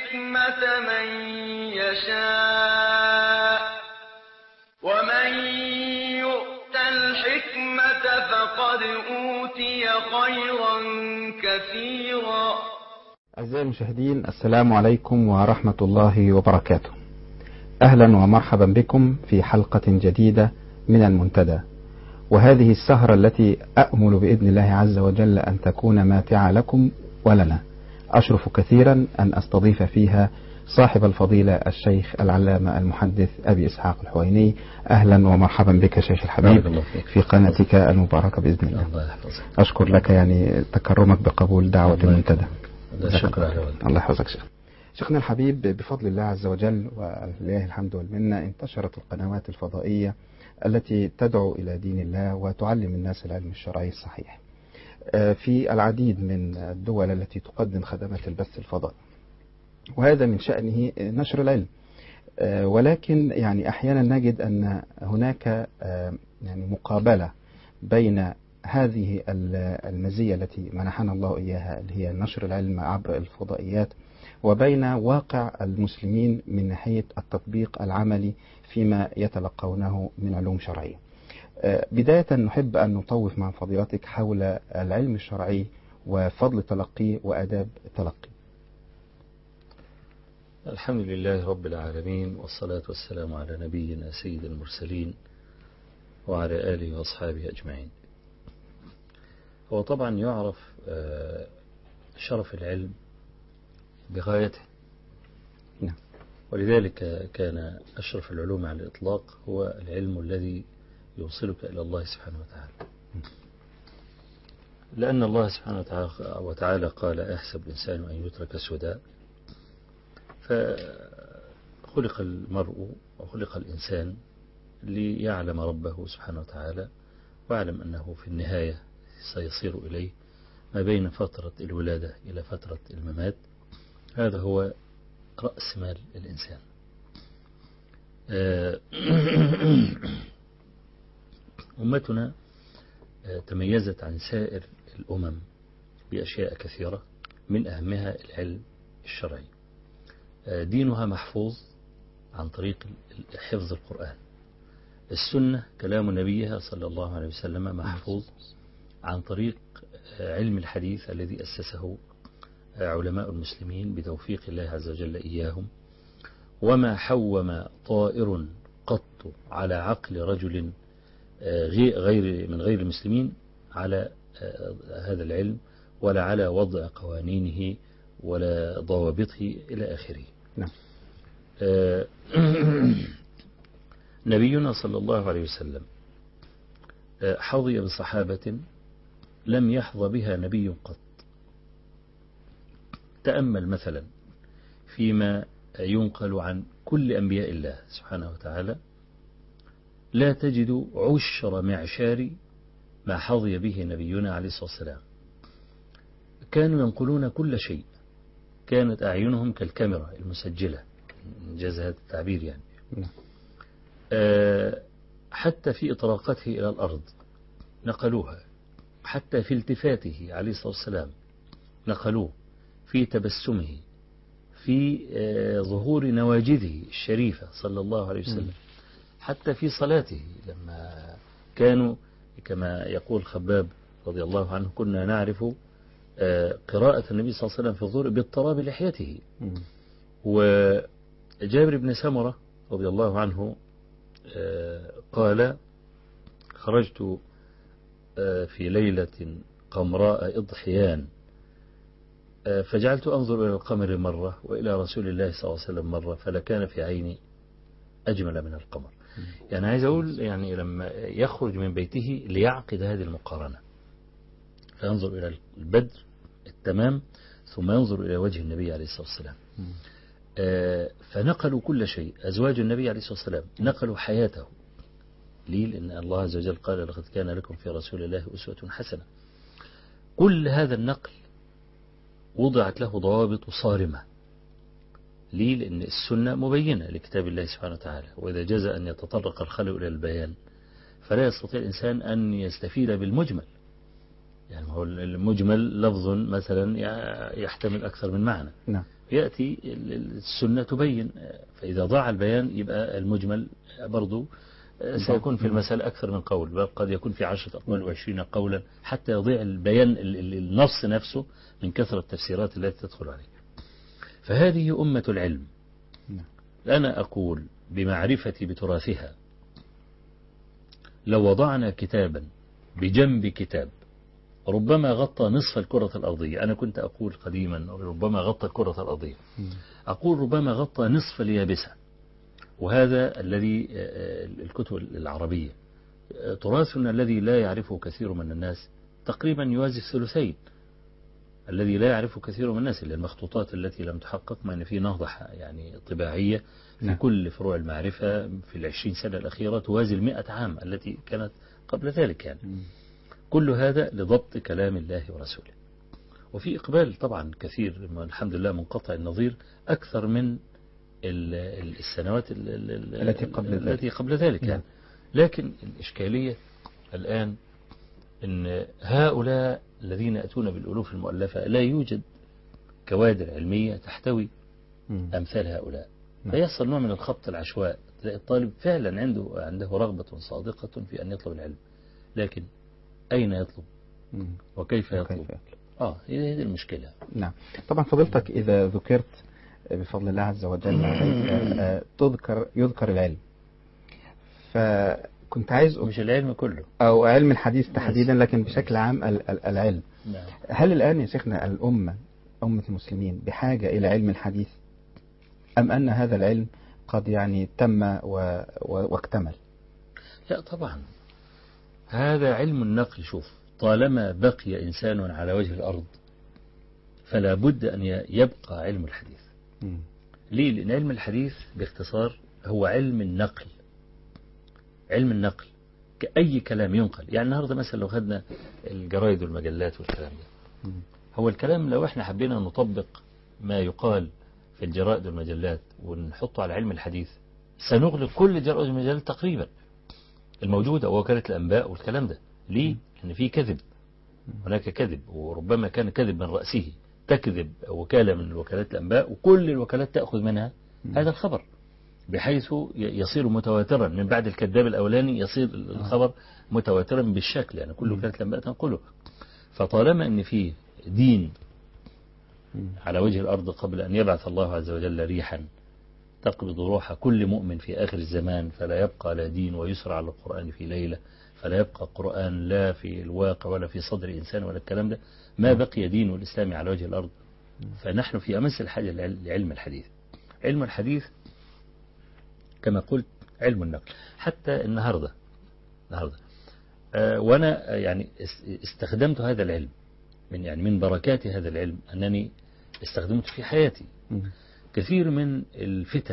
الحكمة من يشاء ومن يؤت الحكمة فقد أوتي خيرا كثيرا أعزائي المشاهدين السلام عليكم ورحمة الله وبركاته أهلا ومرحبا بكم في حلقة جديدة من المنتدى وهذه السهرة التي أأمل بإذن الله عز وجل أن تكون ماتعة لكم ولنا أشرف كثيرا أن أستضيف فيها صاحب الفضيلة الشيخ العلامة المحدث أبي إسحاق الحويني أهلا ومرحبا بك شيخ الحبيب بارك الله فيك. في قناتك المباركة بإذن الله الله يحفظك أشكر لك يعني تكرمك بقبول دعوة الله المنتدى لا شكر على والدك الله يحفظك شيخ شيخنا الحبيب بفضل الله عز وجل ولله الحمد والمنة انتشرت القنوات الفضائية التي تدعو إلى دين الله وتعلم الناس العلم الشرعي الصحيح آه، في العديد من الدول التي تقدم خدمات البث الفضائي وهذا من شأنه نشر العلم آه، ولكن يعني أحيانا نجد أن هناك آه، يعني مقابلة بين هذه ال- المزية التي منحنا الله إياها اللي هي نشر العلم عبر الفضائيات وبين واقع المسلمين من ناحية التطبيق العملي فيما يتلقونه من علوم شرعية آه، بداية نحب أن نطوف مع فضيلتك حول العلم الشرعي وفضل تلقيه وآداب تلقيه الحمد لله رب العالمين والصلاة والسلام على نبينا سيد المرسلين وعلى آله وأصحابه أجمعين هو طبعا يعرف آه، شرف العلم بغايته نعم. ولذلك كان أشرف العلوم على الإطلاق هو العلم الذي يوصلك إلى الله سبحانه وتعالى لأن الله سبحانه وتعالى- وتعالى قال أحسب الإنسان أن يترك سدى فخلق المرء وخلق الإنسان ليعلم ربه سبحانه وتعالى واعلم أنه في النهاية سيصير إليه ما بين فترة الولادة إلى فترة الممات هذا هو رأس مال الإنسان آه، أمتنا آه، تميزت عن سائر الأمم بأشياء كثيرة من أهمها العلم الشرعي آه، دينها محفوظ عن طريق ال- حفظ القرآن السنة كلام نبيها صلى الله عليه وسلم محفوظ عن طريق آه، علم الحديث الذي أسسه آه، علماء المسلمين بتوفيق الله عز وجل إياهم وما حوم طائر قط على عقل رجل آه، غي- غير من غير المسلمين على آه، هذا العلم ولا على وضع قوانينه ولا ضوابطه إلى آخره نعم. آه، نبينا صلى الله عليه وسلم آه، حظي بصحابة لم يحظى بها نبي قط تأمل مثلا فيما ينقل عن كل أنبياء الله سبحانه وتعالى لا تجد عشر معشار ما حظي به نبينا عليه الصلاة والسلام كانوا ينقلون كل شيء كانت أعينهم كالكاميرا المسجلة إنجاز هذا التعبير يعني نعم. آه، حتى في إطراقته إلى الأرض نقلوها حتى في التفاته عليه الصلاة والسلام نقلوه في تبسمه في آه، ظهور نواجذه الشريفة صلى الله عليه وسلم مم. حتى في صلاته لما كانوا كما يقول خباب رضي الله عنه كنا نعرف آه، قراءة النبي صلى الله عليه وسلم في الظهر باضطراب لحيته مم. وجابر بن سمرة رضي الله عنه آه، قال خرجت آه، في ليلة قمراء إضحيان آه، فجعلت أنظر إلى القمر مرة وإلى رسول الله صلى الله عليه وسلم مرة فلكان في عيني أجمل من القمر يعني عايز أقول يعني لما يخرج من بيته ليعقد هذه المقارنة فينظر إلى البدر التمام ثم ينظر إلى وجه النبي عليه الصلاة والسلام مم. آه، فنقلوا كل شيء أزواج النبي عليه الصلاة والسلام نقلوا حياته ليه لأن الله عز وجل قال لقد كان لكم في رسول الله أسوة حسنة كل هذا النقل وضعت له ضوابط صارمة ليه لأن السنة مبينة لكتاب الله سبحانه وتعالى وإذا جاز أن يتطرق الخلق إلى البيان فلا يستطيع الإنسان أن يستفيد بالمجمل يعني هو المجمل لفظ مثلا يحتمل أكثر من معنى نعم يأتي ال- ال- السنة تبين فإذا ضاع البيان يبقى المجمل برضو سيكون في المسألة أكثر من قول بل قد يكون في عشرة أقوال وعشرين قولا حتى يضيع البيان ال- ال- النص نفسه من كثرة التفسيرات التي تدخل عليه فهذه أمة العلم نعم. أنا أقول بمعرفتي بتراثها لو وضعنا كتابا بجنب كتاب ربما غطى نصف الكرة الأرضية أنا كنت أقول قديما ربما غطى الكرة الأرضية مم. أقول ربما غطى نصف اليابسة وهذا الذي آه، الكتب العربية آه، تراثنا الذي لا يعرفه كثير من الناس تقريبا يوازي الثلثين الذي لا يعرفه كثير من الناس اللي المخطوطات التي لم تحقق مع أن في نهضة يعني طباعية في نعم. كل فروع المعرفة في العشرين سنة الأخيرة توازي المئة عام التي كانت قبل ذلك يعني مم. كل هذا لضبط كلام الله ورسوله وفي إقبال طبعا كثير الحمد لله منقطع النظير أكثر من ال- ال- السنوات ال- ال- ال- التي قبل ذلك. التي قبل ذلك يعني. لكن الإشكالية الآن أن هؤلاء الذين يأتون بالألوف المؤلفة لا يوجد كوادر علمية تحتوي مم. أمثال هؤلاء نعم. فيحصل نوع من الخبط العشواء تلاقي الطالب فعلا عنده عنده رغبة صادقة في أن يطلب العلم لكن أين يطلب مم. وكيف وكيف يطلب يطلب آه هي هذه المشكلة نعم طبعا فضيلتك إذا ذكرت بفضل الله عز وجل عليك آه، تذكر يذكر العلم فكنت عايز أ- مش العلم كله أو علم الحديث تحديدا لكن بشكل عام ال- ال- العلم نعم هل الآن يا شيخنا الأمة أمة المسلمين بحاجة إلى علم الحديث أم أن هذا العلم قد يعني تم و... و... واكتمل لا طبعا هذا علم النقل شوف طالما بقي إنسان على وجه الأرض فلا بد أن ي- يبقى علم الحديث مم. ليه؟ لأن علم الحديث باختصار هو علم النقل علم النقل كأي كلام ينقل يعني النهاردة مثلا لو خدنا الجرايد والمجلات والكلام ده مم. هو الكلام لو احنا حبينا نطبق ما يقال في الجرائد والمجلات ونحطه على علم الحديث سنغلق كل الجرائد والمجلات تقريبا الموجودة ووكالة الأنباء والكلام ده ليه؟ لأن في كذب هناك كذب وربما كان كذب من رأسه تكذب وكالة من وكالات الأنباء وكل الوكالات تأخذ منها هذا الخبر بحيث ي- يصير متواترا من بعد الكذاب الأولاني يصير الخبر متواترا بالشكل يعني كل وكالة الأنباء تنقله فطالما أن فيه دين مم. على وجه الأرض قبل أن يبعث الله عز وجل ريحا تقبض روح كل مؤمن في آخر الزمان فلا يبقى لا دين ويسرع على القرآن في ليلة فلا يبقى قرآن لا في الواقع ولا في صدر إنسان ولا الكلام ده ما بقي دين الإسلام على وجه الأرض فنحن في أمس الحاجة لعل- لعلم الحديث علم الحديث كما قلت علم النقل حتى النهاردة النهاردة آه، وأنا آه، يعني اس- استخدمت هذا العلم من يعني من بركات هذا العلم أنني استخدمته في حياتي مم. كثير من الفتن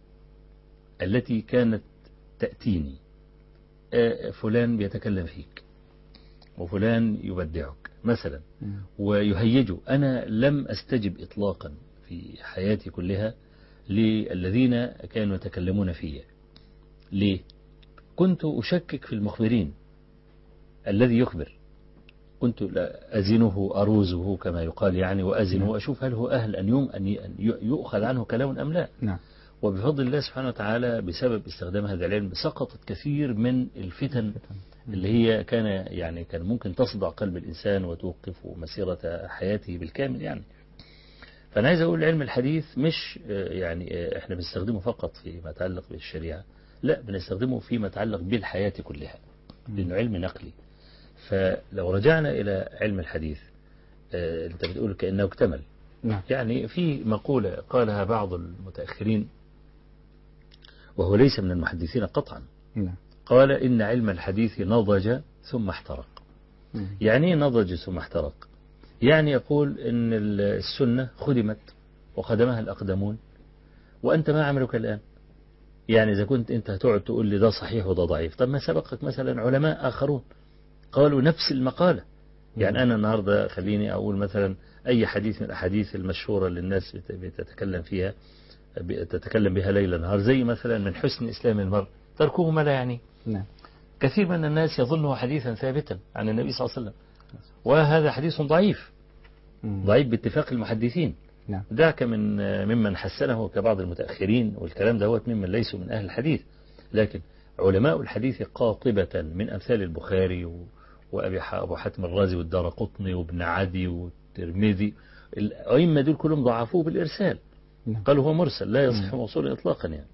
التي كانت تأتيني آه، فلان بيتكلم فيك وفلان يبدعك مثلا مم. ويهيجه أنا لم أستجب إطلاقا في حياتي كلها للذين كانوا يتكلمون في ليه؟ كنت أشكك في المخبرين الذي يخبر كنت لا أزنه أروزه كما يقال يعني وأزنه نعم. وأشوف هل هو أهل أن يوم أن ي- أن ي- يؤخذ عنه كلام أم لا نعم وبفضل الله سبحانه وتعالى بسبب استخدام هذا العلم سقطت كثير من الفتن اللي هي كان يعني كان ممكن تصدع قلب الإنسان وتوقف مسيرة حياته بالكامل يعني فأنا عايز أقول علم الحديث مش آه، يعني آه، إحنا بنستخدمه فقط فيما يتعلق بالشريعة لا بنستخدمه فيما يتعلق بالحياة كلها لأنه علم نقلي فلو رجعنا إلى علم الحديث آه، أنت بتقول كأنه اكتمل نعم يعني في مقولة قالها بعض المتأخرين وهو ليس من المحدثين قطعا نعم قال إن علم الحديث نضج ثم احترق مم. يعني إيه نضج ثم احترق يعني يقول إن السنة خدمت وخدمها الأقدمون وأنت ما عملك الآن يعني إذا كنت أنت هتقعد تقول لي ده صحيح وده ضعيف طب ما سبقك مثلا علماء آخرون قالوا نفس المقالة يعني أنا النهاردة خليني أقول مثلا أي حديث من الأحاديث المشهورة اللي الناس بت- بتتكلم فيها تتكلم بها ليل نهار زي مثلا من حسن إسلام المرء تركه ما لا يعني نعم كثير من الناس يظنه حديثا ثابتا عن النبي صلى الله عليه وسلم وهذا حديث ضعيف مم. ضعيف باتفاق المحدثين نعم دعك من ممن حسنه كبعض المتأخرين والكلام دوت ممن ليسوا من أهل الحديث لكن علماء الحديث قاطبة من أمثال البخاري و- وأبي ح- أبو حاتم الرازي والدار قطني وابن عدي والترمذي الأئمة دول كلهم ضعفوه بالإرسال نعم. قالوا هو مرسل لا يصح مم. موصولا إطلاقا يعني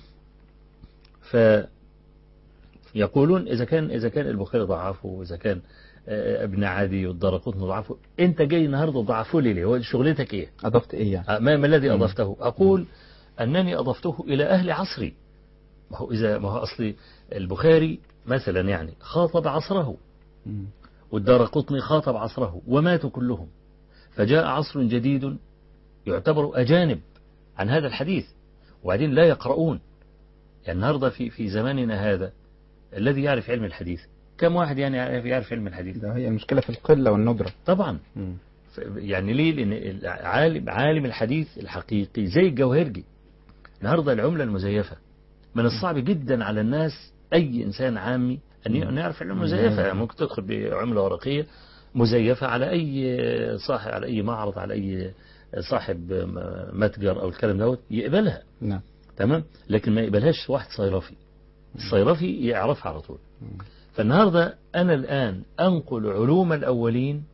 فيقولون إذا كان إذا كان البخاري ضعفه وإذا كان آه، ابن عدي والدار قطني ضعفه أنت جاي النهارده ضعفه لي ليه؟ هو شغلتك إيه؟ أضفت إيه يعني ما ما الذي مم. أضفته أقول أنني أضفته إلى أهل عصري ما هو إذا ما هو أصلي البخاري مثلا يعني خاطب عصره مم. والدار قطني خاطب عصره وماتوا كلهم فجاء عصر جديد يعتبر أجانب عن هذا الحديث وبعدين لا يقرؤون يعني النهاردة في في زماننا هذا الذي يعرف علم الحديث كم واحد يعني يعرف يعرف علم الحديث ده هي المشكلة في القلة والندرة طبعا مم. ف- يعني ليه لأن عالم عالم الحديث الحقيقي زي الجوهرجي النهاردة العملة المزيفة من الصعب جدا على الناس أي إنسان عامي أن ي- أن يعرف العملة المزيفة يعني ممكن تدخل بعملة ورقية مزيفة على أي صاحب على أي معرض على أي صاحب م- متجر أو الكلام دوت يقبلها نعم تمام لكن ما يقبلهاش واحد صيرفي الصيرفي يعرفها على طول مم. فالنهاردة أنا الآن أنقل علوم الأولين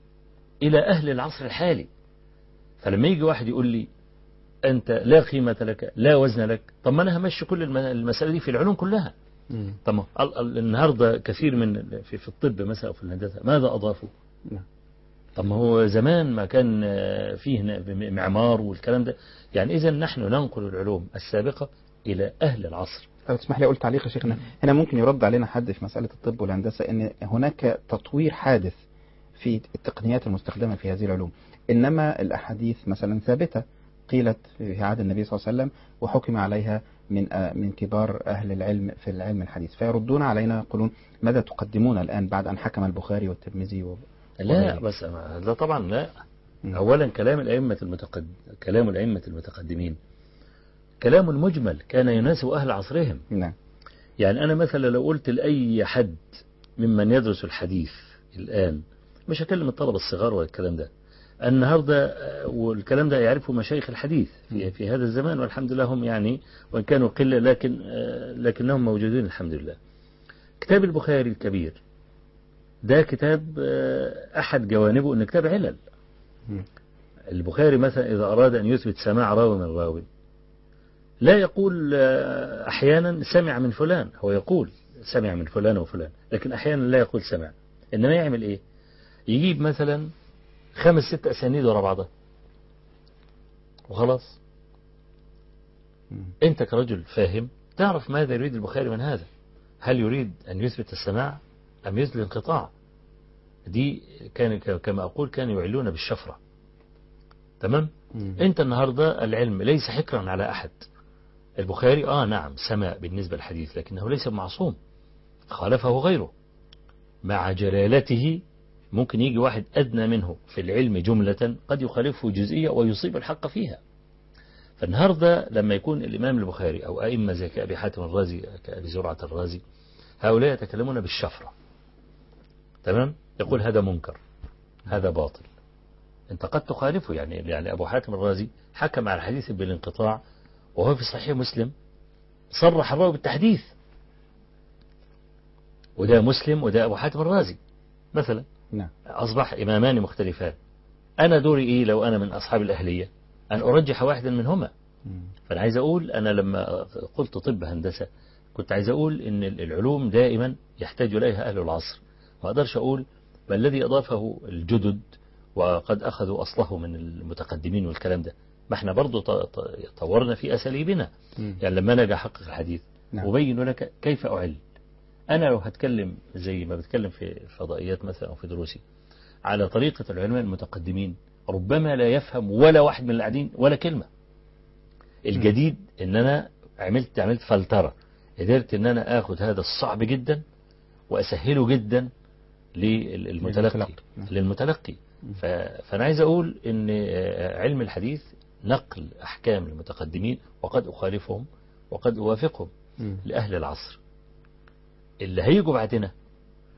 إلى أهل العصر الحالي فلما يجي واحد يقول لي أنت لا قيمة لك لا وزن لك طب ما أنا همشي كل الم- المسألة دي في العلوم كلها مم. طب ما ال- ال- النهاردة كثير من في, في الطب مثلا أو في الهندسة ماذا أضافوا نعم. طب ما هو زمان ما كان آه، فيه ن- معمار والكلام ده يعني إذا نحن ننقل العلوم السابقة إلى أهل العصر طب تسمح لي أقول تعليق يا شيخنا هنا ممكن يرد علينا حد في مسألة الطب والهندسة أن هناك تطوير حادث في التقنيات المستخدمة في هذه العلوم إنما الأحاديث مثلا ثابتة قيلت في عهد النبي صلى الله عليه وسلم وحكم عليها من آه، من كبار أهل العلم في العلم الحديث فيردون علينا يقولون ماذا تقدمون الآن بعد أن حكم البخاري والترمذي و... لا وغيره. بس لا طبعا لا مم. أولا كلام الأئمة المتقد... كلام الأئمة المتقدمين كلام مجمل كان يناسب أهل عصرهم نعم يعني أنا مثلا لو قلت لأي حد ممن يدرس الحديث الآن مش هكلم الطلبة الصغار ولا الكلام ده النهاردة آه، والكلام ده يعرفه مشايخ الحديث في, في هذا الزمان والحمد لله هم يعني وإن كانوا قلة لكن آه، لكنهم موجودين الحمد لله كتاب البخاري الكبير ده كتاب آه، أحد جوانبه أنه كتاب علل مم. البخاري مثلا إذا أراد أن يثبت سماع راوي من راوي لا يقول آه، أحيانا سمع من فلان هو يقول سمع من فلان وفلان لكن أحيانا لا يقول سمع إنما يعمل إيه يجيب مثلا خمس ست أسانيد ورا بعضها وخلاص مم. أنت كرجل فاهم تعرف ماذا يريد البخاري من هذا هل يريد أن يثبت السماع أم يثبت الانقطاع دي كان كما أقول كانوا يعلون بالشفرة تمام مم. انت النهاردة العلم ليس حكرا على احد البخاري اه نعم سمع بالنسبة للحديث لكنه ليس معصوم خالفه غيره مع جلالته ممكن يجي واحد أدنى منه في العلم جملة قد يخالفه جزئية ويصيب الحق فيها فالنهاردة لما يكون الإمام البخاري أو أئمة زي كأبي حاتم الرازي كأبي زرعة الرازي هؤلاء يتكلمون بالشفرة تمام يقول هذا منكر هذا باطل انت قد تخالفه يعني يعني ابو حاتم الرازي حكم على الحديث بالانقطاع وهو في صحيح مسلم صرح الراوي بالتحديث وده مسلم وده ابو حاتم الرازي مثلا نعم اصبح امامان مختلفان انا دوري ايه لو انا من اصحاب الاهليه ان ارجح واحدا منهما مم. فانا عايز اقول انا لما قلت طب هندسه كنت عايز اقول ان العلوم دائما يحتاج اليها اهل العصر ما اقدرش اقول ما الذي اضافه الجدد وقد اخذوا اصله من المتقدمين والكلام ده ما احنا برضو ط- ط- طورنا في اساليبنا مم. يعني لما انا اجي احقق الحديث نعم. أبين لك كيف أعل أنا لو هتكلم زي ما بتكلم في الفضائيات مثلا أو في دروسي على طريقة العلماء المتقدمين ربما لا يفهم ولا واحد من اللي قاعدين ولا كلمة الجديد ان انا عملت عملت فلترة قدرت ان انا اخد هذا الصعب جدا واسهله جدا للمتلقي للمتلقي. نعم. للمتلقي ف- فانا عايز اقول ان آه، علم الحديث نقل احكام المتقدمين وقد اخالفهم وقد اوافقهم مم. لأهل العصر اللي هيجوا بعدنا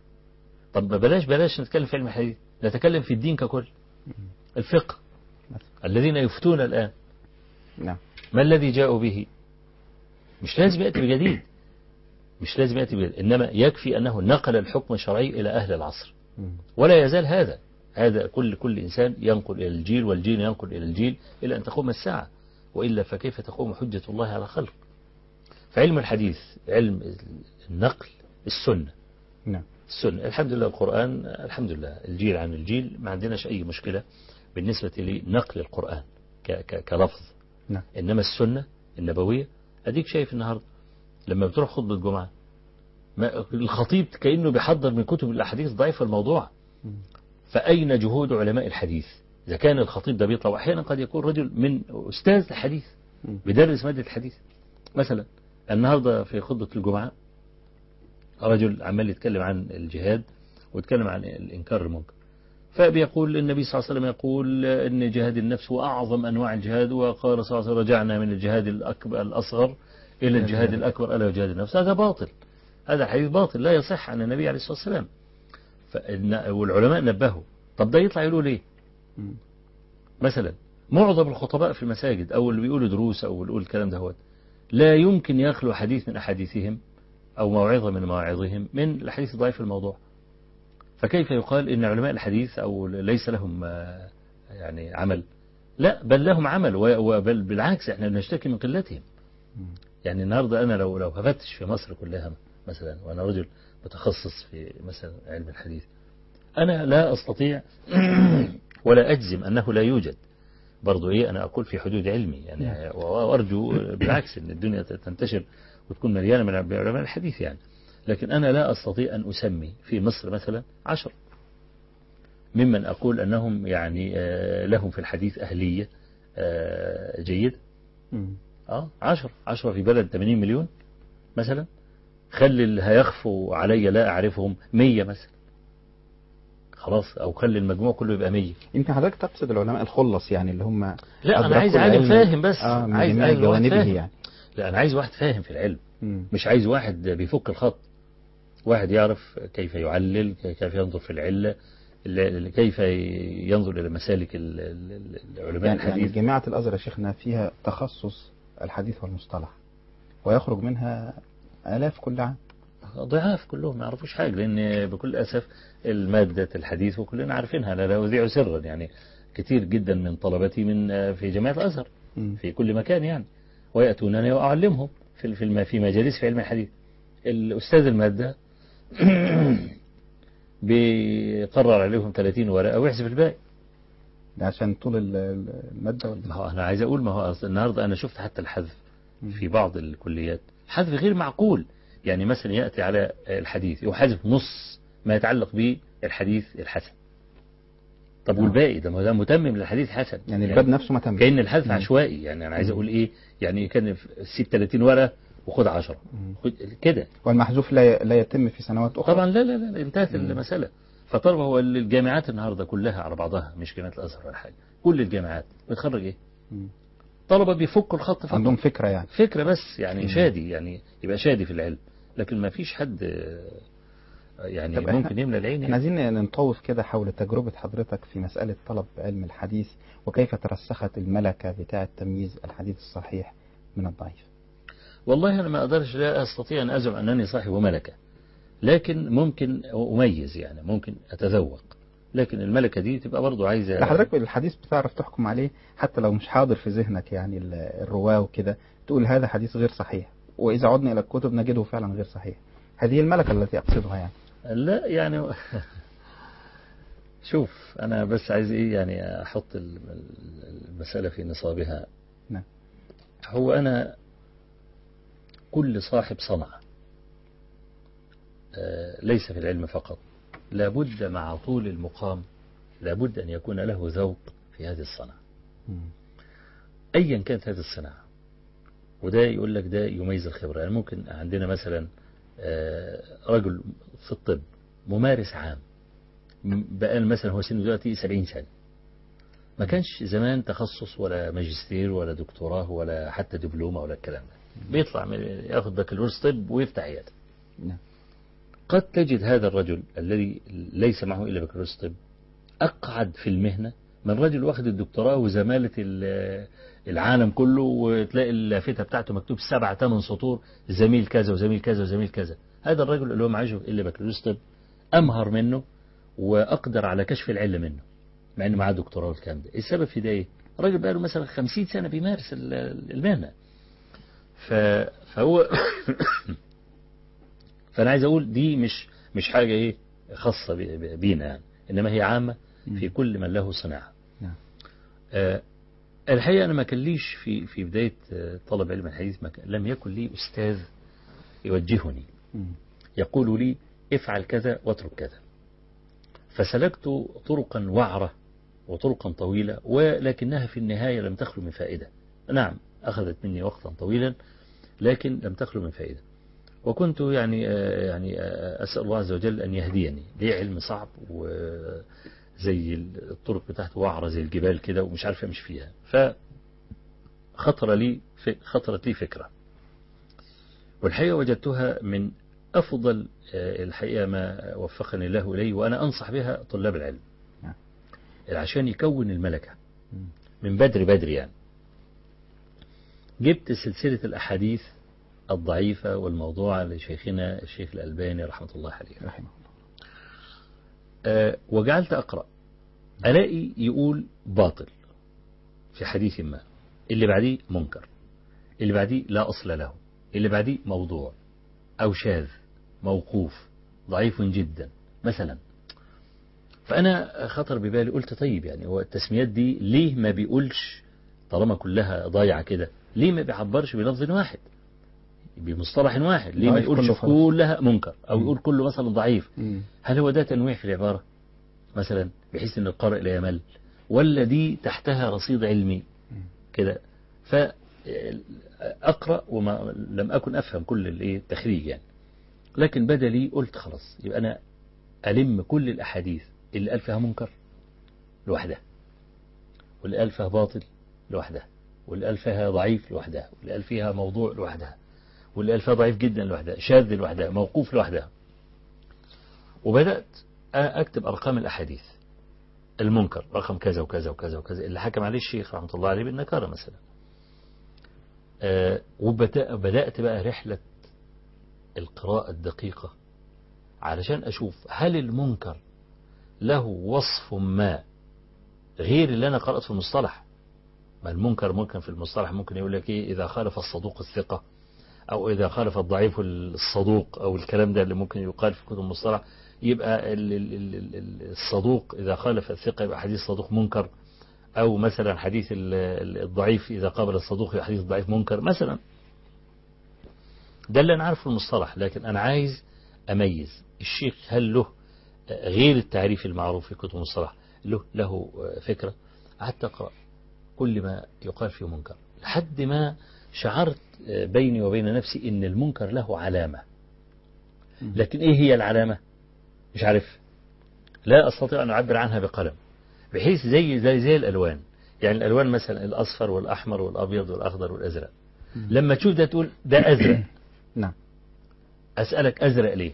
طب ما بلاش بلاش نتكلم في علم الحديث نتكلم في الدين ككل الفقه الذين يفتون الآن نعم ما الذي جاءوا به مش لازم يأتي بجديد مش لازم يأتي بجديد إنما يكفي أنه نقل الحكم الشرعي إلى أهل العصر مم. ولا يزال هذا هذا كل كل إنسان ينقل إلى الجيل والجيل ينقل إلى الجيل إلى أن تقوم الساعة وإلا فكيف تقوم حجة الله على خلق فعلم الحديث علم النقل السنة نعم السنة الحمد لله القرآن الحمد لله الجيل عن الجيل ما عندناش أي مشكلة بالنسبة لنقل القرآن ك ك كلفظ نعم إنما السنة النبوية أديك شايف النهاردة لما بتروح خطبة جمعة ما الخطيب كأنه بيحضر من كتب الأحاديث ضعيف الموضوع مم. فأين جهود علماء الحديث إذا كان الخطيب ده بيطلع وأحيانا قد يكون رجل من أستاذ الحديث مم. بيدرس مادة الحديث مثلا النهاردة في خطبة الجمعة رجل عمال يتكلم عن الجهاد ويتكلم عن الإنكار المنكر فبيقول النبي صلى الله عليه وسلم يقول أن جهاد النفس هو أعظم أنواع الجهاد وقال صلى الله عليه وسلم رجعنا من الجهاد الأكبر الأصغر إلى الجهاد الأكبر ألا جهاد النفس هذا باطل هذا حديث باطل لا يصح عن النبي عليه الصلاة والسلام فإن- والعلماء نبهوا طب ده يطلع يقولوا ليه مم. مثلا معظم الخطباء في المساجد أو اللي بيقولوا دروس أو اللي بيقول الكلام ده هو لا يمكن يخلو حديث من أحاديثهم أو موعظة من مواعظهم من الحديث الضعيف الموضوع فكيف يقال إن علماء الحديث أو ليس لهم آه، يعني عمل لا بل لهم عمل و- وبل بالعكس احنا بنشتكي من قلتهم مم. يعني النهاردة أنا لو لو هفتش في مصر كلها مثلا وأنا رجل متخصص في مثلا علم الحديث أنا لا أستطيع ولا أجزم أنه لا يوجد برضو إيه أنا أقول في حدود علمي يعني وأرجو بالعكس أن الدنيا تنتشر وتكون مليانة من علماء الحديث يعني لكن أنا لا أستطيع أن أسمي في مصر مثلا عشر ممن أقول أنهم يعني آه، لهم في الحديث أهلية آه، جيدة مم. اه 10 10 في بلد 80 مليون مثلا خلي اللي هيخفوا علي لا اعرفهم 100 مثلا خلاص او خلي المجموع كله يبقى 100 يمكن حضرتك تقصد العلماء الخلص يعني اللي هم لا انا أدركوا عايز عالم العلم- فاهم بس اه من عايز جميع عايز واحد جوانبه فاهم يعني لا انا عايز واحد فاهم في العلم مم. مش عايز واحد بيفك الخط واحد يعرف كيف يعلل كيف ينظر في العلة ال- كيف ينظر إلى مسالك ال- ال- العلماء يعني, يعني الحديث جامعة الأزهر يا شيخنا فيها تخصص الحديث والمصطلح ويخرج منها آلاف كل عام ضعاف كلهم ما يعرفوش حاجة لأن بكل أسف المادة الحديث وكلنا عارفينها لا لا أذيع سرا يعني كثير جدا من طلبتي من في جامعة الأزهر مم. في كل مكان يعني ويأتونني وأعلمهم في في الم- في مجالس في علم الحديث الأستاذ المادة بيقرر عليهم 30 ورقة ويحذف الباقي ده عشان طول ال- ال- المادة ولا ما هو أنا عايز أقول ما هو أصل النهاردة أنا شفت حتى الحذف مم. في بعض الكليات حذف غير معقول يعني مثلا يأتي على الحديث يحذف نص ما يتعلق بالحديث الحسن طب آه. والباقي ده ما ده متمم للحديث حسن يعني الباب نفسه ما تم كأن الحذف مم. عشوائي يعني أنا عايز مم. أقول إيه يعني كان في- سيب 30 ورقة وخد 10 مم. خد كده والمحذوف لا لا يتم في سنوات أخرى طبعا لا لا لا انتهت مم. المسألة فطالما هو الجامعات النهاردة كلها على بعضها مش جامعة الأزهر ولا حاجة كل الجامعات بتخرج إيه مم. طلبة بيفكوا الخط فقط عندهم فكرة يعني فكرة بس يعني مم. شادي يعني يبقى شادي في العلم لكن ما فيش حد آه، يعني طب إحنا- ممكن يملى العين احنا يعني. عايزين نطوف كده حول تجربة حضرتك في مسألة طلب علم الحديث وكيف ترسخت الملكة بتاعة تمييز الحديث الصحيح من الضعيف والله أنا ما أقدرش لا أستطيع أن أزعم أنني صاحب ملكة لكن ممكن أميز يعني ممكن أتذوق لكن الملكة دي تبقى برضو عايزة حضرتك الحديث بتعرف تحكم عليه حتى لو مش حاضر في ذهنك يعني ال- الرواة وكده تقول هذا حديث غير صحيح وإذا عدنا إلى الكتب نجده فعلا غير صحيح هذه الملكة التي أقصدها يعني لا يعني شوف أنا بس عايز إيه يعني أحط ال- ال- المسألة في نصابها نعم. هو أنا كل صاحب صنعة آه، ليس في العلم فقط لابد مع طول المقام لابد أن يكون له ذوق في هذه الصنعة أيا كانت هذه الصناعة وده يقول لك ده يميز الخبرة يعني ممكن عندنا مثلا آه، رجل في الطب ممارس عام م- بقى مثلا هو سنه دلوقتي 70 سنة ما كانش زمان تخصص ولا ماجستير ولا دكتوراه ولا حتى دبلومة ولا الكلام ده بيطلع من- ياخد بكالوريوس طب ويفتح عيادة نعم. قد تجد هذا الرجل الذي ليس معه إلا بكالوريوس طب أقعد في المهنة من راجل واخد الدكتوراه وزمالة ال- العالم كله وتلاقي اللافتة بتاعته مكتوب سبع ثمان سطور زميل كذا وزميل كذا وزميل كذا هذا الرجل اللي هو معاه اللي بكالوريوس طب أمهر منه وأقدر على كشف العلة منه مع إنه معاه دكتوراه والكلام ده السبب في ده إيه؟ الراجل بقاله مثلا 50 سنة بيمارس ال- المهنة ف... فهو فأنا عايز أقول دي مش مش حاجة إيه خاصة ب- ب- بينا يعني إنما هي عامة في كل من له صناعة نعم. آه، الحقيقة أنا ما كان ليش في في بداية آه، طلب علم الحديث ما كان- لم يكن لي أستاذ يوجهني مم. يقول لي افعل كذا واترك كذا فسلكت طرقا وعرة وطرقا طويلة ولكنها في النهاية لم تخلو من فائدة نعم أخذت مني وقتا طويلا لكن لم تخلو من فائدة وكنت يعني آه، يعني آه، أسأل الله عز وجل أن يهديني ليه علم صعب وزي الطرق بتاعته وعرة زي الجبال كده ومش عارف أمشي فيها فخطر لي ف- خطرت لي فكرة والحقيقة وجدتها من أفضل آه، الحقيقة ما وفقني الله إليه وأنا أنصح بها طلاب العلم نعم. عشان يكون الملكة مم. من بدري بدري يعني جبت سلسلة الأحاديث الضعيفة والموضوعة لشيخنا الشيخ الألباني رحمة الله عليه رحمه الله آه، وجعلت أقرأ ألاقي يقول باطل في حديث ما اللي بعديه منكر اللي بعديه لا أصل له اللي بعديه موضوع أو شاذ موقوف ضعيف جدا مثلا فأنا خطر ببالي قلت طيب يعني هو التسميات دي ليه ما بيقولش طالما كلها ضايعة كده ليه ما بيعبرش بلفظ واحد بمصطلح واحد ليه ما ضعيف يقولش كله في خلاص. كلها منكر أو مم. يقول كله مثلا ضعيف مم. هل هو ده تنويع في العبارة مثلا بحيث ان القارئ لا يمل ولا دي تحتها رصيد علمي مم. كده فأقرأ وما لم أكن أفهم كل الايه التخريج يعني لكن بدلي قلت خلاص يبقى أنا ألم كل الأحاديث اللي قال فيها منكر لوحدها واللي قال فيها باطل لوحدها واللي قال فيها ضعيف لوحدها واللي قال فيها موضوع لوحدها واللي قال فيها ضعيف جدا لوحدها شاذ لوحدها موقوف لوحدها وبدأت أكتب أرقام الأحاديث المنكر رقم كذا وكذا وكذا وكذا اللي حكم عليه الشيخ رحمة الله عليه بالنكارة مثلا آه وبدأت بقى رحلة القراءة الدقيقة علشان أشوف هل المنكر له وصف ما غير اللي أنا قرأت في المصطلح ما المنكر ممكن في المصطلح ممكن يقول لك إيه إذا خالف الصدوق الثقة أو إذا خالف الضعيف الصدوق أو الكلام ده اللي ممكن يقال في كتب المصطلح يبقى ال- ال- ال- ال- الصدوق إذا خالف الثقة يبقى حديث صدوق منكر أو مثلا حديث ال- ال- الضعيف إذا قابل الصدوق يبقى حديث ضعيف منكر مثلا ده اللي أنا عارفه في المصطلح لكن أنا عايز أميز الشيخ هل له غير التعريف المعروف في كتب المصطلح له له فكرة قعدت أقرأ كل ما يقال فيه منكر لحد ما شعرت بيني وبين نفسي إن المنكر له علامة لكن إيه هي العلامة مش عارف لا أستطيع أن أعبر عنها بقلم بحيث زي زي زي الألوان يعني الألوان مثلا الأصفر والأحمر والأبيض والأخضر والأزرق لما تشوف ده تقول ده أزرق نعم أسألك أزرق ليه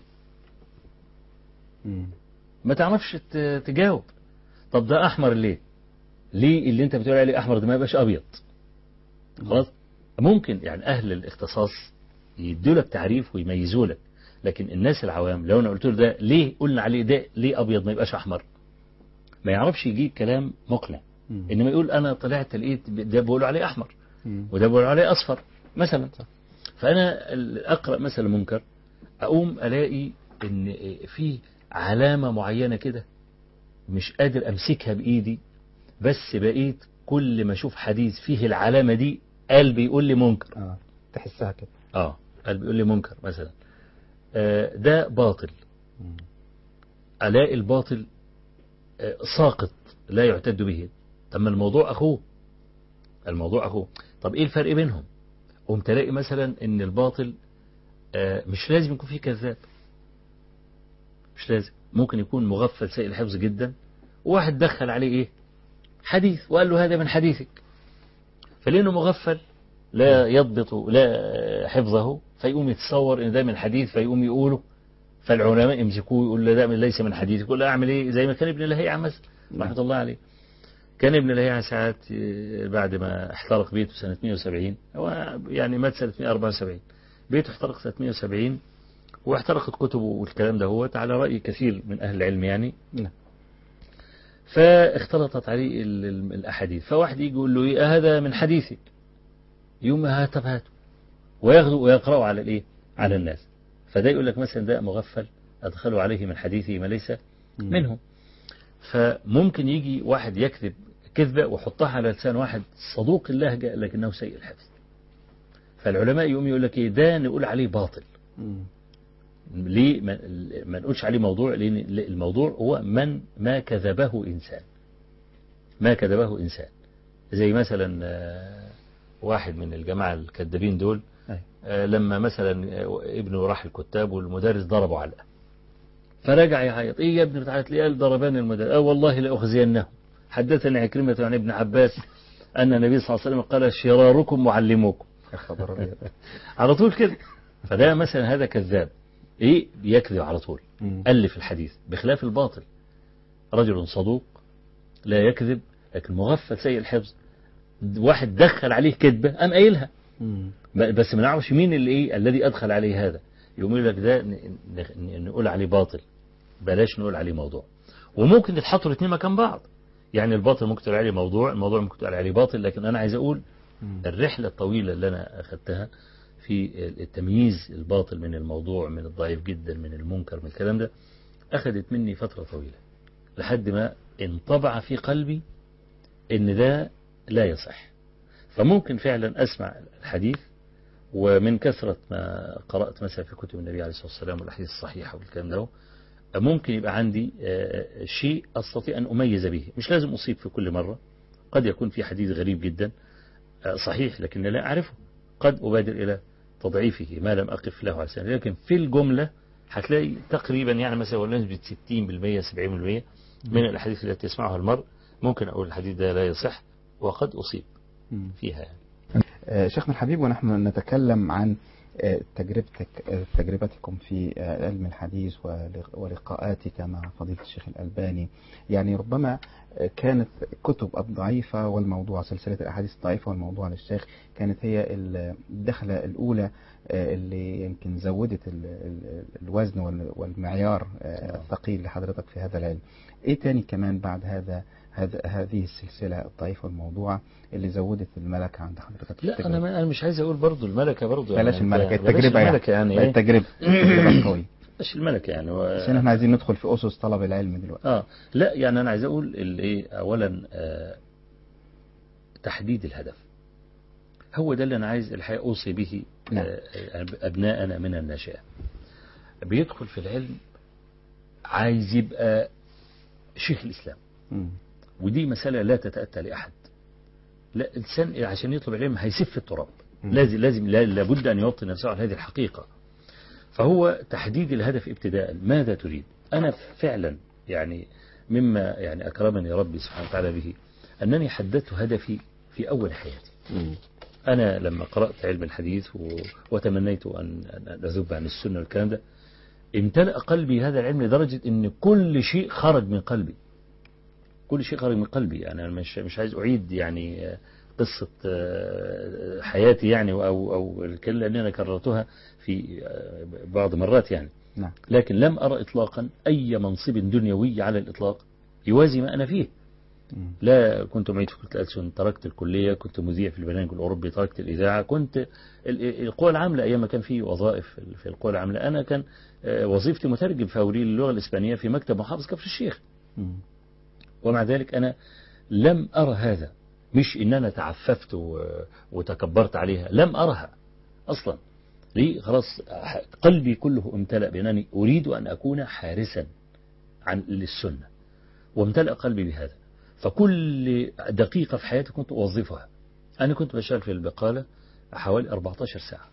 مم. ما تعرفش ت- تجاوب طب ده أحمر ليه ليه اللي أنت بتقول عليه أحمر ده ما يبقاش أبيض خلاص ممكن يعني أهل الاختصاص يدوا لك تعريف ويميزوا لك لكن الناس العوام لو أنا قلت له ده ليه قلنا عليه ده ليه أبيض ما يبقاش أحمر ما يعرفش يجيب كلام مقنع مم. إنما يقول أنا طلعت لقيت ده بيقولوا عليه أحمر مم. وده بيقولوا عليه أصفر مثلا فأنا ال- أقرأ مثلا منكر أقوم ألاقي إن في علامة معينة كده مش قادر أمسكها بإيدي بس بقيت كل ما أشوف حديث فيه العلامة دي قلبي يقول لي منكر اه تحسها كده اه قلبي يقول لي منكر مثلا آه ده باطل مم. ألاقي الباطل آه ساقط لا يعتد به طب ما الموضوع أخوه الموضوع أخوه طب إيه الفرق بينهم قمت ألاقي مثلا إن الباطل آه مش لازم يكون فيه كذاب مش لازم ممكن يكون مغفل سيء الحفظ جدا وواحد دخل عليه إيه حديث وقال له هذا من حديثك فلأنه مغفل لا يضبط لا حفظه فيقوم يتصور ان ده من حديث فيقوم يقوله فالعلماء يمسكوه يقول له ده من- ليس من حديث يقول له اعمل ايه زي ما كان ابن لهيعة مثلا رحمه الله عليه كان ابن لهيعة ساعات آه، بعد ما احترق بيته سنة 170 هو يعني مات سنة 174 بيته احترق سنة 170 واحترقت كتبه والكلام ده هو على رأي كثير من أهل العلم يعني نعم. فاختلطت عليه ال- ال- الأحاديث فواحد يجي يقول له إيه هذا من حديثي يوم هات طب هاته وياخده ويقرأه على الإيه على الناس فده يقول لك مثلا ده مغفل أدخلوا عليه من حديثه ما ليس منهم فممكن يجي واحد يكذب كذبة ويحطها على لسان واحد صدوق اللهجة لكنه سيء الحفظ فالعلماء يقوم يقول لك إيه ده نقول عليه باطل مم. ليه ما ما نقولش عليه موضوع لأن الموضوع هو من ما كذبه إنسان ما كذبه إنسان زي مثلا آه، واحد من الجماعة الكذابين دول أي. آه، لما مثلا آه، ابنه راح الكتاب والمدرس ضربه علقة فرجع يعيط ايه يا ابني بتعيط ليه قال ضربان المدرس اه والله لأخزينهم حدثني عكرمة عن ابن عباس أن النبي صلى الله عليه وسلم قال شراركم معلموكم يا خبر أبيض. على طول كده فده مثلا هذا كذاب ايه بيكذب على طول مم. ألف الحديث بخلاف الباطل رجل صدوق لا يكذب لكن مغفل سيء الحفظ واحد دخل عليه كذبة قام قايلها مم. ب- بس ما نعرفش مين اللي ايه الذي ادخل عليه هذا يقوم يقول لك ده ن- ن- نقول عليه باطل بلاش نقول عليه موضوع وممكن يتحطوا الاثنين مكان بعض يعني الباطل ممكن تقول عليه موضوع الموضوع ممكن تقول عليه باطل لكن انا عايز اقول مم. الرحلة الطويلة اللي أنا أخذتها في التمييز الباطل من الموضوع من الضعيف جدا من المنكر من الكلام ده أخذت مني فترة طويلة لحد ما انطبع في قلبي إن ده لا يصح فممكن فعلا أسمع الحديث ومن كثرة ما قرأت مثلا في كتب النبي عليه الصلاة والسلام والأحاديث الصحيحة والكلام ده ممكن يبقى عندي آه، شيء أستطيع أن أميز به مش لازم أصيب في كل مرة قد يكون في حديث غريب جدا آه، صحيح لكن لا أعرفه قد أبادر إلى تضعيفه ما لم أقف له على سنة لكن في الجملة هتلاقي تقريبا يعني مثلا ولا نسبة 60% 70% من الأحاديث التي يسمعها المرء ممكن أقول الحديث ده لا يصح وقد أصيب مم. فيها يعني. آه، شيخنا الحبيب ونحن نتكلم عن آه، تجربتك آه، تجربتكم في آه، علم الحديث ولق- ولقاءاتك مع فضيلة الشيخ الألباني يعني ربما آه، كانت كتب الضعيفة والموضوع سلسلة الأحاديث الضعيفة والموضوع للشيخ كانت هي الدخلة الأولى آه، اللي يمكن زودت ال- ال- الوزن وال- والمعيار آه، الثقيل لحضرتك في هذا العلم ايه تاني كمان بعد هذا هذا هذه السلسلة الضعيفة والموضوع اللي زودت الملكة عند حضرتك في لا التجربة؟ أنا ما أنا مش عايز أقول برضو الملكة برضو بلاش يعني الملكة أنت- بلاش التجربة يعني الملكة يعني لا، إيه؟ التجربة التجربة قوي بلاش الملكة يعني و... عشان احنا عايزين ندخل في أسس طلب العلم دلوقتي اه لا يعني انا عايز اقول الايه اولا آه تحديد الهدف هو ده اللي انا عايز الحقيقه اوصي به نعم. آه ابناءنا من النشأة بيدخل في العلم عايز يبقى شيخ الاسلام مم. ودي مسألة لا تتأتى لأحد لا الإنسان عشان يطلب العلم هيسف التراب مم. لازم لازم لا- لابد أن يوطن نفسه على هذه الحقيقة فهو تحديد الهدف ابتداء ماذا تريد أنا فعلا يعني مما يعني أكرمني ربي سبحانه وتعالى به أنني حددت هدفي في أول حياتي مم. أنا لما قرأت علم الحديث و... وتمنيت أن أن أذب عن السنة والكلام ده امتلأ قلبي هذا العلم لدرجة أن كل شيء خرج من قلبي كل شيء خرج من قلبي يعني أنا مش مش عايز أعيد يعني آه، قصة آه، حياتي يعني أو أو الكلمة لأن أنا كررتها في آه، بعض مرات يعني نعم لكن لم أرى إطلاقا أي منصب دنيوي على الإطلاق يوازي ما أنا فيه مم. لا كنت معيد في كلية الألسن تركت الكلية كنت مذيع في البرنامج الأوروبي تركت الإذاعة كنت ال- القوى العاملة أيام ما كان في وظائف في القوى العاملة أنا كان آه، وظيفتي مترجم فوري للغة الإسبانية في مكتب محافظ كفر الشيخ مم. ومع ذلك أنا لم أرى هذا مش إن أنا تعففت و- وتكبرت عليها لم أرها أصلا ليه خلاص قلبي كله امتلأ بأنني أريد أن أكون حارسا عن للسنة وامتلأ قلبي بهذا فكل دقيقة في حياتي كنت أوظفها أنا كنت بشتغل في البقالة حوالي 14 ساعة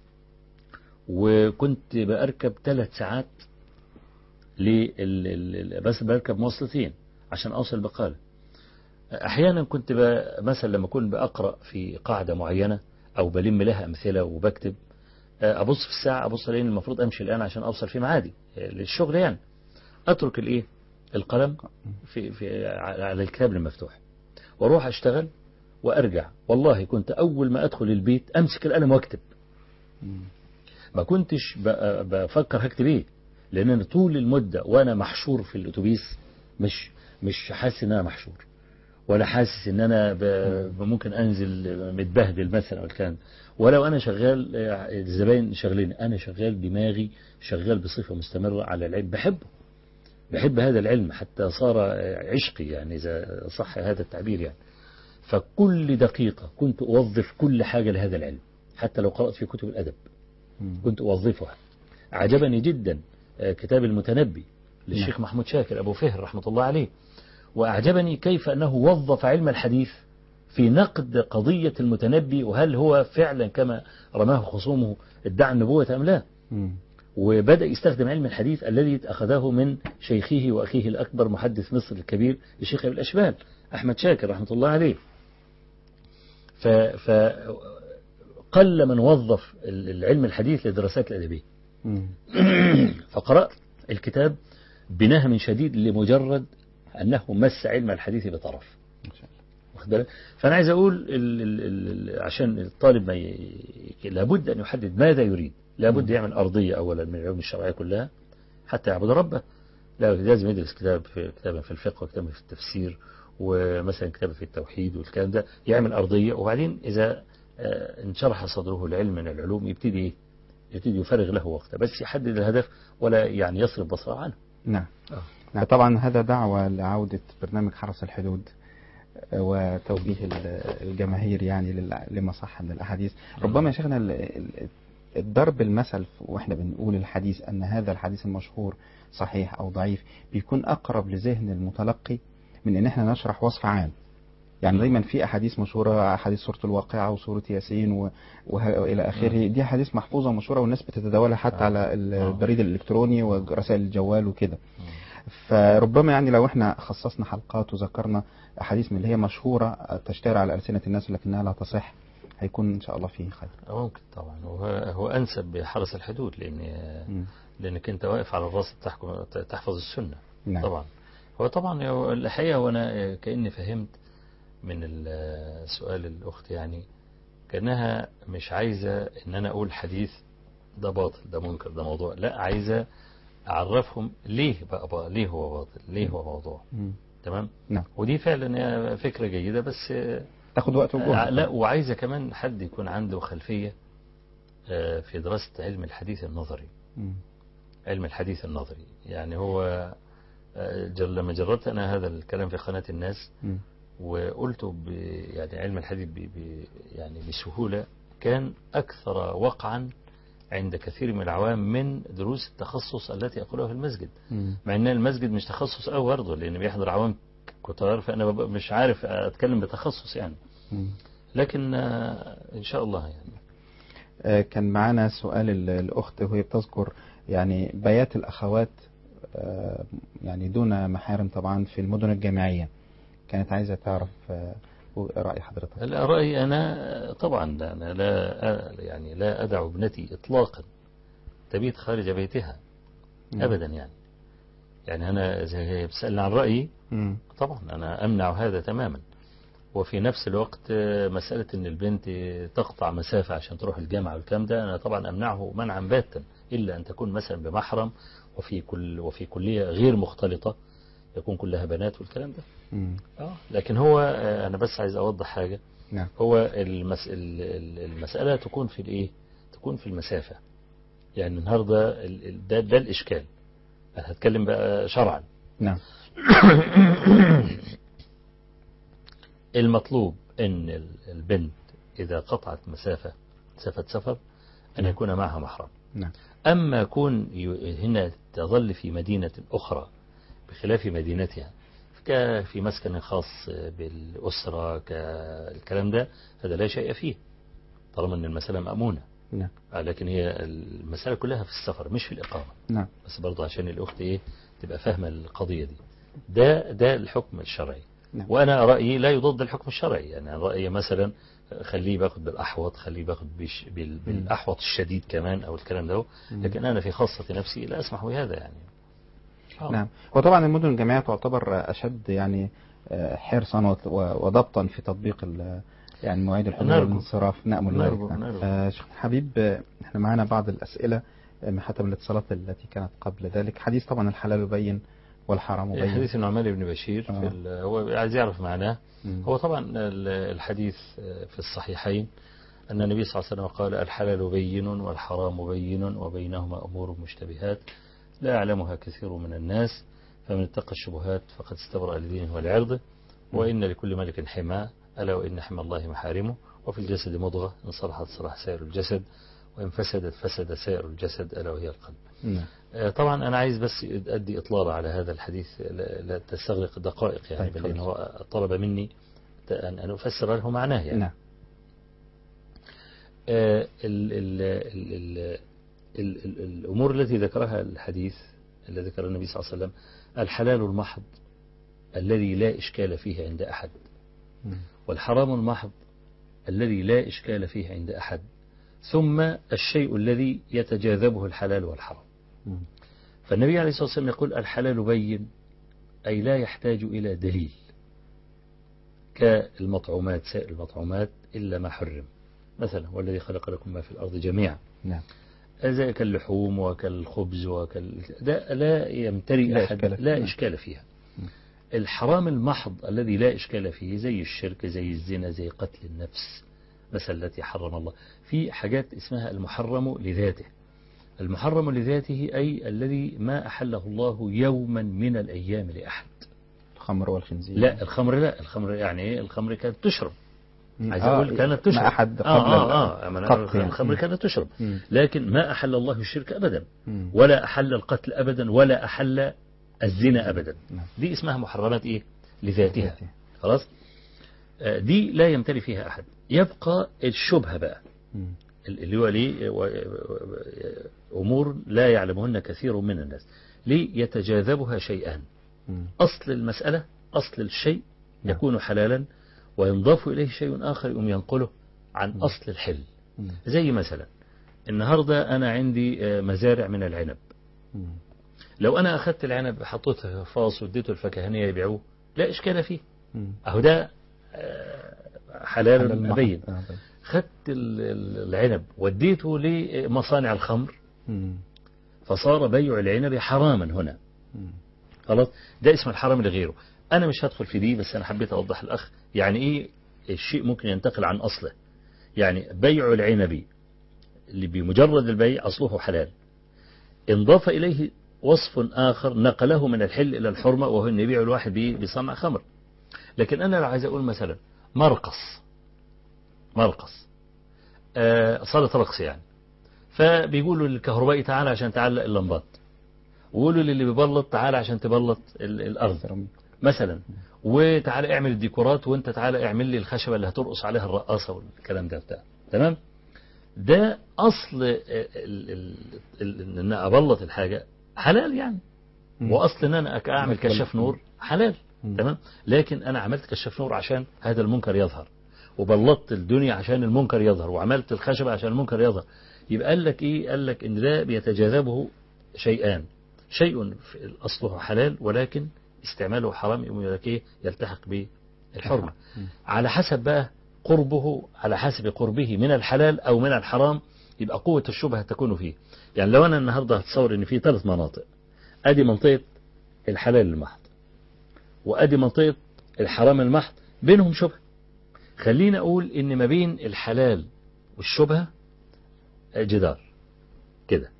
وكنت بأركب ثلاث ساعات لل... ال- ال- بس بركب مواصلتين عشان أوصل البقالة أحيانا كنت ب... مثلا لما أكون بأقرأ في قاعدة معينة أو بلم لها أمثلة وبكتب أبص في الساعة أبص لأن المفروض أمشي الآن عشان أوصل في معادي للشغل يعني أترك الإيه القلم في في على الكتاب المفتوح واروح اشتغل وارجع والله كنت اول ما ادخل البيت امسك القلم واكتب مم. ما كنتش ب- بفكر هكتب ايه لان انا طول المده وانا محشور في الاتوبيس مش مش حاسس ان انا محشور ولا حاسس ان انا ب- ممكن انزل متبهدل مثلا والكلام ده. ولو انا شغال آه، الزباين شغالين انا شغال دماغي شغال بصفه مستمره على العلم بحبه بحب هذا العلم حتى صار آه، عشقي يعني اذا صح هذا التعبير يعني فكل دقيقه كنت اوظف كل حاجه لهذا العلم حتى لو قرات في كتب الادب مم. كنت أوظفها عجبني جدا آه، كتاب المتنبي للشيخ محمود شاكر أبو فهر رحمة الله عليه وأعجبني كيف أنه وظف علم الحديث في نقد قضية المتنبي وهل هو فعلا كما رماه خصومه ادعى النبوة أم لا مم. وبدأ يستخدم علم الحديث الذي أخذه من شيخه وأخيه الأكبر محدث مصر الكبير الشيخ أبي الأشبال أحمد شاكر رحمة الله عليه ف, ف قل من وظف العلم الحديث للدراسات الأدبية مم. فقرأت الكتاب بنهم شديد لمجرد أنه مس علم الحديث بطرف إن شاء الله. واخد بالك؟ فأنا عايز أقول ال ال ال عشان الطالب ما ي... لابد أن يحدد ماذا يريد لابد يعمل أرضية أولا من العلوم الشرعية كلها حتى يعبد ربه لا لازم يدرس كتاب في كتابا في الفقه وكتابا في التفسير ومثلا كتابا في التوحيد والكلام ده يعمل أرضية وبعدين إذا آه، انشرح صدره العلم من العلوم يبتدي إيه؟ يبتدي يفرغ له وقته بس يحدد الهدف ولا يعني يصرف بصره عنه نعم آه. نعم طبعا هذا دعوة لعودة برنامج حرس الحدود آه، وتوجيه ال- الجماهير يعني لل- لما صح من الأحاديث ربما يا شيخنا ال- ال- الضرب المثل واحنا بنقول الحديث أن هذا الحديث المشهور صحيح أو ضعيف بيكون أقرب لذهن المتلقي من أن احنا نشرح وصف عام يعني دايما في أحاديث مشهورة أحاديث سورة الواقعة وسورة ياسين و- وه- وإلى آخره دي أحاديث محفوظة ومشهورة والناس بتتداولها حتى آه. على آه. البريد الإلكتروني ورسائل الجوال وكده فربما يعني لو احنا خصصنا حلقات وذكرنا احاديث من اللي هي مشهوره تشتهر على السنه الناس لكنها لا تصح هيكون ان شاء الله فيه خير. ممكن طبعا هو, هو أنسب بحرس الحدود لأن مم. لأنك أنت واقف على الراس تحكم تحفظ السنة نعم. طبعا هو طبعا هو الحقيقة وأنا كأني فهمت من ال- سؤال الأخت يعني كأنها مش عايزة إن أنا أقول حديث ده باطل ده منكر ده موضوع لا عايزة أعرفهم ليه بقى, بقى ليه هو باطل ليه هو موضوع مم. تمام نعم. ودي فعلا فكرة جيدة بس تاخد وقت آه، وجهد. لا وعايزة كمان حد يكون عنده خلفية آه، في دراسة علم الحديث النظري مم. علم الحديث النظري يعني هو آه، جر- لما جربت أنا هذا الكلام في قناة الناس مم. وقلته ب يعني علم الحديث ب ب يعني بسهولة كان أكثر وقعا عند كثير من العوام من دروس التخصص التي أقولها في المسجد مم. مع أن المسجد مش تخصص أو برضه لأن بيحضر عوام كتار فأنا ببقى مش عارف أتكلم بتخصص يعني مم. لكن آه، إن شاء الله يعني آه، كان معانا سؤال ال- الأخت وهي بتذكر يعني بيات الأخوات آه، يعني دون محارم طبعا في المدن الجامعية كانت عايزة تعرف آه، رأي حضرتك لا رأيي أنا طبعا لا- أنا لا يعني لا أدع ابنتي إطلاقا تبيت خارج بيتها مم. أبدا يعني يعني أنا إذا هي بتسألني عن رأيي مم. طبعا أنا أمنع هذا تماما وفي نفس الوقت آه، مسألة أن البنت تقطع مسافة عشان تروح الجامعة والكلام ده أنا طبعا أمنعه منعا باتا إلا أن تكون مثلا بمحرم وفي كل وفي كلية غير مختلطة يكون كلها بنات والكلام ده مم. آه لكن هو آه، أنا بس عايز أوضح حاجة نعم هو المس... ال- ال- المسألة تكون في الإيه؟ تكون في المسافة يعني النهاردة ال- ال- ده, ده الإشكال أنا هتكلم بقى شرعا نعم المطلوب أن ال- البنت إذا قطعت مسافة مسافة سفر أن نعم. يكون معها محرم نعم أما كون ي- هنا تظل في مدينة أخرى بخلاف مدينتها ك- في مسكن خاص بالأسرة كالكلام ده هذا لا شيء فيه طالما أن المسألة مأمونة نعم آه، لكن هي المسألة كلها في السفر مش في الإقامة نعم بس برضو عشان الأخت إيه تبقى فاهمة القضية دي ده ده الحكم الشرعي نعم. وأنا رأيي لا يضد الحكم الشرعي يعني أنا رأيي مثلا خليه باخد بالأحوط خليه باخد بش بال بالأحوط الشديد كمان أو الكلام ده مم. لكن أنا في خاصة نفسي لا أسمح بهذا يعني آه. نعم وطبعا المدن الجامعية تعتبر أشد يعني آه، حرصا وت- و- وضبطا في تطبيق ال- يعني مواعيد الحضور نرجو. والانصراف نأمل نرجو، ذلك نعم. نرجو. آه، شيخ حبيب آه، احنا معنا بعض الأسئلة آه، من حتى من الاتصالات التي كانت قبل ذلك حديث طبعا الحلال بين والحرام بين حديث النعمان بن بشير في آه. ال- هو عايز يعرف معناه مم. هو طبعا ال- الحديث في الصحيحين أن النبي صلى الله عليه وسلم قال الحلال بين والحرام بين وبينهما أمور مشتبهات لا يعلمها كثير من الناس فمن اتقى الشبهات فقد استبرأ لدينه ولعرضه وإن لكل ملك حماه ألا وإن حمى الله محارمه وفي الجسد مضغة إن صلحت صلح سائر الجسد وإن فسدت فسد سائر الجسد ألا وهي القلب نعم. آه، طبعا أنا عايز بس أدي إطلالة على هذا الحديث لا لا تستغرق دقائق يعني طيب، بل إن خلاص. هو طلب مني أن أن أفسر له معناه يعني نعم آه، ال ال ال ال ال ال الأمور التي ذكرها الحديث الذي ذكر النبي صلى الله عليه وسلم الحلال المحض الذي لا إشكال فيه عند أحد مم. والحرام المحض الذي لا إشكال فيه عند أحد ثم الشيء الذي يتجاذبه الحلال والحرام مم. فالنبي عليه الصلاة والسلام يقول الحلال بين أي لا يحتاج إلى دليل كالمطعومات سائر المطعومات إلا ما حرم مثلا والذي خلق لكم ما في الأرض جميعا نعم زي كاللحوم وكالخبز وكال ده لا يمتري لا أحد إشكال فيه. لا نعم. إشكال فيها مم. الحرام المحض الذي لا إشكال فيه زي الشرك زي الزنا زي قتل النفس مثلا التي حرم الله في حاجات اسمها المحرم لذاته المحرم لذاته أي الذي ما أحله الله يوما من الأيام لأحد الخمر والخنزير لا الخمر لا الخمر يعني إيه الخمر كانت تشرب مم. عايز آه، أقول كانت تشرب ما أحد قبل آه آه آه ما أنا- القتل يعني. الخمر كانت تشرب مم. لكن ما أحل الله الشرك أبدا مم. ولا أحل القتل أبدا ولا أحل الزنا أبدا نعم. دي اسمها محرمات إيه لذاتها ذاتها. خلاص آه، دي لا يمتلي فيها أحد يبقى الشبهة بقى مم. اللي هو ليه و- أمور لا يعلمهن كثير من الناس ليه يتجاذبها شيئان مم. أصل المسألة أصل الشيء نعم. يكون حلالا وينضاف إليه شيء آخر يقوم ينقله عن مم. أصل الحل مم. زي مثلا النهاردة أنا عندي آه، مزارع من العنب مم. لو أنا أخذت العنب حطيته في فاص واديته الفكهانية يبيعوه لا إشكال فيه مم. أهو ده آه، حلال حلال محض. مبين آه، طيب. خدت ال- ال- العنب وديته لمصانع الخمر مم. فصار بيع العنب حراما هنا مم. خلاص ده اسم الحرام لغيره أنا مش هدخل في دي بس أنا حبيت أوضح الأخ يعني إيه الشيء ممكن ينتقل عن أصله يعني بيع العنب اللي بمجرد البيع أصله حلال انضاف إليه وصف آخر نقله من الحل إلى الحرمة وهو أن يبيع الواحد بإيه؟ بصنع خمر لكن أنا لو عايز أقول مثلا مرقص مرقص آه صالة رقص يعني فبيقولوا للكهربائي تعالى عشان تعلق اللمبات ويقولوا للي بيبلط تعالى عشان تبلط ال- الأرض سيراميك. مثلا وتعالى اعمل الديكورات وانت تعالى اعمل لي الخشبة اللي هترقص عليها الرقاصة والكلام ده بتاع تمام ده أصل ال- ال- ال- ان انا ابلط الحاجة حلال يعني مم. واصل ان انا أك- اعمل مثل- كشاف نور حلال مم. تمام لكن انا عملت كشاف نور عشان هذا المنكر يظهر وبلطت الدنيا عشان المنكر يظهر وعملت الخشبة عشان المنكر يظهر يبقى قال لك ايه قال لك ان ده بيتجاذبه شيئان شيء في اصله حلال ولكن استعماله حرام يقوم يقول لك ايه يلتحق بالحرمة مم. على حسب بقى قربه على حسب قربه من الحلال او من الحرام يبقى قوة الشبهة تكون فيه يعني لو انا النهاردة هتصور ان في ثلاث مناطق ادي منطقة الحلال المحض وادي منطقة الحرام المحض بينهم شبهة خلينا اقول ان ما بين الحلال والشبهة جدار كده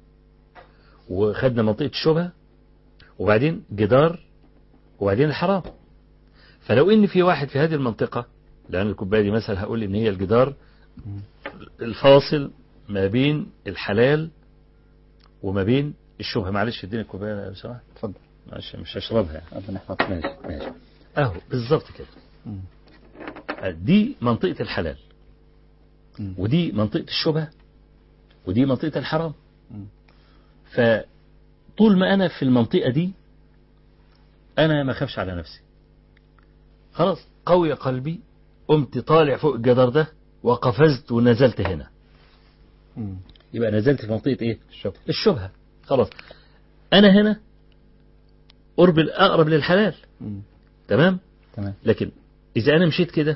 وخدنا منطقة الشبهة وبعدين جدار وبعدين الحرام فلو ان في واحد في هذه المنطقة لان الكوباية دي مثلا هقول ان هي الجدار مم. الفاصل ما بين الحلال وما بين الشبهة معلش اديني الكوباية لو سمحت اتفضل معلش مش هشربها ربنا يحفظك ماشي ماشي اهو بالظبط كده مم. دي منطقة الحلال مم. ودي منطقة الشبهة ودي منطقة الحرام مم. فطول ما أنا في المنطقة دي أنا ما خافش على نفسي خلاص قوي قلبي قمت طالع فوق الجدار ده وقفزت ونزلت هنا مم. يبقى نزلت في منطقة إيه الشكر الشبهة خلاص أنا هنا قرب الأقرب للحلال مم. تمام تمام لكن إذا أنا مشيت كده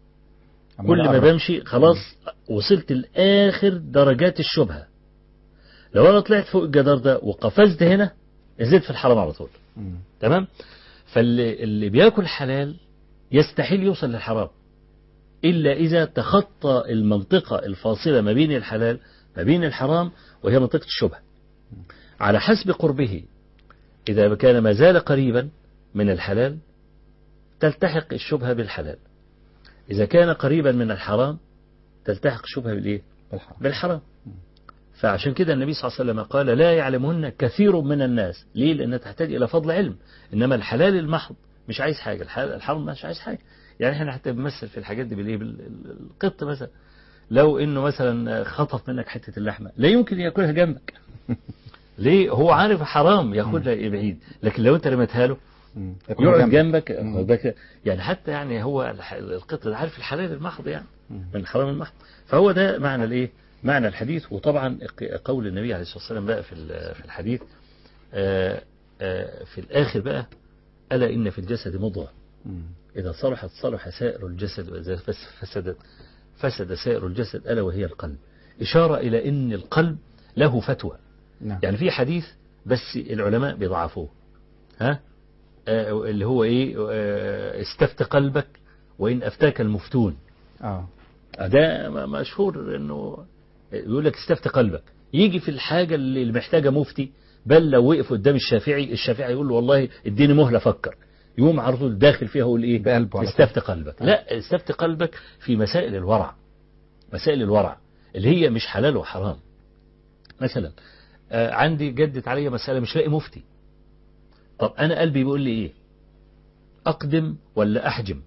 أما كل ما الأقرب. بمشي خلاص وصلت لآخر درجات الشبهة لو أنا طلعت فوق الجدار ده وقفزت هنا نزلت في الحرام على طول مم. تمام فاللي اللي بياكل حلال يستحيل يوصل للحرام إلا إذا تخطى المنطقة الفاصلة ما بين الحلال ما بين الحرام وهي منطقة الشبهة على حسب قربه إذا كان ما زال قريبا من الحلال تلتحق الشبهة بالحلال إذا كان قريبا من الحرام تلتحق الشبهة بالإيه؟ بالحرام بالحرام فعشان كده النبي صلى الله عليه وسلم قال لا يعلمهن كثير من الناس ليه لأنها تحتاج إلى فضل علم إنما الحلال المحض مش عايز حاجة الحلال الحرام مش عايز حاجة يعني احنا حتى بنمثل في الحاجات دي بالايه بالقط مثلا لو انه مثلا خطف منك حتة اللحمة لا يمكن ياكلها جنبك ليه هو عارف حرام ياخدها بعيد لكن لو انت رميتها له مم. يكون يقعد جنبك. جنبك مم. واخد بالك؟ يعني حتى يعني هو الح- القط ده عارف الحلال المحض يعني مم. من الحرام المحض فهو ده معنى الايه معنى الحديث وطبعا ق- قول النبي عليه الصلاه والسلام بقى في ال- في الحديث آه، آه، في الاخر بقى الا ان في الجسد مضغه مم. اذا صلحت صلح سائر الجسد واذا فس- فسدت فسد سائر الجسد الا وهي القلب اشاره الى ان القلب له فتوى نعم يعني في حديث بس العلماء بيضعفوه ها آه، اللي هو ايه آه، استفت قلبك وان افتاك المفتون اه ده م- مشهور انه يقول لك استفت قلبك يجي في الحاجه اللي محتاجه مفتي بل لو وقف قدام الشافعي الشافعي يقول له والله اديني مهله افكر يقوم على طول داخل فيها يقول ايه بقلبه على استفت قلبك لا استفت قلبك في مسائل الورع مسائل الورع اللي هي مش حلال وحرام مثلا آه، عندي جدت عليا مسألة مش لاقي مفتي طب أنا قلبي بيقول لي إيه أقدم ولا أحجم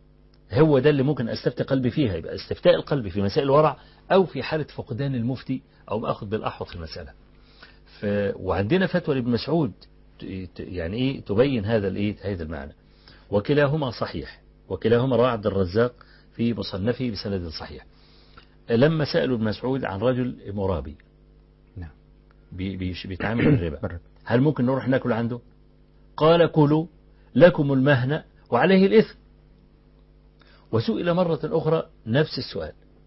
هو ده اللي ممكن أستفتي قلبي فيها يبقى استفتاء القلب في مسائل الورع أو في حالة فقدان المفتي أو أخذ بالأحوط في المسألة ف... وعندنا فتوى لابن مسعود ت- ت- يعني إيه تبين هذا الإيه هذا المعنى وكلاهما صحيح وكلاهما رواه عبد الرزاق في مصنفه بسند صحيح لما سألوا ابن مسعود عن رجل مرابي نعم بي- بيش- بيتعامل بالربا بالربا. هل ممكن نروح ناكل عنده قال كلوا لكم المهنة وعليه الإثم وسئل مرة أخرى نفس السؤال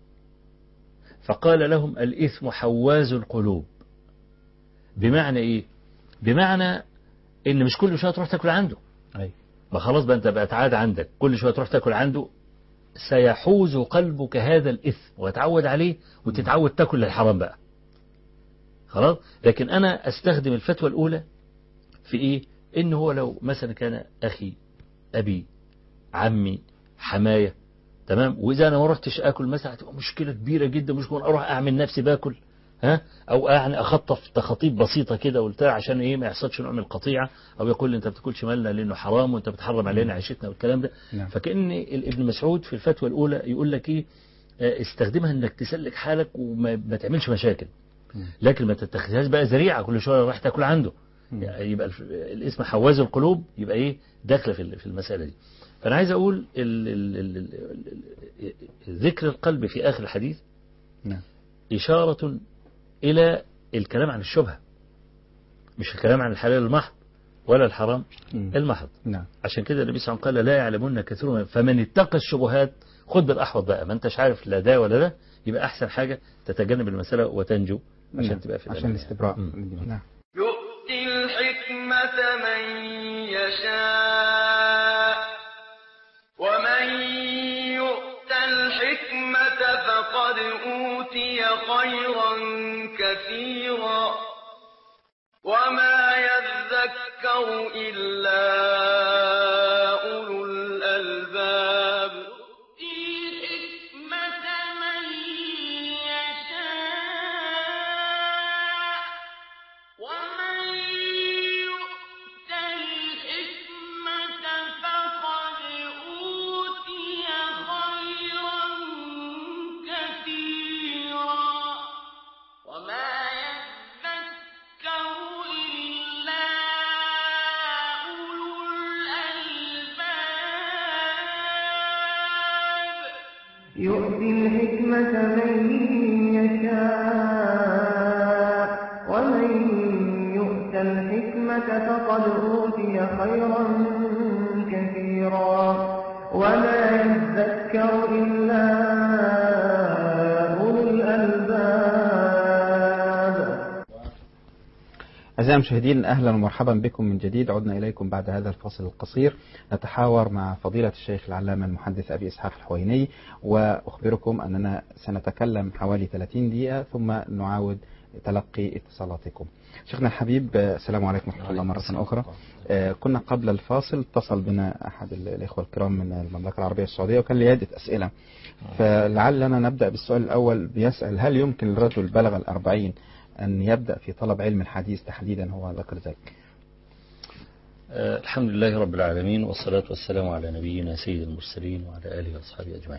فقال لهم الإثم حواز القلوب بمعنى إيه بمعنى إن مش كل شوية تروح تاكل عنده أي ما خلاص بقى أنت بقت عادة عندك كل شوية تروح تاكل عنده سيحوز قلبك هذا الإثم وتعود عليه وتتعود تاكل للحرام بقى خلاص لكن أنا أستخدم الفتوى الأولى في إيه إن هو لو مثلا كان أخي أبي عمي حماية تمام وإذا أنا ما رحتش آكل مثلا هتبقى مشكلة كبيرة جدا مش ممكن أروح أعمل نفسي باكل ها أو يعني أخطف تخاطيب بسيطة كده وبتاع عشان إيه ما يحصلش نوع من القطيعة أو يقول لي أنت بتاكلش مالنا لأنه حرام وأنت بتحرم علينا عيشتنا والكلام ده نعم. فكأن ابن مسعود في الفتوى الأولى يقول لك إيه آه، استخدمها إنك تسلك حالك وما ما تعملش مشاكل مم. لكن ما تتخذهاش بقى ذريعة كل شوية راح تاكل عنده مم. يعني يبقى الف- الاسم حواز القلوب يبقى ايه داخله في ال- في المسألة دي فأنا عايز أقول ال ال ال ال ال ال ذكر القلب في آخر الحديث نعم إشارة إلى الكلام عن الشبهة مش الكلام عن الحلال المحض ولا الحرام مم. المحض نعم عشان كده النبي صلى الله عليه وسلم قال لا يعلمون كثير من- فمن اتقى الشبهات خد بالأحوط بقى ما انتش عارف لا ده ولا ده يبقى أحسن حاجة تتجنب المسألة وتنجو عشان نعم. تبقى في عشان الأمان يعني. الاستبراء مم. نعم يؤتي الحكمة من يشاء ومن يؤت الحكمة فقد أوتي خيرا كثيرا وما يذكر إلا أولو الألباب الحكمة من يشاء ومن يؤت الحكمة فقد أوتي خيرا كثيرا وما يذكر إلا أولو الألباب يؤتي الحكمة من يشاء ومن يؤت يؤت الحكمة فقد أوتي خيرا كثيرا ولا يذكر إلا أولو الألباب أعزائي المشاهدين أهلا ومرحبا بكم من جديد عدنا إليكم بعد هذا الفصل القصير نتحاور مع فضيلة الشيخ العلامة المحدث أبي إسحاق الحويني وأخبركم أننا سنتكلم حوالي 30 دقيقة ثم نعاود تلقي اتصالاتكم شيخنا الحبيب آه، السلام عليكم ورحمة الله مرة أخرى آه، كنا قبل الفاصل اتصل بنا أحد ال- الإخوة الكرام من المملكة العربية السعودية وكان لي عدة أسئلة فلعلنا نبدأ بالسؤال الأول بيسأل هل يمكن للرجل بلغ الأربعين أن يبدأ في طلب علم الحديث تحديدا هو ذكر ذلك آه، الحمد لله رب العالمين والصلاة والسلام على نبينا سيد المرسلين وعلى آله وأصحابه أجمعين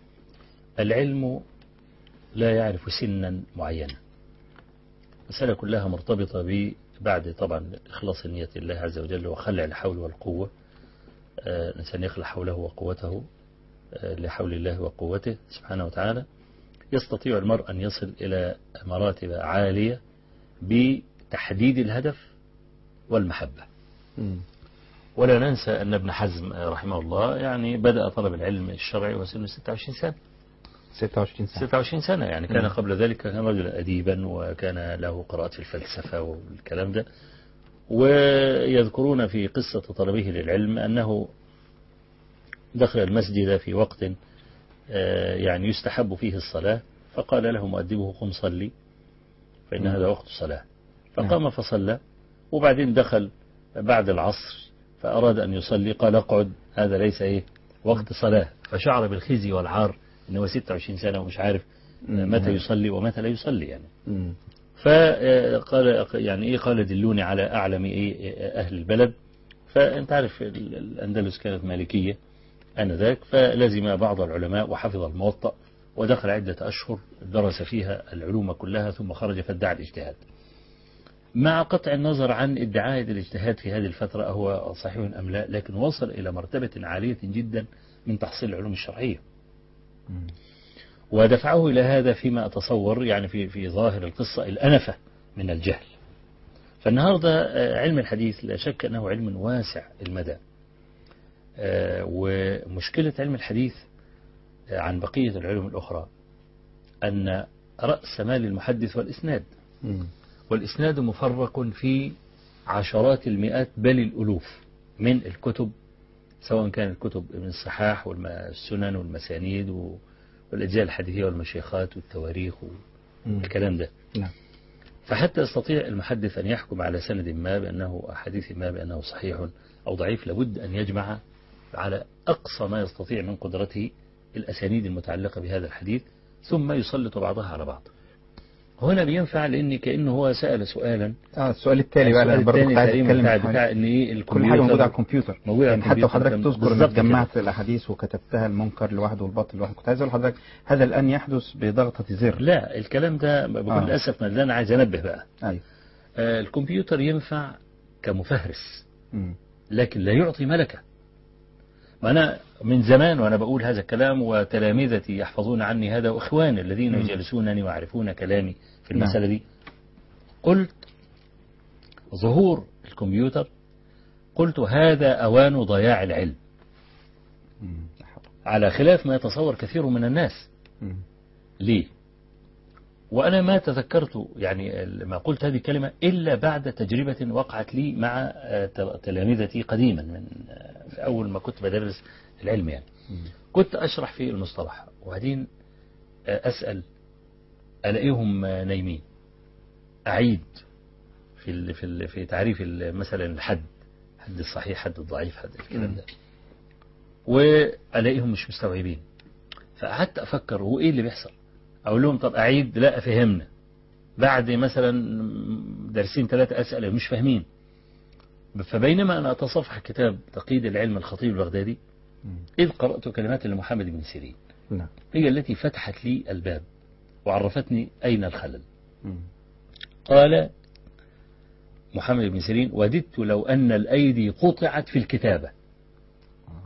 العلم لا يعرف سنا معينا المسألة كلها مرتبطة ب بعد طبعا إخلاص نية الله عز وجل وخلع الحول والقوة آه، الإنسان يخلع حوله وقوته آه، لحول الله وقوته سبحانه وتعالى يستطيع المرء أن يصل إلى مراتب عالية بتحديد الهدف والمحبة ولا ننسى أن ابن حزم رحمه الله يعني بدأ طلب العلم الشرعي وسنه 26 سنة 26 سنة 26 سنة يعني كان مم. قبل ذلك كان رجلا أديبا وكان له قراءة في الفلسفة والكلام ده ويذكرون في قصة طلبه للعلم أنه دخل المسجد في وقت آه، يعني يستحب فيه الصلاة فقال له مؤدبه قم صلي فإن مم. هذا وقت الصلاة فقام فصلى وبعدين دخل بعد العصر فأراد أن يصلي قال اقعد هذا ليس إيه وقت صلاة فشعر بالخزي والعار إنه هو 26 سنة ومش عارف مم. متى يصلي ومتى لا يصلي يعني مم. فقال يعني ايه قال دلوني على اعلم ايه اهل البلد فانت عارف ال- الاندلس كانت مالكيه انذاك فلزم بعض العلماء وحفظ الموطأ ودخل عده اشهر درس فيها العلوم كلها ثم خرج فادعى الاجتهاد. مع قطع النظر عن ادعاء الاجتهاد في هذه الفتره هو صحيح ام لا لكن وصل الى مرتبه عاليه جدا من تحصيل العلوم الشرعيه. مم. ودفعه إلى هذا فيما أتصور يعني في في ظاهر القصة الأنفة من الجهل فالنهاردة آه، علم الحديث لا شك أنه علم واسع المدى آه، ومشكلة علم الحديث آه، عن بقية العلوم الأخرى أن رأس مال المحدث والإسناد مم. والإسناد مفرق في عشرات المئات بل الألوف من الكتب سواء كانت كتب من الصحاح والسنن والمسانيد و- والأجزاء الحديثية والمشيخات والتواريخ مم. والكلام ده نعم فحتى يستطيع المحدث أن يحكم على سند ما بأنه حديث ما بأنه صحيح أو ضعيف لابد أن يجمع على أقصى ما يستطيع من قدرته الأسانيد المتعلقة بهذا الحديث ثم يسلط بعضها على بعض هنا بينفع لأن كأنه هو سأل سؤالا اه السؤال التالي بقى السؤال انا برضه الثاني كنت عايز تقريبا اتكلم بتاع, في بتاع حاجة. ان ايه كل حاجه موجوده على الكمبيوتر الكمبيوتر موجودة على يعني حتى الكمبيوتر وحضرتك كان تذكر بالظبط انك كده. جمعت الاحاديث وكتبتها المنكر لوحده والباطل لوحده كنت عايز اقول لحضرتك هذا الان يحدث بضغطه زر لا الكلام ده بكل آه. أسف ما اللي أنا عايز أنبه بقى ايوه آه الكمبيوتر ينفع كمفهرس مم. لكن لا يعطي ملكة ما أنا من زمان وأنا بقول هذا الكلام وتلامذتي يحفظون عني هذا وإخواني الذين مم. يجلسونني ويعرفون كلامي في نعم. المسألة دي قلت ظهور الكمبيوتر قلت هذا أوان ضياع العلم مم. على خلاف ما يتصور كثير من الناس مم. ليه وأنا ما تذكرت يعني ما قلت هذه الكلمة إلا بعد تجربة وقعت لي مع آه، تل- تلامذتي قديما من آه، في أول ما كنت بدرس العلم يعني مم. كنت أشرح في المصطلح وبعدين آه، أسأل ألاقيهم آه، نايمين أعيد في ال في ال في تعريف ال- مثلا الحد حد الصحيح حد الضعيف حد الكلام مم. ده وألاقيهم مش مستوعبين فقعدت أفكر هو إيه اللي بيحصل أقول لهم طب أعيد لا فهمنا بعد مثلا درسين ثلاثة أسأل مش فاهمين فبينما أنا أتصفح كتاب تقييد العلم الخطيب البغدادي مم. إذ قرأت كلمات لمحمد بن سيرين نعم هي التي فتحت لي الباب وعرفتني أين الخلل مم. قال محمد بن سيرين وددت لو أن الأيدي قطعت في الكتابة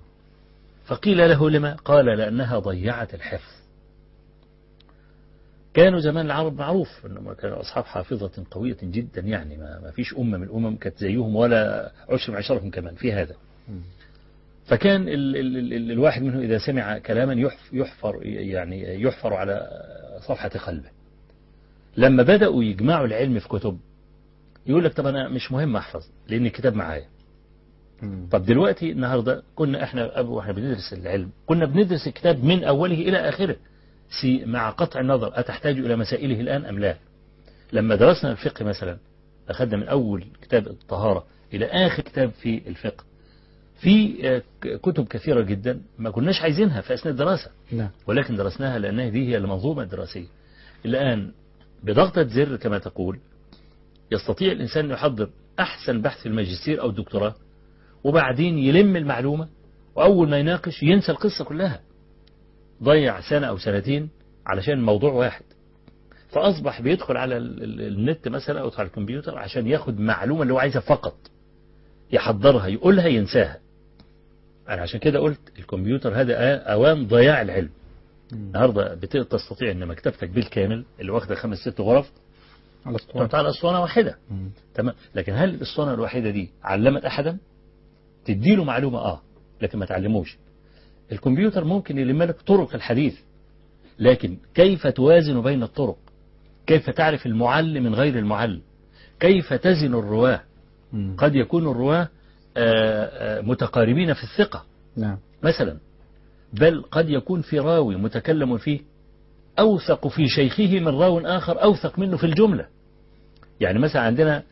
فقيل له لما قال لأنها ضيعت الحفظ كانوا زمان العرب معروف انهم كانوا اصحاب حافظه قويه جدا يعني ما, ما فيش امه من الامم كانت زيهم ولا عشر من عشرهم كمان في هذا مم. فكان ال ال ال ال الواحد منهم إذا سمع كلاما يحف- يحفر يعني يحفر على صفحة قلبه لما بدأوا يجمعوا العلم في كتب يقول لك طب أنا مش مهم أحفظ لأن الكتاب معايا مم. طب دلوقتي النهاردة كنا إحنا قبل وإحنا بندرس العلم كنا بندرس الكتاب من أوله إلى آخره سي مع قطع النظر أتحتاج إلى مسائله الآن أم لا لما درسنا الفقه مثلا أخذنا من أول كتاب الطهارة إلى آخر كتاب في الفقه في آه، ك- كتب كثيرة جدا ما كناش عايزينها في أثناء الدراسة نعم ولكن درسناها لأنها دي هي المنظومة الدراسية الآن بضغطة زر كما تقول يستطيع الإنسان أن يحضر أحسن بحث في الماجستير أو الدكتوراه وبعدين يلم المعلومة وأول ما يناقش ينسى القصة كلها ضيع سنة أو سنتين علشان موضوع واحد فأصبح بيدخل على ال- ال- النت مثلا أو على الكمبيوتر عشان ياخد معلومة اللي هو عايزها فقط يحضرها يقولها ينساها أنا عشان كده قلت الكمبيوتر هذا آ- أوان ضياع العلم مم. النهارده بت- تستطيع ان مكتبتك بالكامل اللي واخده خمس ست غرف على اسطوانة تحط على اسطوانه واحده مم. تمام لكن هل الاسطوانه الواحده دي علمت احدا تديله معلومه اه لكن ما تعلموش الكمبيوتر ممكن يلم لك طرق الحديث لكن كيف توازن بين الطرق كيف تعرف المعلم من غير المعلم كيف تزن الرواه مم. قد يكون الرواه آه، آه، متقاربين في الثقه نعم مثلا بل قد يكون في راوي متكلم فيه أوثق في شيخه من راو آخر أوثق منه في الجملة يعني مثلا عندنا آه،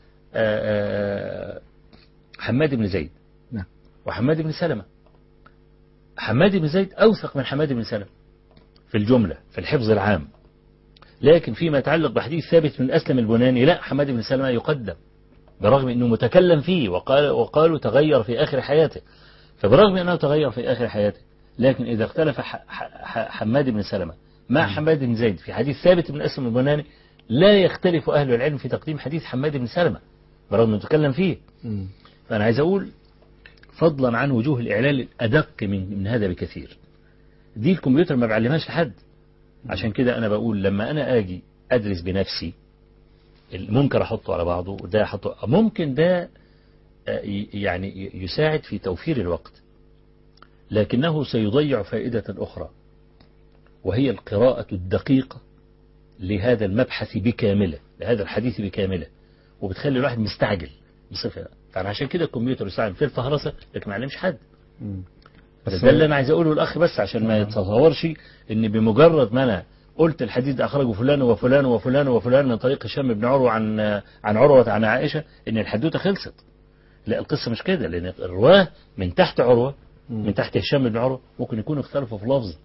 آه، حماد بن زيد نعم. وحماد بن سلمة حماد بن زيد أوثق من حماد بن سلمة في الجملة في الحفظ العام لكن فيما يتعلق بحديث ثابت من أسلم البناني لا حماد بن سلمة يقدم برغم أنه متكلم فيه وقال وقالوا تغير في آخر حياته فبرغم أنه تغير في آخر حياته لكن إذا اختلف ح- ح- حماد بن سلمة مع حماد بن زيد في حديث ثابت بن أسلم البناني لا يختلف أهل العلم في تقديم حديث حماد بن سلمة برغم أنه تكلم فيه مم. فأنا عايز أقول فضلا عن وجوه الإعلال الأدق من, من هذا بكثير دي الكمبيوتر ما بعلمهاش لحد عشان كده أنا بقول لما أنا أجي أدرس بنفسي المنكر أحطه على بعضه وده أحطه ممكن ده آه، ي- يعني يساعد في توفير الوقت لكنه سيضيع فائدة أخرى وهي القراءة الدقيقة لهذا المبحث بكامله لهذا الحديث بكامله وبتخلي الواحد مستعجل بصفة فأنا عشان كده الكمبيوتر يستعمل في الفهرسة لكن ما علمش حد مم. بس ده اللي انا عايز اقوله للاخ بس عشان ما يتصورش ان بمجرد ما انا قلت الحديث ده اخرجه فلان وفلان وفلان وفلان من طريق هشام بن عروه عن عن عروه عن عائشه ان الحدوته خلصت لا القصه مش كده لان الرواه من تحت عروه من تحت هشام بن عروه ممكن يكونوا اختلفوا في لفظ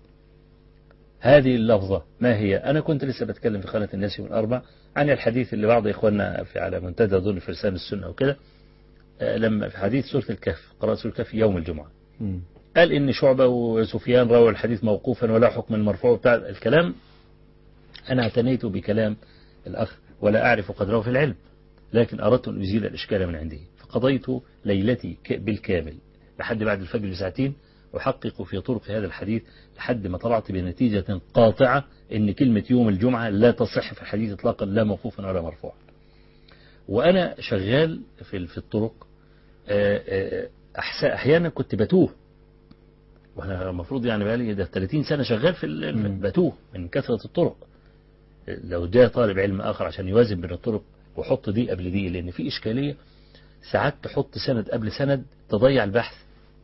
هذه اللفظة ما هي أنا كنت لسه بتكلم في قناة الناس يوم الأربع عن الحديث اللي بعض إخواننا في على منتدى ظل فرسان السنة وكده آه، لما في حديث سورة الكهف قراءة سورة الكهف يوم الجمعة مم. قال إن شعبة وسفيان روى الحديث موقوفا ولا حكم المرفوع بتاع الكلام أنا اعتنيت بكلام الأخ ولا أعرف قدره في العلم لكن أردت أن أزيل الإشكال من عنده فقضيت ليلتي ك- بالكامل لحد بعد الفجر بساعتين أحقق في طرق هذا الحديث لحد ما طلعت بنتيجة قاطعة إن كلمة يوم الجمعة لا تصح في الحديث إطلاقا لا موقوفا ولا مرفوعا وأنا شغال في في الطرق آه، آه، أحس- أحيانا كنت بتوه وانا المفروض يعني بقالي ده 30 سنه شغال في ال- مم. بتوه من كثره الطرق لو جاء طالب علم اخر عشان يوازن بين الطرق وحط دي قبل دي لان في اشكاليه ساعات تحط سند قبل سند تضيع البحث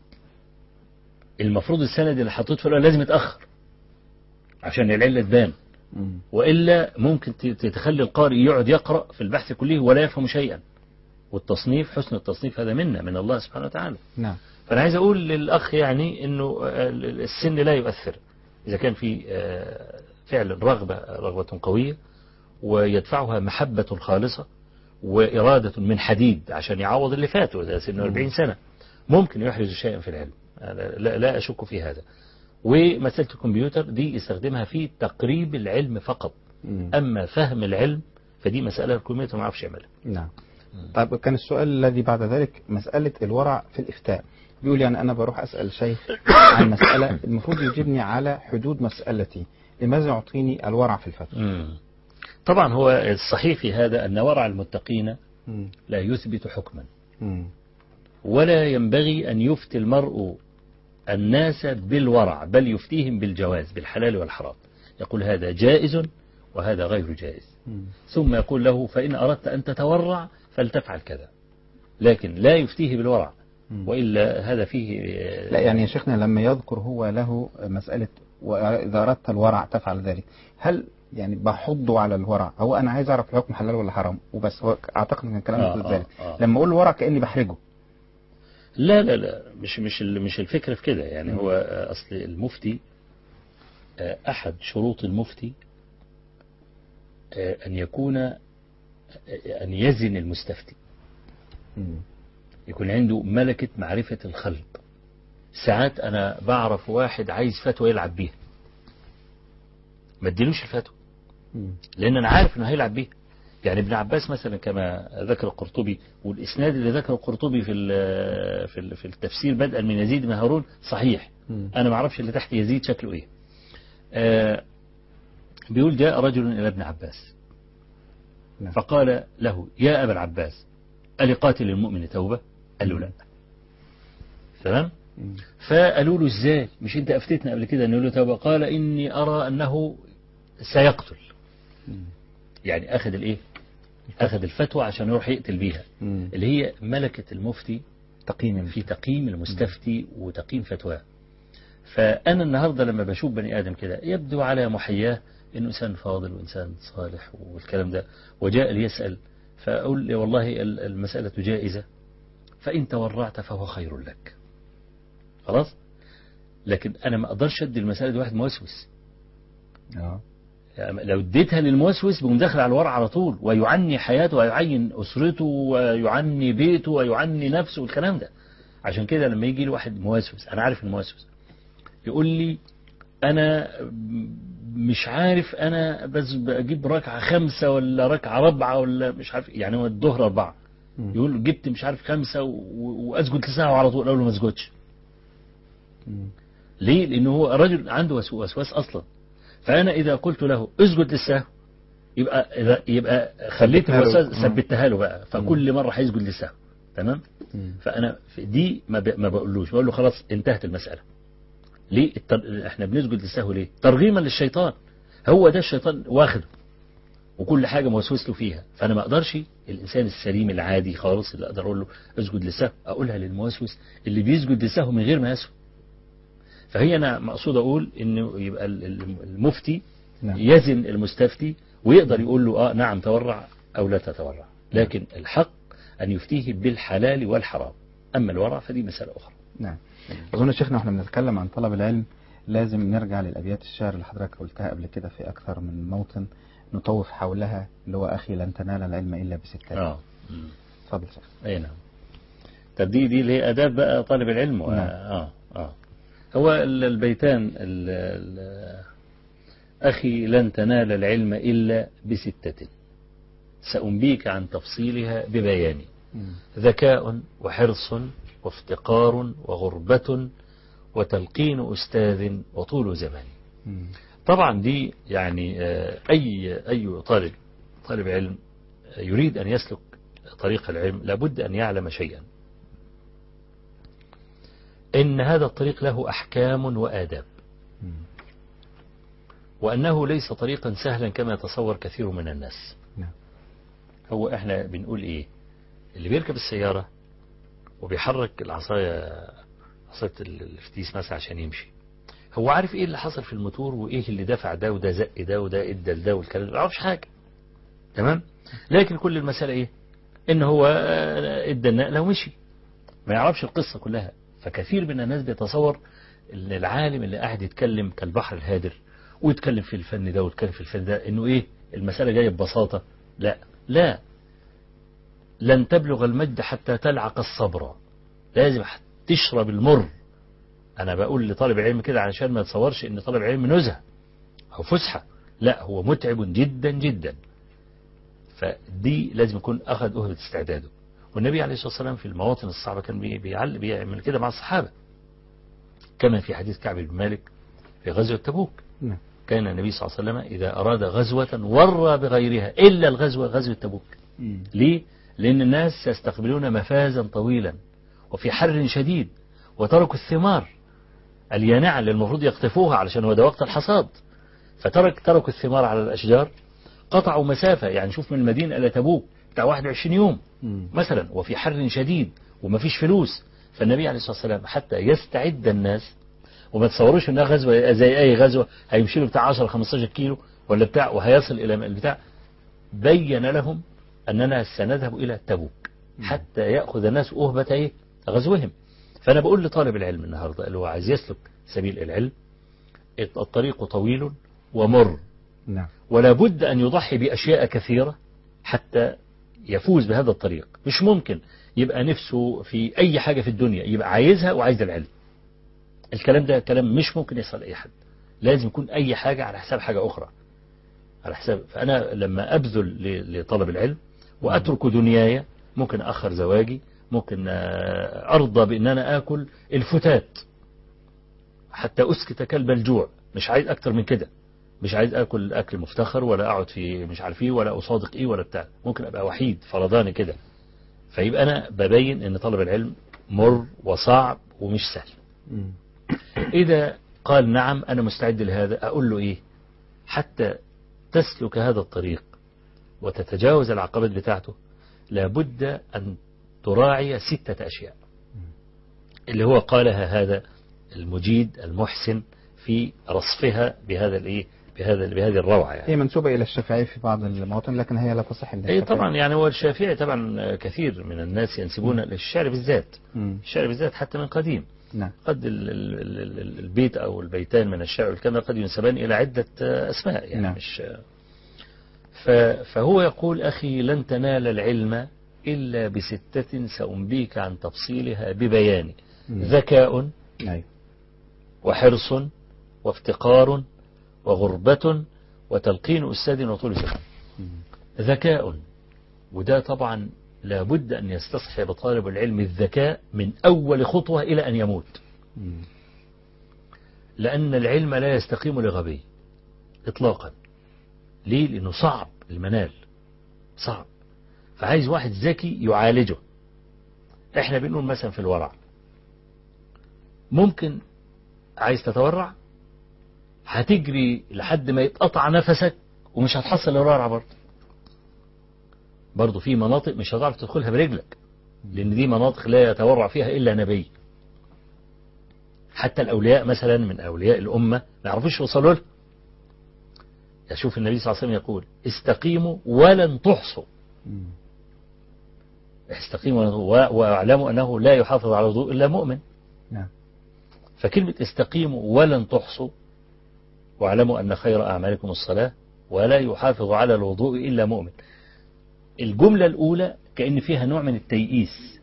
المفروض السند اللي حطيته في الاول لازم يتاخر عشان العله تبان مم. والا ممكن ت- تخلي القارئ يقعد يقرا في البحث كله ولا يفهم شيئا والتصنيف حسن التصنيف هذا منا من الله سبحانه وتعالى نعم فأنا عايز أقول للأخ يعني إنه آه، السن لا يؤثر إذا كان في آه، فعلا رغبة رغبة قوية ويدفعها محبة خالصة وإرادة من حديد عشان يعوض اللي فاته ده سنه 40 سنة ممكن يحرز شيئا في العلم أنا لا, لا أشك في هذا ومسألة الكمبيوتر دي يستخدمها في تقريب العلم فقط مم. أما فهم العلم فدي مسألة الكمبيوتر ما يعرفش يعملها نعم طيب كان السؤال الذي بعد ذلك مسألة الورع في الإفتاء بيقول يعني أنا بروح أسأل شيخ عن مسألة المفروض يجيبني على حدود مسألتي لماذا يعطيني الورع في الفتوى مم. طبعا هو الصحيح في هذا أن ورع المتقين مم. لا يثبت حكما مم. ولا ينبغي أن يفتي المرء الناس بالورع بل يفتيهم بالجواز بالحلال والحرام يقول هذا جائز وهذا غير جائز مم. ثم يقول له فإن أردت أن تتورع فلتفعل كذا لكن لا يفتيه بالورع مم. وإلا هذا فيه لا يعني يا شيخنا لما يذكر هو له مسألة وإذا أردت الورع تفعل ذلك هل يعني بحضه على الورع هو أنا عايز أعرف الحكم حلال ولا حرام وبس هو أعتقد أن الكلام آه، يقول آه، ذلك آه. لما أقول ورع كأني بحرجه لا لا لا مش مش ال- مش الفكرة في كده يعني مم. هو آه، أصل المفتي آه، أحد شروط المفتي آه، أن يكون آه، أن يزن المستفتي مم. يكون عنده ملكة معرفة الخلق ساعات أنا بعرف واحد عايز فتوى يلعب بيها ما اديلوش الفتوى مم. لأن أنا عارف إنه هيلعب بيها يعني ابن عباس مثلا كما ذكر القرطبي والإسناد اللي ذكره القرطبي في ال- في ال- في التفسير بدءا من يزيد بن هارون صحيح مم. أنا ما أعرفش اللي تحت يزيد شكله إيه آه بيقول جاء رجل إلى ابن عباس نعم. فقال له يا أبا العباس ألقاتل المؤمن توبة قال له لا تمام مم. فقالوا له ازاي مش انت افتتنا قبل كده انه له توبه قال اني ارى انه سيقتل مم. يعني اخذ الايه اخذ الفتوى عشان يروح يقتل بيها مم. اللي هي ملكة المفتي تقييم في تقييم المستفتي وتقييم فتواه فأنا النهاردة لما بشوف بني آدم كده يبدو على محياه إنه إنسان فاضل وإنسان صالح والكلام ده وجاء ليسأل فأقول لي والله ال- المسألة جائزة فإن تورعت فهو خير لك خلاص لكن أنا ما أقدرش أدي المسألة دي واحد موسوس اه يعني لو اديتها للموسوس بيقوم داخل على الورع على طول ويعني حياته ويعين اسرته ويعني بيته ويعني نفسه والكلام ده عشان كده لما يجي لي واحد موسوس انا عارف الموسوس يقول لي انا مش عارف انا بس بجيب ركعه خمسه ولا ركعه رابعه ولا مش عارف يعني هو الظهر اربعه مم. يقول جبت مش عارف خمسه و- و- واسجد لساعه على طول اقول له ما اسجدش مم. ليه؟ لأنه هو رجل عنده وسو- وسواس أصلا فأنا إذا قلت له اسجد للسهو يبقى إذا- يبقى خليت ثبتها له. الوسواس آه. ثبتها له بقى فكل مرة هيسجد للسهو تمام؟ مم. فأنا في دي ما, ب... ما بقولوش بقول له خلاص انتهت المسألة ليه التر... احنا بنسجد للسهو ليه؟ ترغيما للشيطان هو ده الشيطان واخده وكل حاجة موسوس له فيها فأنا ما أقدرش الإنسان السليم العادي خالص اللي أقدر أقول له اسجد للسهو أقولها للموسوس اللي بيسجد للسهو من غير ما يسهو فهي أنا مقصود أقول إنه يبقى ال- ال- المفتي نعم. يزن المستفتي ويقدر يقول له آه نعم تورع أو لا تتورع لكن الحق أن يفتيه بالحلال والحرام أما الورع فدي مسألة أخرى نعم أظن شيخنا واحنا بنتكلم عن طلب العلم لازم نرجع للأبيات الشعر اللي حضرتك قلتها قبل كده في أكثر من موطن نطوف حولها اللي هو أخي لن تنال العلم إلا بستات آه مم. اتفضل شيخ أي نعم طب دي دي اللي هي آداب بقى طالب العلم و... نعم. آه آه هو ال- البيتان ال... ال... أخي لن تنال العلم إلا بستة سأنبيك عن تفصيلها ببياني مم. ذكاء وحرص وافتقار وغربة وتلقين أستاذ وطول زمان مم. طبعا دي يعني آه، أي أي طالب طالب علم آه، يريد أن يسلك طريق العلم لابد أن يعلم شيئا إن هذا الطريق له أحكام وآداب مم. وأنه ليس طريقا سهلا كما يتصور كثير من الناس نعم. هو احنا بنقول ايه اللي بيركب السيارة وبيحرك العصاية عصاية الفتيس مثلا عشان يمشي هو عارف ايه اللي حصل في الموتور وايه اللي دفع ده وده زق ده وده ادى لده والكلام ده ما يعرفش حاجة تمام لكن كل المسألة ايه ان هو آه، ادى النقلة ومشي ما يعرفش القصة كلها فكثير من الناس بيتصور ان العالم اللي قاعد يتكلم كالبحر الهادر ويتكلم في الفن ده ويتكلم في الفن ده انه ايه المسألة جاية ببساطة لا لا لن تبلغ المجد حتى تلعق الصبر لازم تشرب المر انا بقول لطالب العلم كده علشان ما يتصورش ان طالب العلم نزهه او فسحه لا هو متعب جدا جدا فدي لازم يكون اخذ اهبة استعداده والنبي عليه الصلاه والسلام في المواطن الصعبه كان بي- بيعل بيعمل كده مع الصحابه كما في حديث كعب بن مالك في غزوه تبوك نعم. كان النبي صلى الله عليه وسلم إذا أراد غزوة ورى بغيرها إلا الغزوة غزوة تبوك مم. ليه؟ لأن الناس يستقبلون مفازا طويلا وفي حر شديد وتركوا الثمار اليانعة اللي المفروض يقطفوها علشان هو ده وقت الحصاد فترك تركوا الثمار على الأشجار قطعوا مسافة يعني شوف من المدينة إلى تبوك بتاع 21 يوم مم. مثلا وفي حر شديد ومفيش فلوس فالنبي عليه الصلاة والسلام حتى يستعد الناس وما تصوروش انها غزوة زي اي غزوة هيمشي له بتاع 10 15 كيلو ولا بتاع وهيصل الى البتاع بين لهم اننا سنذهب الى تبوك حتى ياخذ الناس اهبة ايه غزوهم فانا بقول لطالب العلم النهارده اللي هو عايز يسلك سبيل العلم الطريق طويل ومر نعم ولا بد أن يضحي بأشياء كثيرة حتى يفوز بهذا الطريق مش ممكن يبقى نفسه في أي حاجة في الدنيا يبقى عايزها وعايز العلم الكلام ده كلام مش ممكن يصل أي حد لازم يكون أي حاجة على حساب حاجة أخرى على حساب فأنا لما أبذل ل- لطلب العلم وأترك دنياي ممكن أخر زواجي ممكن آه، أرضى بأن أنا آكل الفتات حتى أسكت كلب الجوع مش عايز أكتر من كده مش عايز اكل اكل مفتخر ولا اقعد في مش عارف ايه ولا اصادق ايه ولا بتاع ممكن ابقى وحيد فرداني كده فيبقى انا ببين ان طلب العلم مر وصعب ومش سهل مم. اذا قال نعم انا مستعد لهذا اقول له ايه حتى تسلك هذا الطريق وتتجاوز العقبات بتاعته لابد ان تراعي ستة اشياء اللي هو قالها هذا المجيد المحسن في رصفها بهذا الايه بهذا بهذه الروعه يعني هي منسوبة إلى الشافعي في بعض المواطن لكن هي لا تصح إلا اي الشافعي. طبعا يعني هو الشافعي طبعا كثير من الناس ينسبون للشعر بالذات مم. الشعر بالذات حتى من قديم نعم قد ال- ال- ال- ال- البيت او البيتان من الشعر والكلام قد ينسبان الى عده اسماء يعني نعم. مش ف- فهو يقول اخي لن تنال العلم الا بستة سأنبيك عن تفصيلها ببيان مم. ذكاء أيوة. وحرص وافتقار وغربة وتلقين أستاذ وطول سكن مم. ذكاء وده طبعا لابد أن يستصحب طالب العلم الذكاء من أول خطوة إلى أن يموت مم. لأن العلم لا يستقيم لغبي إطلاقا ليه؟ لأنه صعب المنال صعب فعايز واحد ذكي يعالجه احنا بنقول مثلا في الورع ممكن عايز تتورع هتجري لحد ما يتقطع نفسك ومش هتحصل الورع برضه برضه في مناطق مش هتعرف تدخلها برجلك لأن دي مناطق لا يتورع فيها إلا نبي حتى الأولياء مثلا من أولياء الأمة ما يعرفوش يوصلوا لها يشوف النبي صلى الله عليه وسلم يقول استقيموا ولن تحصوا مم. استقيموا و- واعلموا أنه لا يحافظ على الوضوء إلا مؤمن نعم فكلمة استقيموا ولن تحصوا واعلموا أن خير أعمالكم الصلاة ولا يحافظ على الوضوء إلا مؤمن الجملة الأولى كأن فيها نوع من التيئيس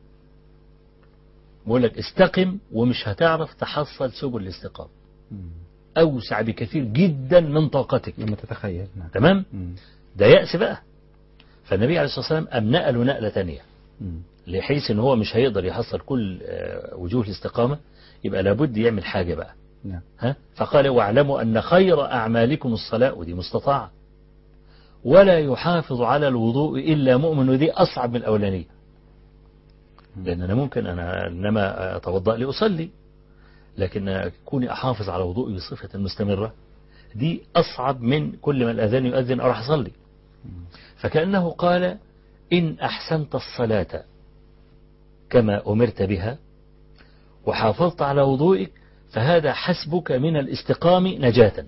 بقول لك استقم ومش هتعرف تحصل سبل الاستقامة مم. أوسع بكثير جدا من طاقتك لما تتخيل نعم تمام مم. ده يأس بقى فالنبي عليه الصلاة والسلام أم نقله نقلة تانية مم. لحيث ان هو مش هيقدر يحصل كل آه، وجوه الاستقامة يبقى لابد يعمل حاجة بقى نعم ها فقال واعلموا أن خير أعمالكم الصلاة ودي مستطاعة ولا يحافظ على الوضوء إلا مؤمن ودي أصعب من الأولانية لأن أنا ممكن أنا إنما أتوضأ لأصلي لكن كوني أحافظ على وضوئي بصفة مستمرة دي أصعب من كل ما الأذان يؤذن أروح أصلي فكأنه قال إن أحسنت الصلاة كما أمرت بها وحافظت على وضوئك فهذا حسبك من الاستقام نجاة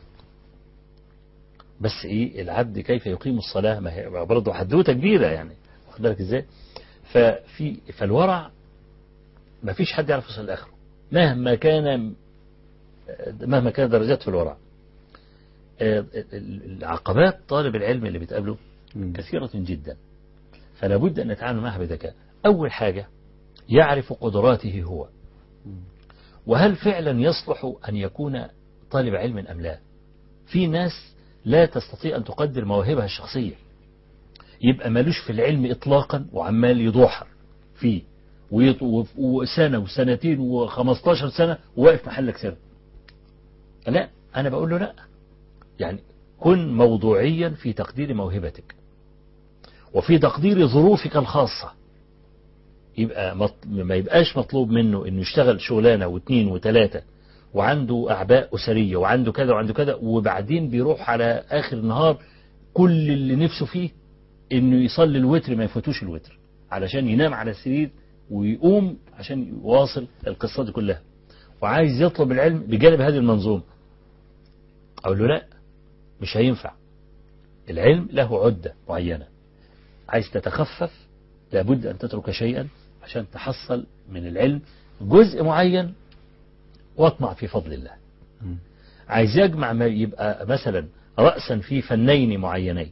بس ايه العبد كيف يقيم الصلاة ما هي برضه حدوتة كبيرة يعني واخد بالك ازاي ففي فالورع ما فيش حد يعرف يوصل لاخره مهما كان مهما كانت درجات في الورع آه، العقبات طالب العلم اللي بتقابله مم. كثيرة جدا فلا بد أن نتعامل معها بذكاء أول حاجة يعرف قدراته هو وهل فعلا يصلح أن يكون طالب علم أم لا في ناس لا تستطيع أن تقدر مواهبها الشخصية يبقى مالوش في العلم إطلاقا وعمال يضوحر فيه ويط- وف- وسنة وسنتين وخمستاشر سنة وواقف محلك سر لا أنا بقول له لا يعني كن موضوعيا في تقدير موهبتك وفي تقدير ظروفك الخاصة يبقى مط... ما يبقاش مطلوب منه انه يشتغل شغلانة واثنين وثلاثة وعنده أعباء أسرية وعنده كذا وعنده كذا وبعدين بيروح على آخر النهار كل اللي نفسه فيه انه يصلي الوتر ما يفوتوش الوتر علشان ينام على السرير ويقوم عشان يواصل القصة دي كلها وعايز يطلب العلم بجانب هذه المنظومة أقول له لا مش هينفع العلم له عدة معينة عايز تتخفف لابد أن تترك شيئا عشان تحصل من العلم جزء معين واطمع في فضل الله مم. عايز يجمع ما يبقى مثلا رأسا في فنين معينين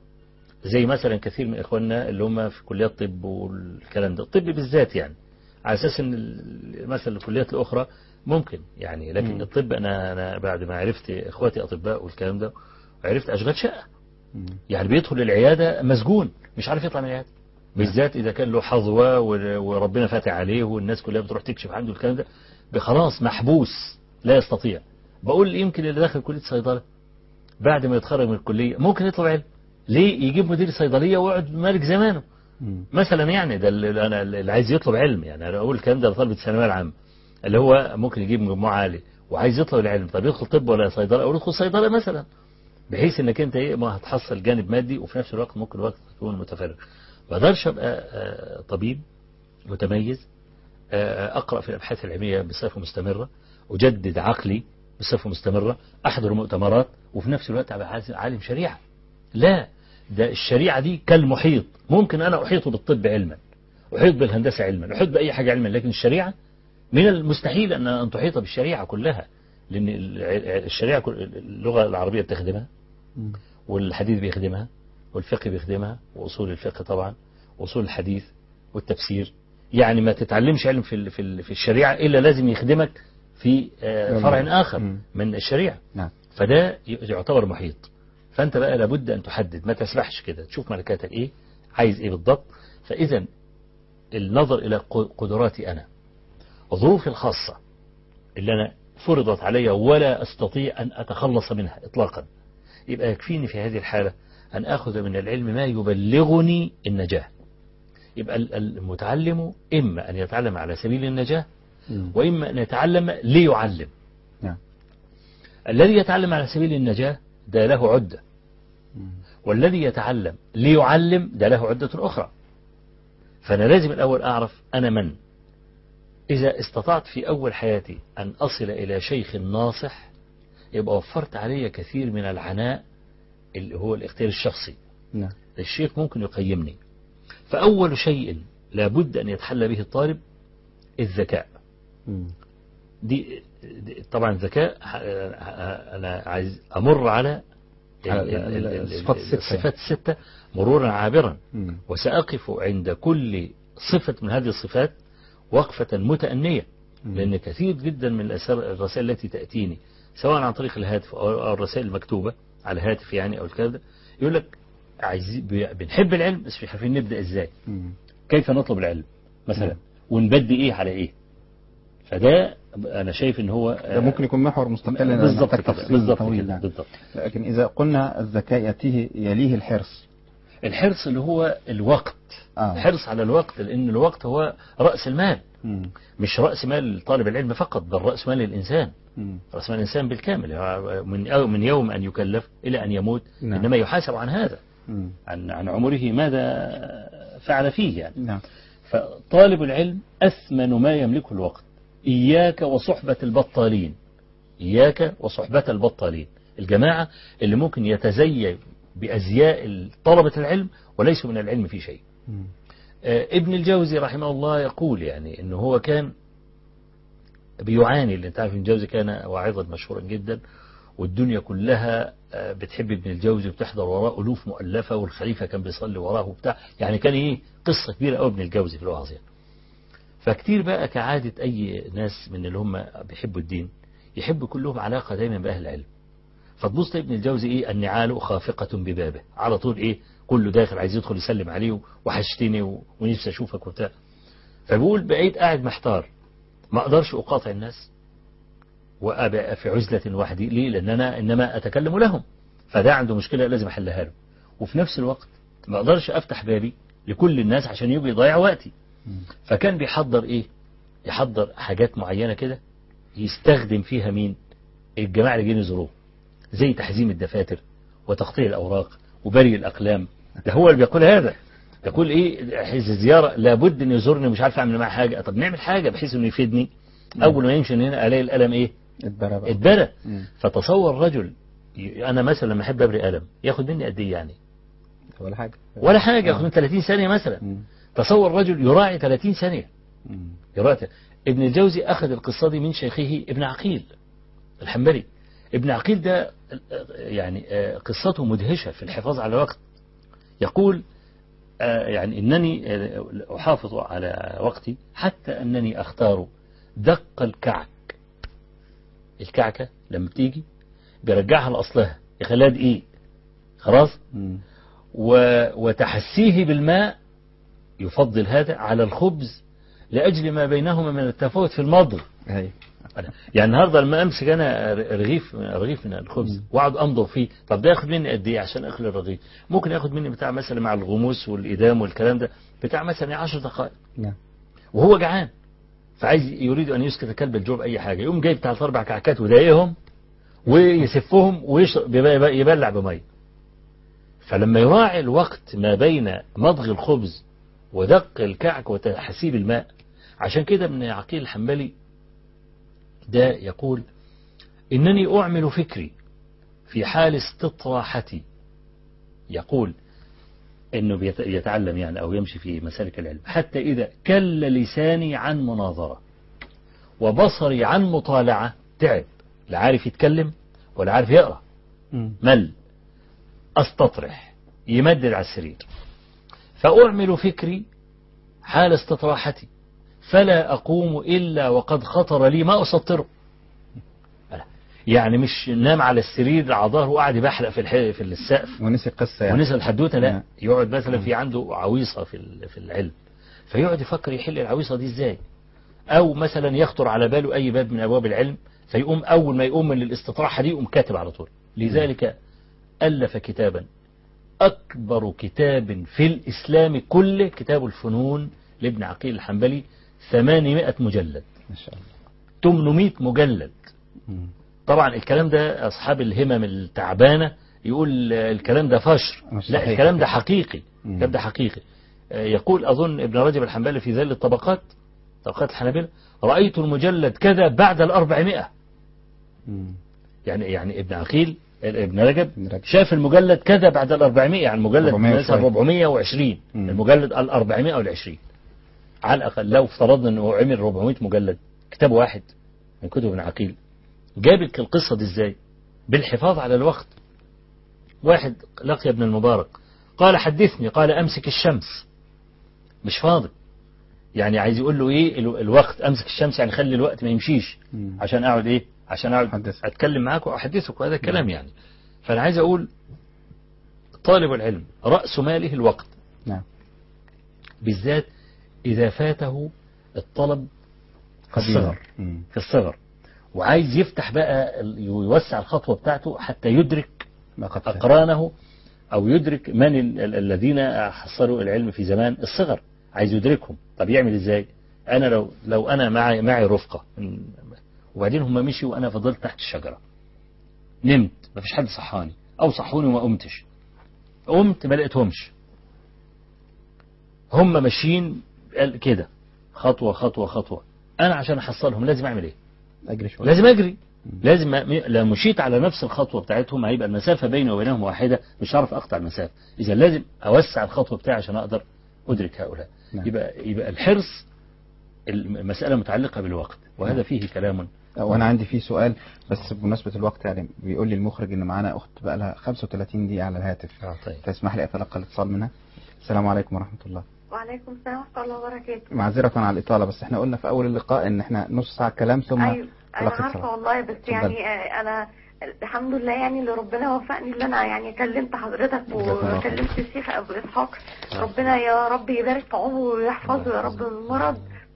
زي مثلا كثير من إخواننا اللي هم في كليات الطب والكلام ده الطب بالذات يعني على أساس أن ال- مثلا الكليات الأخرى ممكن يعني لكن مم. الطب أنا أنا بعد ما عرفت إخواتي أطباء والكلام ده عرفت أشغال شقة مم. يعني بيدخل العيادة مسجون مش عارف يطلع من العيادة بالذات إذا كان له حظوة ور- وربنا فاتح عليه والناس كلها بتروح تكشف عنده الكلام ده خلاص محبوس لا يستطيع بقول يمكن اللي داخل كلية صيدلة بعد ما يتخرج من الكلية ممكن يطلب علم ليه يجيب مدير صيدلية ويقعد مالك زمانه مم. مثلا يعني ده اللي انا اللي عايز يطلب علم يعني انا اقول الكلام ده لطالب الثانويه العامه اللي هو ممكن يجيب مجموع عالي وعايز يطلب العلم طب يدخل طب ولا صيدله او يدخل صيدله مثلا بحيث انك انت ايه ما هتحصل جانب مادي وفي نفس الوقت ممكن الوقت يكون متفرغ ما اقدرش ابقى آه، طبيب متميز آه، اقرا في الابحاث العلميه بصفه مستمره اجدد عقلي بصفه مستمره احضر مؤتمرات وفي نفس الوقت ابقى عايز- عالم شريعه لا ده الشريعه دي كالمحيط ممكن انا احيط بالطب علما احيط بالهندسه علما احيط باي حاجه علما لكن الشريعه من المستحيل ان ان تحيط بالشريعه كلها لان الع- الشريعه كل- اللغه العربيه بتخدمها مم. والحديث بيخدمها والفقه بيخدمها وأصول الفقه طبعا وأصول الحديث والتفسير يعني ما تتعلمش علم في ال- في ال- في الشريعة إلا لازم يخدمك في آه، فرع آخر مم. من الشريعة نعم فده ي- يعتبر محيط فأنت بقى لابد أن تحدد ما تسبحش كده تشوف ملكاتك إيه عايز إيه بالضبط فإذا النظر إلى ق- قدراتي أنا وظروفي الخاصة اللي أنا فرضت علي ولا أستطيع أن أتخلص منها إطلاقا يبقى يكفيني في هذه الحالة أن أخذ من العلم ما يبلغني النجاة يبقى ال- المتعلم إما أن يتعلم على سبيل النجاة مم. وإما أن يتعلم ليعلم نعم الذي يتعلم على سبيل النجاة ده له عدة مم. والذي يتعلم ليعلم ده له عدة أخرى فأنا لازم الأول أعرف أنا من إذا استطعت في أول حياتي أن أصل إلى شيخ ناصح يبقى وفرت علي كثير من العناء اللي هو الاختيار الشخصي نعم الشيخ ممكن يقيمني فأول شيء لابد أن يتحلى به الطالب الذكاء مم. دي, دي طبعا الذكاء ح- ح- أنا عايز أمر على ال- على ال- ال- ال- الصفات الستة الصفات الستة مرورا عابرا مم. وسأقف عند كل صفة من هذه الصفات وقفة متأنية مم. لأن كثير جدا من الأسر- الرسائل التي تأتيني سواء عن طريق الهاتف أو أو الرسائل المكتوبة على الهاتف يعني أو الكلام ده يقول لك عايز بنحب العلم بس مش عارفين نبدأ إزاي مم. كيف نطلب العلم مثلا نعم. ونبدي إيه على إيه فده أنا شايف إن هو ده ممكن يكون محور مستقل لأن بالظبط محتاج كده تفصيل بالظبط طويل كده يعني. بالظبط لكن إذا قلنا الذكاء يأتيه يليه الحرص الحرص اللي هو الوقت آه. الحرص على الوقت لأن الوقت هو رأس المال مم. مش رأس مال طالب العلم فقط بل رأس مال الإنسان مم. رأس مال الإنسان بالكامل هو من أو من يوم أن يكلف إلى أن يموت نعم. إنما يحاسب عن هذا مم. عن عن عمره ماذا فعل فيه يعني نعم فطالب العلم أثمن ما يملكه الوقت إياك وصحبة البطالين إياك وصحبة البطالين الجماعة اللي ممكن يتزين بأزياء طلبة العلم وليسوا من العلم في شيء مم. آه، ابن الجوزي رحمه الله يقول يعني انه هو كان بيعاني اللي انت عارف ابن الجوزي كان واعظا مشهورا جدا والدنيا كلها آه، بتحب ابن الجوزي وبتحضر وراه الوف مؤلفه والخليفه كان بيصلي وراه وبتاع يعني كان ايه قصه كبيره قوي ابن الجوزي في الوعظ يعني. فكتير بقى كعاده اي ناس من اللي هم بيحبوا الدين يحب كلهم علاقه دايما باهل العلم فتبص تلاقي ابن الجوزي ايه النعال خافقة ببابه على طول ايه كله داخل عايز يدخل يسلم عليه وحشتني و- ونفسي اشوفك وبتاع فبيقول بقيت قاعد محتار ما اقدرش اقاطع الناس وأبقى في عزلة لوحدي ليه لأن أنا إنما أتكلم لهم فده عنده مشكلة لازم أحلها له وفي نفس الوقت ما أقدرش أفتح بابي لكل الناس عشان يجوا يضيعوا وقتي مم. فكان بيحضر إيه يحضر حاجات معينة كده يستخدم فيها مين الجماعة اللي جايين يزوروه زي تحزيم الدفاتر وتقطيع الأوراق وبري الأقلام ده هو اللي بيقول هذا يقول ايه حيث الزيارة لابد ان يزورني مش عارف اعمل معاه حاجة طب نعمل حاجة بحيث انه يفيدني اول ما يمشي من هنا الاقي القلم ايه اتبرى بقى اتبرى مم. فتصور رجل ي- انا مثلا لما احب ابري قلم ياخد مني قد ايه يعني ولا حاجة ولا حاجة ياخد آه. من 30 ثانية مثلا مم. تصور رجل يراعي 30 ثانية مم. يراعي ابن الجوزي اخذ القصة دي من شيخه ابن عقيل الحنبلي ابن عقيل ده يعني آه، قصته مدهشة في الحفاظ على الوقت يقول آه، يعني إنني آه، أحافظ على وقتي حتى أنني أختار دق الكعك الكعكة لما بتيجي بيرجعها لأصلها يخليها دقيق خلاص مم. و... وتحسيه بالماء يفضل هذا على الخبز لأجل ما بينهما من التفاوت في المضغ أيوة. يعني النهارده لما امسك انا رغيف رغيف من الخبز مم. واقعد امضغ فيه طب ده ياخد مني قد ايه عشان اخلي الرغيف ممكن ياخد مني بتاع مثلا مع الغموس والادام والكلام ده بتاع مثلا 10 دقائق نعم وهو جعان فعايز يريد ان يسكت كلب الجوع باي حاجه يقوم جايب بتاع اربع كعكات ويضايقهم ويسفهم ويشرب يبقى- يبلع بميه فلما يراعي الوقت ما بين مضغ الخبز ودق الكعك وتحسيب الماء عشان كده ابن عقيل الحنبلي ده يقول إنني أعمل فكري في حال استطراحتي يقول إنه بيت- يتعلم يعني أو يمشي في مسالك العلم حتى إذا كل لساني عن مناظرة وبصري عن مطالعة تعب لا عارف يتكلم ولا عارف يقرأ مم. مل أستطرح يمدد على السرير فأعمل فكري حال استطراحتي فلا أقوم إلا وقد خطر لي ما أسطره يعني مش نام على السرير على ظهره وقاعد يبحلق في الح- في السقف ونسي القصة يعني ونسى الحدوته لا نعم. يقعد مثلا في عنده عويصه في ال- في العلم فيقعد يفكر يحل العويصه دي ازاي او مثلا يخطر على باله اي باب من ابواب العلم فيقوم اول ما يقوم من الاستطراحه دي يقوم كاتب على طول لذلك الف كتابا اكبر كتاب في الاسلام كله كتاب الفنون لابن عقيل الحنبلي 800 مجلد ما شاء الله 800 مجلد مم. طبعا الكلام ده أصحاب الهمم التعبانة يقول الكلام ده فشر مش لا صحيح. الكلام ده حقيقي مم. الكلام ده حقيقي آه، يقول أظن ابن رجب الحنبلي في ذيل الطبقات طبقات الحنابلة رأيت المجلد كذا بعد الأربعمائة مم. يعني يعني ابن عقيل ابن رجب ابن رجب. شاف المجلد كذا بعد الأربعمائة يعني المجلد 400 مثلا وشوية. 420 مم. المجلد الأربعمائة والعشرين على الأقل لو افترضنا أنه عمل 400 مجلد كتاب واحد من كتب ابن عقيل جاب القصة دي ازاي بالحفاظ على الوقت واحد لقي ابن المبارك قال حدثني قال أمسك الشمس مش فاضي يعني عايز يقول له ايه ال- الوقت امسك الشمس يعني خلي الوقت ما يمشيش مم. عشان اقعد ايه عشان اقعد أحدثك. اتكلم معاك واحدثك وهذا الكلام يعني فانا عايز اقول طالب العلم راس ماله الوقت نعم بالذات اذا فاته الطلب في الصغر مم. في الصغر وعايز يفتح بقى ال- يوسع الخطوه بتاعته حتى يدرك ما قد فات. أقرانه أو يدرك من ال- ال- الذين حصلوا العلم في زمان الصغر عايز يدركهم طب يعمل إزاي أنا لو لو أنا معي معي رفقة من- وبعدين هم مشوا وأنا فضلت تحت الشجرة نمت مفيش حد صحاني أو صحوني وما قمتش قمت ما لقيتهمش هم ماشيين قال كده خطوة خطوة خطوة أنا عشان أحصلهم لازم أعمل إيه أجري شوية لازم اجري لازم م- لو مشيت على نفس الخطوه بتاعتهم هيبقى المسافه بيني وبينهم واحده مش هعرف اقطع المسافه اذا لازم اوسع الخطوه بتاعي عشان اقدر ادرك هؤلاء نعم. يبقى يبقى الحرص المساله متعلقه بالوقت وهذا فيه كلام وانا عندي فيه سؤال بس بمناسبة الوقت يعني بيقول لي المخرج ان معانا اخت بقى لها 35 دقيقة على الهاتف آه، طيب. تسمح لي اتلقى الاتصال منها السلام عليكم ورحمة الله وعليكم السلام ورحمة الله وبركاته معذرة على الإطالة بس احنا قلنا في أول اللقاء إن احنا نص ساعة كلام ثم أيوة أنا تلقي عارفة الصلاة. والله بس اتفضلي. يعني آه، أنا الحمد لله يعني اللي ربنا وفقني اللي أنا يعني كلمت حضرتك جزاك الله خير. وكلمت الشيخ أبو إسحاق ربنا يا رب يبارك في عمره ويحفظه يا رب من المرض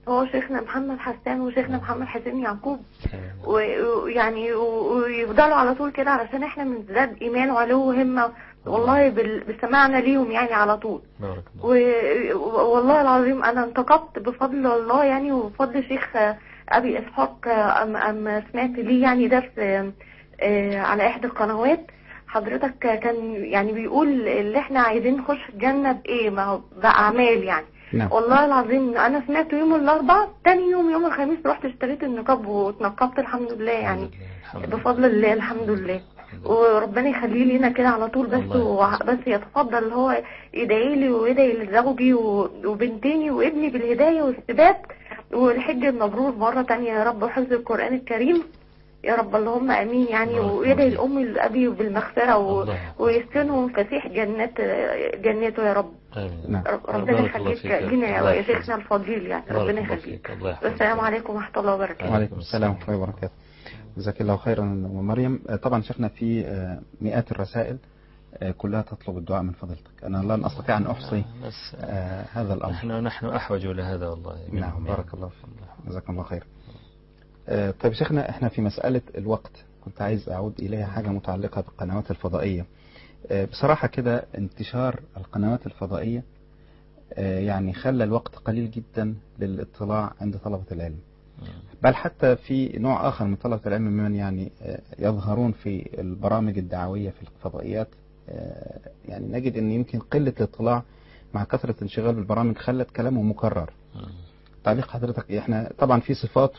هو شيخنا محمد حسان وشيخنا محمد حسين يعقوب آمين. و- ويعني و- ويفضلوا على طول كده علشان احنا بنزداد ايمان وعلو همه والله بال- بسماعنا ليهم يعني على طول بارك الله و- والله العظيم انا انتقبت بفضل الله يعني وبفضل شيخ ابي اسحاق ام ام سمعت ليه يعني درس آه، آه، على احدى القنوات حضرتك كان يعني بيقول اللي احنا عايزين نخش الجنه بايه ما هو باعمال يعني نعم والله العظيم انا سمعت يوم الاربعاء تاني يوم يوم الخميس رحت اشتريت النقاب واتنقبت الحمد لله يعني الحمد لله. بفضل الله الحمد لله الحمد لله. وربنا يخليه لينا كده على طول بس الله وع- بس يتفضل هو يدعي لي ويدعي لزوجي و- وبنتيني وابني بالهدايه والثبات والحج المبرور مره تانية يا رب وحفظ القران الكريم يا رب اللهم امين يعني بارك الله ويدعي فيك. لامي لابي بالمغفره و... الله. ويسكنهم فسيح جنات جناته يا رب آمين. نعم. رب- ربنا بارك الله يخليك فيك يا لينا رب. يا الله يا يحفظك. شيخنا الفضيل يعني بارك ربنا الله يخليك فيك. الله يحفظك. والسلام عليكم ورحمه الله وبركاته وعليكم السلام ورحمة الله وبركاته جزاك الله خيرا أم مريم آه، طبعا شيخنا في آه، مئات الرسائل آه، كلها تطلب الدعاء من فضيلتك أنا لن أستطيع أن أحصي بس آه، هذا الأمر نحن نحن أحوج إلى هذا والله منهم نعم يعني. بارك الله فيك جزاكم الله خير آه، طيب شيخنا احنا في مسألة الوقت كنت عايز أعود إليها حاجة متعلقة بالقنوات الفضائية آه، بصراحة كده انتشار القنوات الفضائية آه، يعني خلى الوقت قليل جدا للاطلاع عند طلبة العلم بل حتى في نوع آخر من طلبة العلم ممن يعني آه، يظهرون في البرامج الدعوية في الفضائيات آه، يعني نجد أن يمكن قلة الاطلاع مع كثرة انشغال بالبرامج خلت كلامهم مكرر مم. تعليق حضرتك إيه؟ احنا طبعا في صفات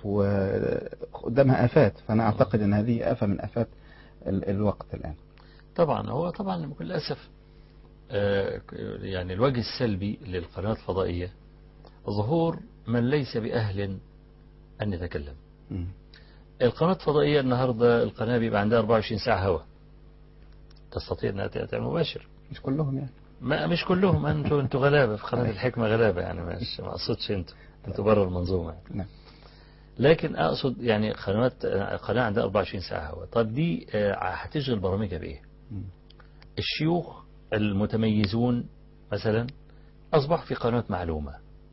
وقدامها آفات فأنا أعتقد أن هذه آفة من آفات ال- الوقت الآن طبعا هو طبعا بكل أسف آه، يعني الوجه السلبي للقنوات الفضائية ظهور من ليس بأهل أن يتكلم مم. القناة الفضائية النهاردة القناة بيبقى عندها 24 ساعة هوا تستطيع أنها تعمل مباشر مش كلهم يعني ما مش كلهم انتوا انتوا غلابه في قناه الحكمه غلابه يعني مش ما اقصدش انتوا انتوا بره المنظومه يعني. نعم لكن اقصد يعني قنوات قناه عندها 24 ساعه هوا طب دي آه، هتشغل برامجها بايه؟ مم. الشيوخ المتميزون مثلا اصبحوا في قنوات معلومه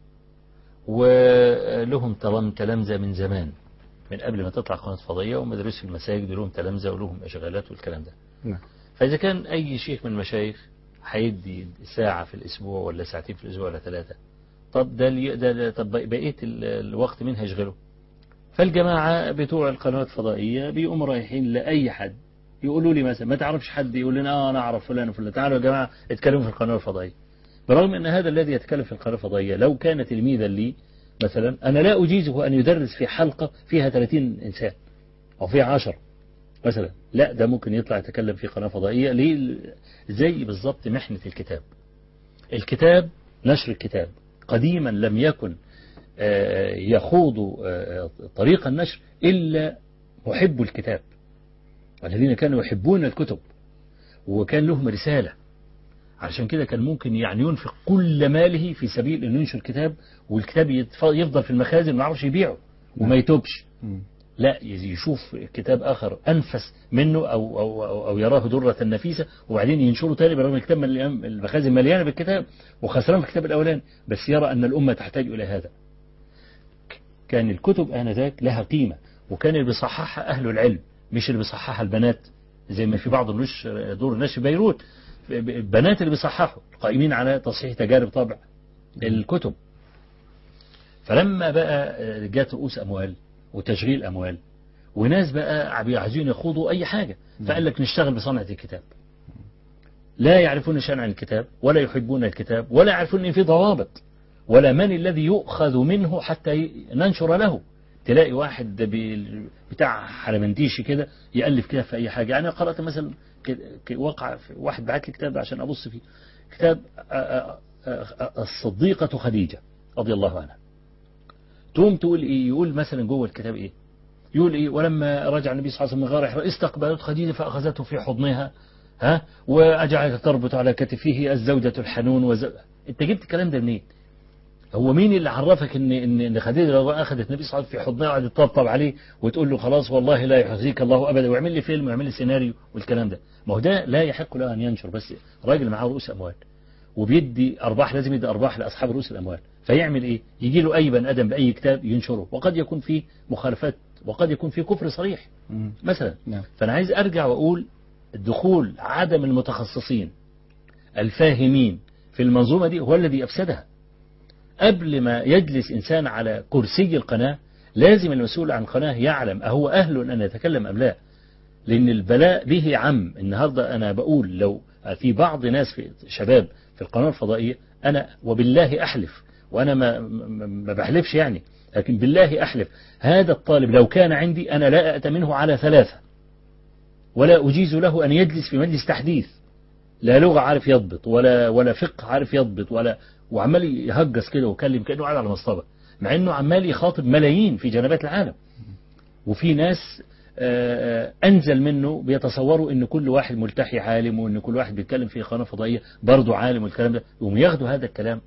ولهم تلام تلامذه من زمان من قبل ما تطلع قناه فضائيه ومدارس في المساجد ولهم تلامذه ولهم اشغالات والكلام ده نعم فإذا كان أي شيخ من المشايخ هيدي ساعة في الأسبوع ولا ساعتين في الأسبوع ولا ثلاثة طب ده, اللي- ده, ده طب بقية ال- الوقت مين هيشغله فالجماعة بتوع القنوات الفضائية بيقوموا رايحين لأي حد يقولوا لي مثلا ما تعرفش حد يقول لنا اه انا اعرف فلان وفلان تعالوا يا جماعه اتكلموا في القناه الفضائيه برغم ان هذا الذي يتكلم في القناه الفضائيه لو كان تلميذا لي مثلا انا لا اجيزه ان يدرس في حلقه فيها 30 انسان او فيها 10 مثلا لا ده ممكن يطلع يتكلم في قناة فضائية ليه زي بالظبط محنة الكتاب الكتاب نشر الكتاب قديما لم يكن آه، يخوض آه، طريق النشر إلا محب الكتاب الذين كانوا يحبون الكتب وكان لهم رسالة علشان كده كان ممكن يعني ينفق كل ماله في سبيل انه ينشر كتاب والكتاب يتف- يفضل في المخازن ما يعرفش يبيعه وما يتوبش مم. لا يشوف كتاب آخر أنفس منه أو, أو, أو, أو يراه درة نفيسة وبعدين ينشره تاني برغم الكتاب مليان المخازن مليانة بالكتاب وخسران في الكتاب الأولاني بس يرى أن الأمة تحتاج إلى هذا كان الكتب آنذاك لها قيمة وكان اللي بيصححها أهل العلم مش اللي بيصححها البنات زي ما في بعض النشر دور النشر في بيروت البنات اللي بيصححوا قائمين على تصحيح تجارب طبع الكتب فلما بقى جات رؤوس أموال وتشغيل أموال وناس بقى عايزين يخوضوا أي حاجة فقال لك نشتغل بصنعة الكتاب لا يعرفون شيئا عن الكتاب ولا يحبون الكتاب ولا يعرفون ان في ضوابط ولا من الذي يؤخذ منه حتى ي- ننشر له تلاقي واحد بي- بتاع حلمنديشي كده يألف كده في أي حاجة يعني قرأت مثلا ك- ك- وقع في- واحد بعت لي كتاب عشان أبص فيه كتاب آ- آ- آ- الصديقة خديجة رضي الله عنها تقوم تقول إيه يقول مثلا جوه الكتاب إيه يقول إيه ولما رجع النبي صلى الله عليه وسلم من غار حراء استقبلت خديجة فأخذته في حضنها ها وأجعلت تربط على كتفه الزوجة الحنون وز... أنت جبت الكلام ده منين؟ هو مين اللي عرفك ان ان ان خديجه لو اخذت النبي صلى الله عليه وسلم في حضنها وقعدت تطبطب عليه وتقول له خلاص والله لا يحزيك الله ابدا ويعمل لي فيلم ويعمل لي سيناريو والكلام ده ما هو ده لا يحق له ان ينشر بس راجل معاه رؤوس اموال وبيدي ارباح لازم يدي ارباح لاصحاب رؤوس الاموال فيعمل ايه يجي له اي بني ادم باي كتاب ينشره وقد يكون فيه مخالفات وقد يكون فيه كفر صريح مم. مثلا نعم فانا عايز ارجع واقول دخول عدم المتخصصين الفاهمين في المنظومه دي هو الذي افسدها قبل ما يجلس انسان على كرسي القناه لازم المسؤول عن القناه يعلم اهو اهل ان يتكلم ام لا لان البلاء به عم النهارده انا بقول لو في بعض ناس في شباب في القناه الفضائيه انا وبالله احلف وانا ما ما ما بحلفش يعني لكن بالله احلف هذا الطالب لو كان عندي انا لا اتمنه على ثلاثه ولا أجيز له أن يجلس في مجلس تحديث لا لغة عارف يضبط ولا ولا فقه عارف يضبط ولا وعمال يهجس كده ويكلم كأنه قاعد على مصطبة مع أنه عمال يخاطب ملايين في جنبات العالم وفي ناس آه، آه، أنزل منه بيتصوروا أن كل واحد ملتحي عالم وأن كل واحد بيتكلم في قناة فضائية برضه عالم والكلام ده يقوم ياخدوا هذا الكلام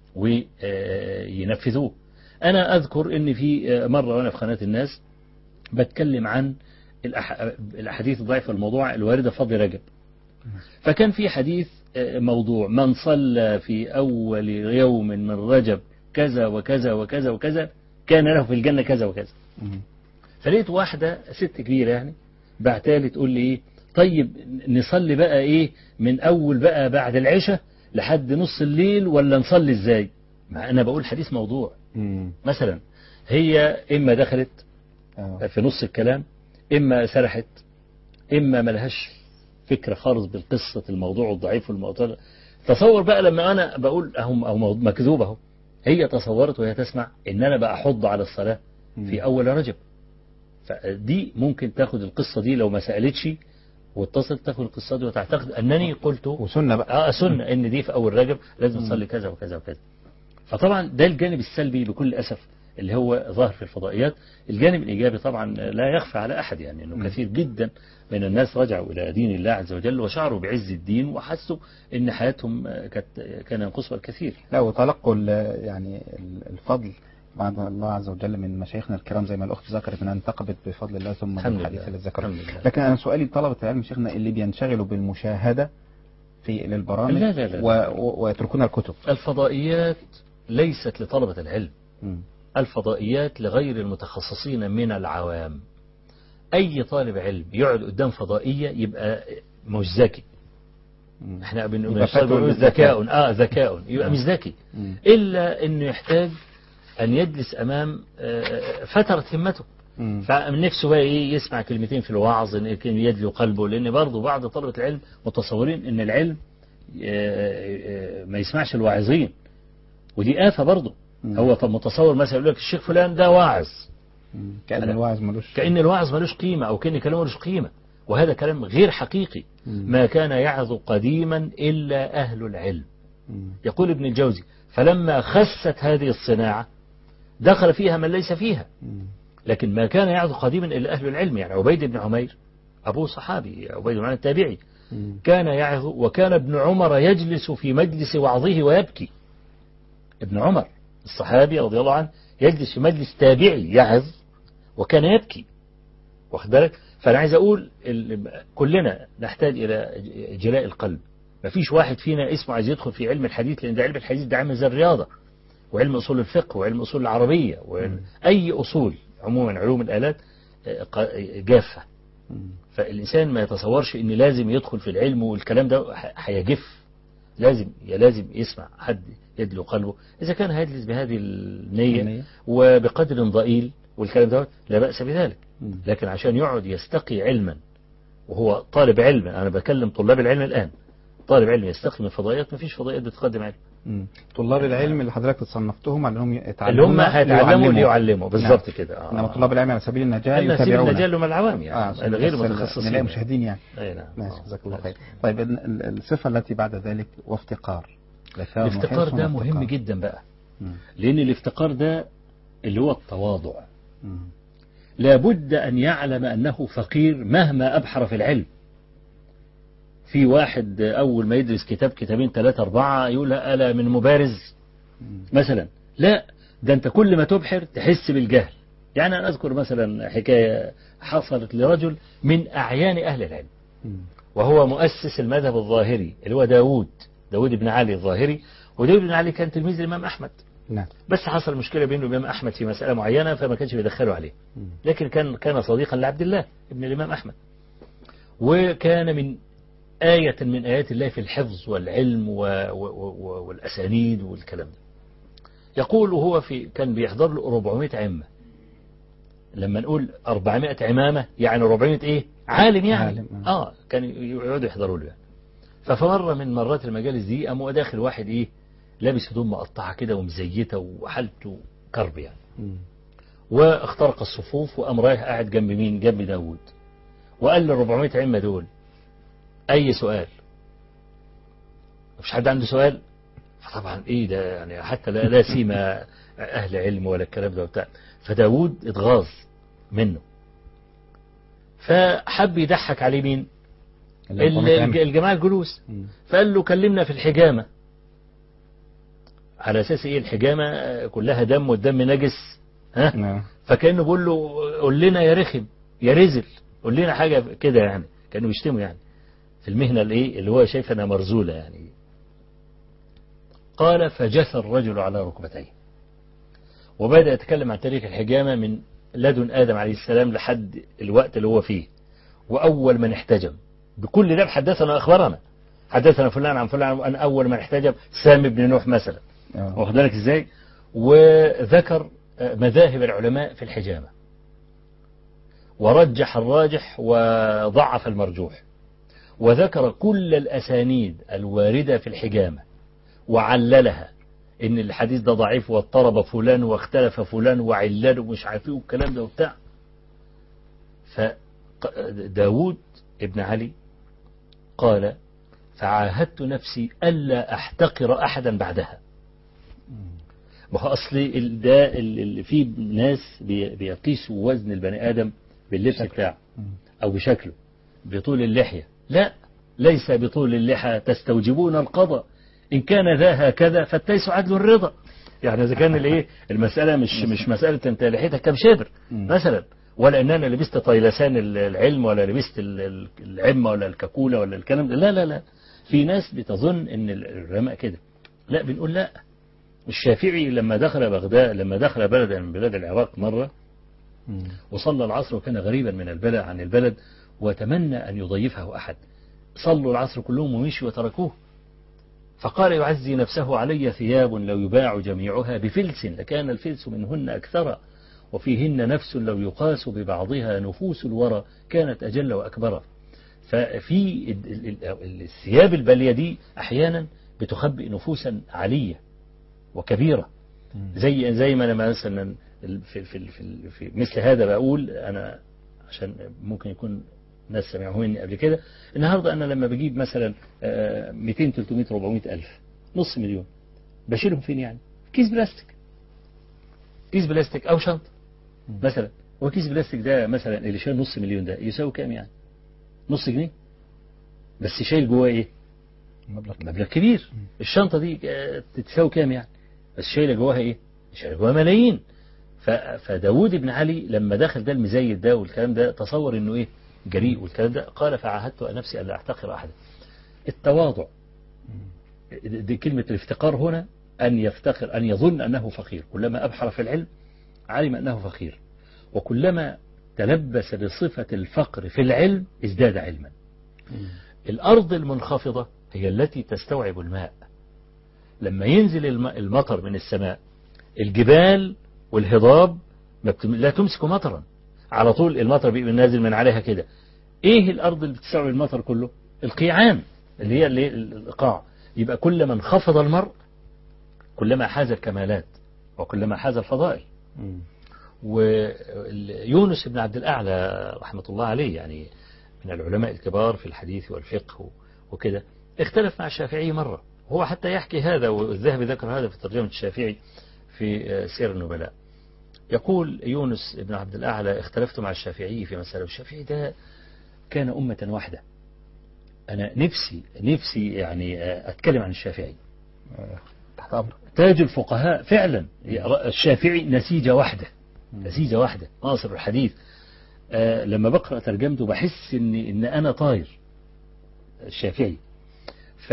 وينفذوه أنا أذكر أن في آه، مرة وأنا في قناة الناس بتكلم عن الأح- الأحاديث الضعيفة الموضوع الواردة في فضل رجب فكان في حديث آه، موضوع من صلى في أول يوم من رجب كذا وكذا وكذا وكذا كان له في الجنة كذا وكذا مم. فلقيت واحدة ست كبيرة يعني بعتالي تقول لي ايه طيب نصلي بقى ايه من اول بقى بعد العشاء لحد نص الليل ولا نصلي ازاي مع انا بقول حديث موضوع مم. مثلا هي اما دخلت آه. في نص الكلام اما سرحت اما ملهاش فكرة خالص بالقصة الموضوع الضعيف والموضوع تصور بقى لما انا بقول اهو أهو مو- مكذوب اهو هي تصورت وهي تسمع ان انا بقى احض على الصلاة في اول رجب فدي ممكن تاخد القصة دي لو ما سألتش واتصلت تاخد القصة دي وتعتقد أنني قلت وسنة بقى اه سنة ان دي في اول رجب لازم تصلي كذا وكذا وكذا فطبعا ده الجانب السلبي بكل اسف اللي هو ظاهر في الفضائيات الجانب الايجابي طبعا لا يخفى على احد يعني انه مم. كثير جدا من الناس رجعوا الى دين الله عز وجل وشعروا بعز الدين وحسوا ان حياتهم آه، كانت كان ينقصها الكثير لا وتلقوا ال- يعني ال- الفضل بعد الله عز وجل من مشايخنا الكرام زي ما الأخت ذكرت أنها انتقبت بفضل الله ثم الحمد بالحديث لله اللي ذكره الحمد لله لكن أنا سؤالي طلبة العلم شيخنا اللي بينشغلوا بالمشاهدة في للبرامج لا لا لا. و... و... ويتركون الكتب الفضائيات ليست لطلبة العلم مم. الفضائيات لغير المتخصصين من العوام أي طالب علم يقعد قدام فضائية يبقى مش ذكي مم. احنا بن- يبقى بنشتغل فتوى بنقول بالذكاء. ذكاء اه ذكاء يبقى آه. مش ذكي مم. إلا أنه يحتاج أن يجلس أمام آه، فترة همته مم. فمن نفسه بقى ايه يسمع كلمتين في الوعظ ان يمكن يدلو قلبه لان برضه بعض طلبه العلم متصورين ان العلم آه، آه، ما يسمعش الواعظين ودي آفة برضه مم. هو طب متصور مثلا يقول لك الشيخ فلان ده واعظ مم. كأن أنا- الواعظ ملوش كأن الوعظ ملوش قيمة أو كأن كلامه ملوش قيمة وهذا كلام غير حقيقي مم. ما كان يعظ قديما إلا أهل العلم مم. يقول ابن الجوزي فلما خست هذه الصناعة دخل فيها من ليس فيها مم. لكن ما كان يعظ قديما إلا أهل العلم يعني عبيد بن عمير أبوه صحابي عبيد بن عمير التابعي مم. كان يعظ وكان ابن عمر يجلس في مجلس وعظه ويبكي ابن عمر الصحابي رضي الله عنه يجلس في مجلس تابعي يعظ وكان يبكي واخد بالك فانا عايز اقول ال- كلنا نحتاج الى ج- جلاء القلب مفيش واحد فينا اسمه عايز يدخل في علم الحديث لان ده علم الحديث ده عامل زي الرياضه وعلم اصول الفقه وعلم اصول العربيه واي اصول عموما علوم الالات آه، ق- جافه مم. فالإنسان ما يتصورش إن لازم يدخل في العلم والكلام ده ح- هيجف لازم يا لازم يسمع حد يدلو قلبه إذا كان هيجلس بهذه النية النية. وبقدر ضئيل والكلام ده لا بأس بذلك مم. لكن عشان يقعد يستقي علما وهو طالب علم أنا بكلم طلاب العلم الآن طالب علم يستقي من فضائيات ما فيش فضائيات بتقدم علم مم. طلاب العلم اللي حضرتك تصنفتهم على انهم اللي يتعلمون هم هيتعلموا ليعلموا. ليعلموا بالظبط كده آه. انما طلاب العلم على سبيل النجاة أنا سبيل يتابعون النجاة لهم العوام اه يعني عشان غير بس متخصصين نلاقي مشاهدين يعني أي نعم ماشي آه. جزاك الله خير طيب ال- ال- الصفة التي بعد ذلك وافتقار ذكاء الافتقار وحرص ده وافتقار. مهم جدا بقى مم. لأن الافتقار ده اللي هو التواضع مم. لابد أن يعلم أنه فقير مهما أبحر في العلم في واحد أول ما يدرس كتاب كتابين ثلاثة أربعة يقول لا ألا من مبارز مم. مثلا لا ده أنت كل ما تبحر تحس بالجهل يعني أنا أذكر مثلا حكاية حصلت لرجل من أعيان أهل العلم مم. وهو مؤسس المذهب الظاهري اللي هو داود داود بن علي الظاهري وداود بن علي كان تلميذ الإمام أحمد نعم بس حصل مشكلة بينه وبين أحمد في مسألة معينة فما كانش بيدخله عليه مم. لكن كان كان صديقا لعبد الله ابن الإمام أحمد وكان من آية من آيات الله في الحفظ والعلم و و و والأسانيد والكلام ده يقول وهو في كان بيحضر له 400 عمة لما نقول 400 عمامة يعني 400 إيه عالم يعني عالم، آه. آه كان يقعدوا يحضروا له يعني ففمرة من مرات المجالس دي قام هو داخل واحد إيه لابس هدوم مقطعة كده ومزيتة وحالته كرب يعني مم. واخترق الصفوف وقام رايح قاعد جنب مين جنب داوود وقال لل 400 عمة دول أي سؤال مفيش حد عنده سؤال فطبعا إيه ده يعني حتى لا, لا سيما أهل علم ولا الكلام ده وبتاع فداوود اتغاظ منه فحب يضحك عليه مين ال ال- 400 عام. الج- الجماعة الجلوس مم. فقال له كلمنا في الحجامة على أساس إيه الحجامة آه، كلها دم والدم نجس ها نعم. فكانه بيقول له قول لنا يا رخم يا رزل قول لنا حاجة كده يعني كانوا بيشتموا يعني في المهنة الايه اللي هو شايف انها مرزولة يعني قال فجثى الرجل على ركبتيه وبدأ يتكلم عن تاريخ الحجامة من لدن آدم عليه السلام لحد الوقت اللي هو فيه وأول من احتجم بكل ده حدثنا وأخبرنا حدثنا فلان عن فلان أن أول من احتجم سام بن نوح مثلا آه. واخد بالك ازاي وذكر آه، مذاهب العلماء في الحجامة ورجح الراجح وضعف المرجوح وذكر كل الأسانيد الواردة في الحجامة وعللها إن الحديث ده ضعيف واضطرب فلان واختلف فلان وعلل ومش عارف ايه والكلام ده وبتاع فداود ابن علي قال فعاهدت نفسي ألا أحتقر أحدا بعدها ما هو أصل ال- ده ال- ال- في ناس بي- بيقيسوا وزن البني آدم باللبس بتاعه مم. أو بشكله بطول اللحية لا ليس بطول اللحى تستوجبون القضاء إن كان ذا هكذا فالتيس عدل الرضا يعني إذا كان الإيه المسألة مش مش مسألة أنت لحيتك كم شبر مم. مثلا ولا إن أنا لبست طيلسان ال- العلم ولا لبست ال- ال- العمة ولا الكاكولة ولا الكلام ده لا لا لا في ناس بتظن إن العلماء كده لا بنقول لا الشافعي لما دخل بغداد لما دخل بلدا من بلاد العراق مرة مم. وصلى العصر وكان غريبا من البلد عن البلد وتمنى أن يضيفه أحد صلوا العصر كلهم ومشوا وتركوه فقال يعزي نفسه علي ثياب لو يباع جميعها بفلس لكان الفلس منهن أكثر وفيهن نفس لو يقاس ببعضها نفوس الورى كانت أجل وأكبر ففي ال- ال- ال- الثياب البالية دي أحيانا بتخبئ نفوسا علية وكبيرة مم. زي زي ما انا مثلا ال- في في في, في مثل هذا بقول انا عشان ممكن يكون ناس سمعوه مني قبل كده النهارده انا لما بجيب مثلا آه، 200 300 400 الف نص مليون بشيلهم فين يعني كيس بلاستيك كيس بلاستيك او شنطه مثلا هو كيس بلاستيك ده مثلا اللي شايل نص مليون ده يساوي كام يعني نص جنيه بس شايل جواه ايه مبلغ مبلغ كبير الشنطة دي آه، تتساوي كام يعني بس شايلة جواها ايه شايلة جواها ملايين ف- فداود بن علي لما دخل ده المزيد ده والكلام ده تصور انه ايه جريء والكلام ده قال فعاهدت نفسي الا احتقر احدا التواضع دي كلمة الافتقار هنا أن يفتقر أن يظن أنه فقير كلما أبحر في العلم علم أنه فقير وكلما تلبس بصفة الفقر في العلم ازداد علما الأرض المنخفضة هي التي تستوعب الماء لما ينزل الم- المطر من السماء الجبال والهضاب ما بتم- لا تمسك مطرا على طول المطر بيبقى نازل من عليها كده ايه الارض اللي بتستوعب المطر كله القيعان اللي هي اللي القاع يبقى كلما انخفض المرء كلما حاز الكمالات وكلما حاز الفضائل مم. ويونس بن عبد الأعلى رحمة الله عليه يعني من العلماء الكبار في الحديث والفقه وكده اختلف مع الشافعي مرة هو حتى يحكي هذا والذهبي ذكر هذا في ترجمة الشافعي في سير النبلاء يقول يونس بن عبد الأعلى اختلفت مع الشافعي في مسألة الشافعي ده كان أمة واحدة أنا نفسي نفسي يعني أتكلم عن الشافعي آه، تحت أمرك تاج الفقهاء فعلا الشافعي نسيجة واحدة مم. نسيجة واحدة ناصر الحديث آه لما بقرأ ترجمته بحس إن إن أنا طاير الشافعي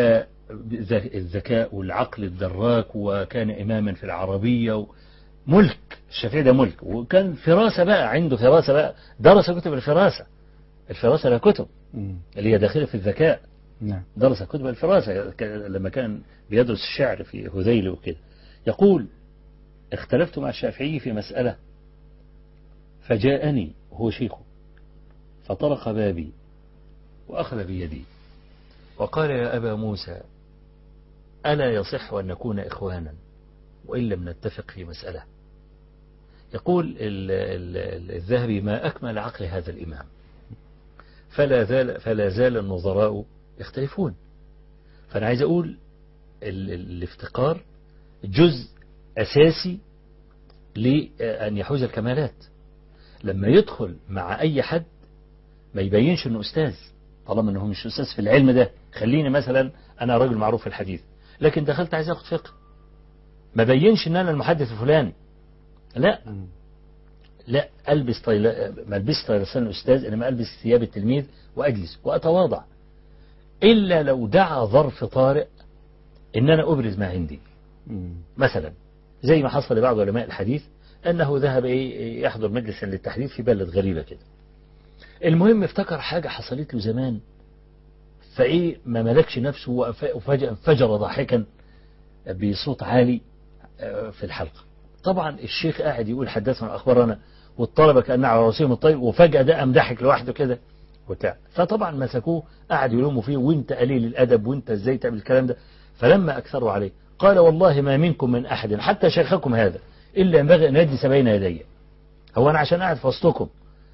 الذكاء والعقل الدراك وكان إماما في العربية ملك الشافعي ده ملك وكان فراسة بقى عنده فراسة بقى درس كتب الفراسة الفراسة لها كتب مم. اللي هي داخلة في الذكاء نعم درس كتب الفراسة ك- لما كان بيدرس الشعر في هذيل وكده يقول اختلفت مع الشافعي في مسألة فجاءني وهو شيخه فطرق بابي وأخذ بيدي وقال يا أبا موسى ألا يصح أن نكون إخوانا وإن لم نتفق في مسألة يقول ال- ال- ال- الذهبي ما أكمل عقل هذا الإمام فلا زال, فلا زال النظراء يختلفون فأنا عايز أقول ال- ال- الافتقار جزء أساسي لأن يحوز الكمالات لما يدخل مع أي حد ما يبينش أنه أستاذ طالما أنه مش أستاذ في العلم ده خليني مثلا أنا راجل معروف في الحديث لكن دخلت عايز أخد فقه ما بينش أن أنا المحدث الفلاني لا مم. لا ألبس طيلا ما ألبس طيلسان الأستاذ إنما ألبس ثياب التلميذ وأجلس وأتواضع إلا لو دعا ظرف طارئ إن أنا أبرز ما عندي مم. مثلا زي ما حصل لبعض علماء الحديث أنه ذهب إيه يحضر مجلسا للتحديث في بلد غريبة كده المهم افتكر حاجة حصلت له زمان فإيه ما ملكش نفسه وف- وفجأة انفجر ضاحكا بصوت عالي آه، في الحلقة طبعا الشيخ قاعد يقول حدثنا أخبرنا والطلبة كأن على راسهم الطيب وفجأة ده قام ضحك لوحده كده وبتاع فطبعا مسكوه قعد يلوموا فيه وانت قليل الأدب وانت ازاي تعمل الكلام ده فلما أكثروا عليه قال والله ما منكم من أحد حتى شيخكم هذا إلا ينبغي أن يجلس بين يدي هو أنا عشان قاعد في وسطكم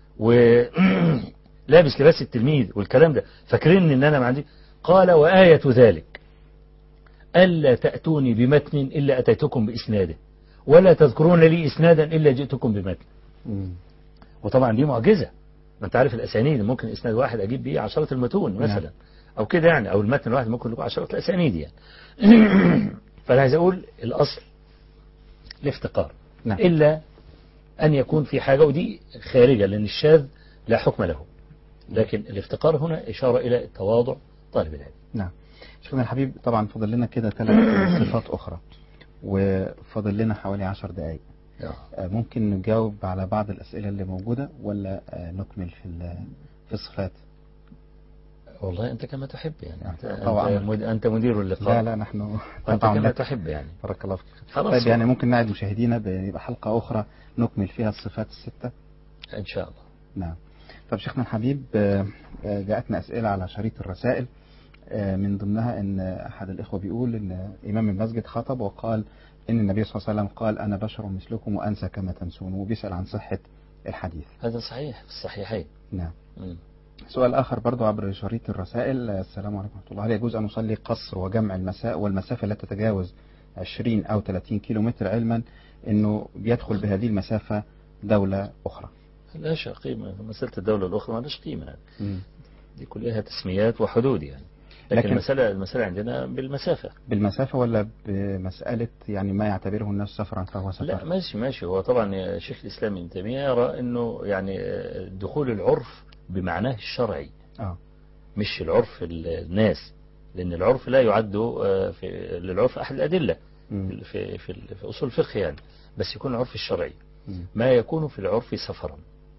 ولابس لباس التلميذ والكلام ده فاكرين ان انا ما عندي قال وآية ذلك ألا تأتوني بمتن إلا أتيتكم بإسناده ولا تذكرون لي إسنادا إلا جئتكم بمتن مم. وطبعا دي معجزة ما انت عارف الأسانيد ممكن إسناد واحد أجيب بيه عشرة المتون مثلا أو كده يعني أو المتن الواحد ممكن يكون عشرة الأسانيد يعني فأنا عايز أقول الأصل الافتقار نعم. إلا أن يكون في حاجة ودي خارجة لأن الشاذ لا حكم له لكن الافتقار هنا إشارة إلى تواضع طالب العلم نعم شيخنا الحبيب طبعا فاضل لنا كده ثلاث صفات أخرى وفاضل لنا حوالي عشر دقايق آه، ممكن نجاوب على بعض الأسئلة اللي موجودة ولا آه، نكمل في ال- في الصفات والله أنت كما تحب يعني أنت, طبعاً. أنت, مد- أنت مدير اللقاء لا لا نحن وأنت طبعا كما لك. تحب يعني بارك الله فيك خلاص طيب يعني ممكن نعد مشاهدينا بيبقى حلقة أخرى نكمل فيها الصفات الستة إن شاء الله نعم طب شيخنا الحبيب آه، آه، جاءتنا أسئلة على شريط الرسائل آه، من ضمنها أن أحد الإخوة بيقول أن إمام المسجد خطب وقال إن النبي صلى الله عليه وسلم قال أنا بشر مثلكم وأنسى كما تنسون وبيسأل عن صحة الحديث هذا صحيح في الصحيحين نعم مم. سؤال آخر برضو عبر شريط الرسائل السلام عليكم ورحمة الله هل يجوز أن نصلي قصر وجمع المساء والمسافة لا تتجاوز 20 أو 30 كيلو متر علما أنه بيدخل بهذه المسافة دولة أخرى لا شيء قيمة مسألة الدولة الأخرى ما لهاش قيمة يعني. مم. دي كلها تسميات وحدود يعني لكن, لكن- المسألة المسألة عندنا بالمسافة بالمسافة ولا بمسألة يعني ما يعتبره الناس سفرا فهو سفر لا ماشي ماشي هو طبعا شيخ الإسلام ابن تيمية يرى أنه يعني دخول العرف بمعناه الشرعي آه. مش العرف ال- الناس لأن العرف لا يعد آه، في للعرف أحد الأدلة مم. في في في أصول الفقه يعني بس يكون العرف الشرعي مم. ما يكون في العرف سفرا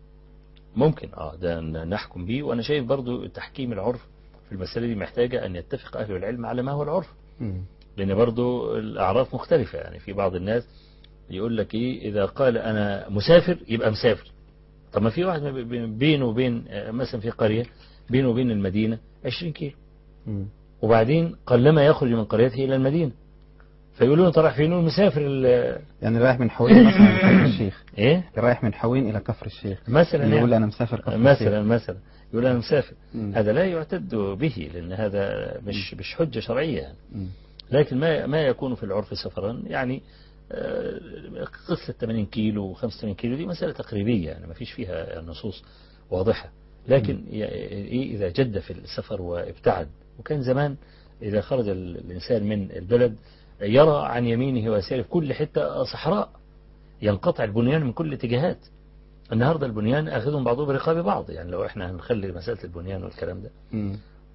ممكن اه ده ن- نحكم به وانا شايف برضو تحكيم العرف في المسألة دي محتاجة ان يتفق اهل العلم على ما هو العرف مم. لان برضو الاعراف مختلفة يعني في بعض الناس يقول لك ايه اذا قال انا مسافر يبقى مسافر طب ما في واحد ما بي- بينه وبين آه، مثلا في قرية بينه وبين المدينة 20 كيلو مم. وبعدين قلما يخرج من قريته الى المدينة فيقولون انت رايح فين يقول مسافر ال- يعني رايح من حوين مثلا لكفر الشيخ ايه رايح من حوين إلى كفر الشيخ مثلا يقول يعني. أنا مسافر كفر مثلا الشيخ مثلا يقول انا مسافر مم. هذا لا يعتد به لان هذا مش مش حجه شرعيه يعني. مم. لكن ما ما يكون في العرف سفرا يعني آه، قصه 80 كيلو و85 كيلو دي مساله تقريبيه يعني ما فيش فيها نصوص واضحه لكن ي- إيه اذا جد في السفر وابتعد وكان زمان اذا خرج ال- الانسان من البلد يرى عن يمينه ويساره في كل حته صحراء ينقطع البنيان من كل الاتجاهات النهارده البنيان اخذهم بعضهم برقاب بعض يعني لو احنا هنخلي مساله البنيان والكلام ده مم.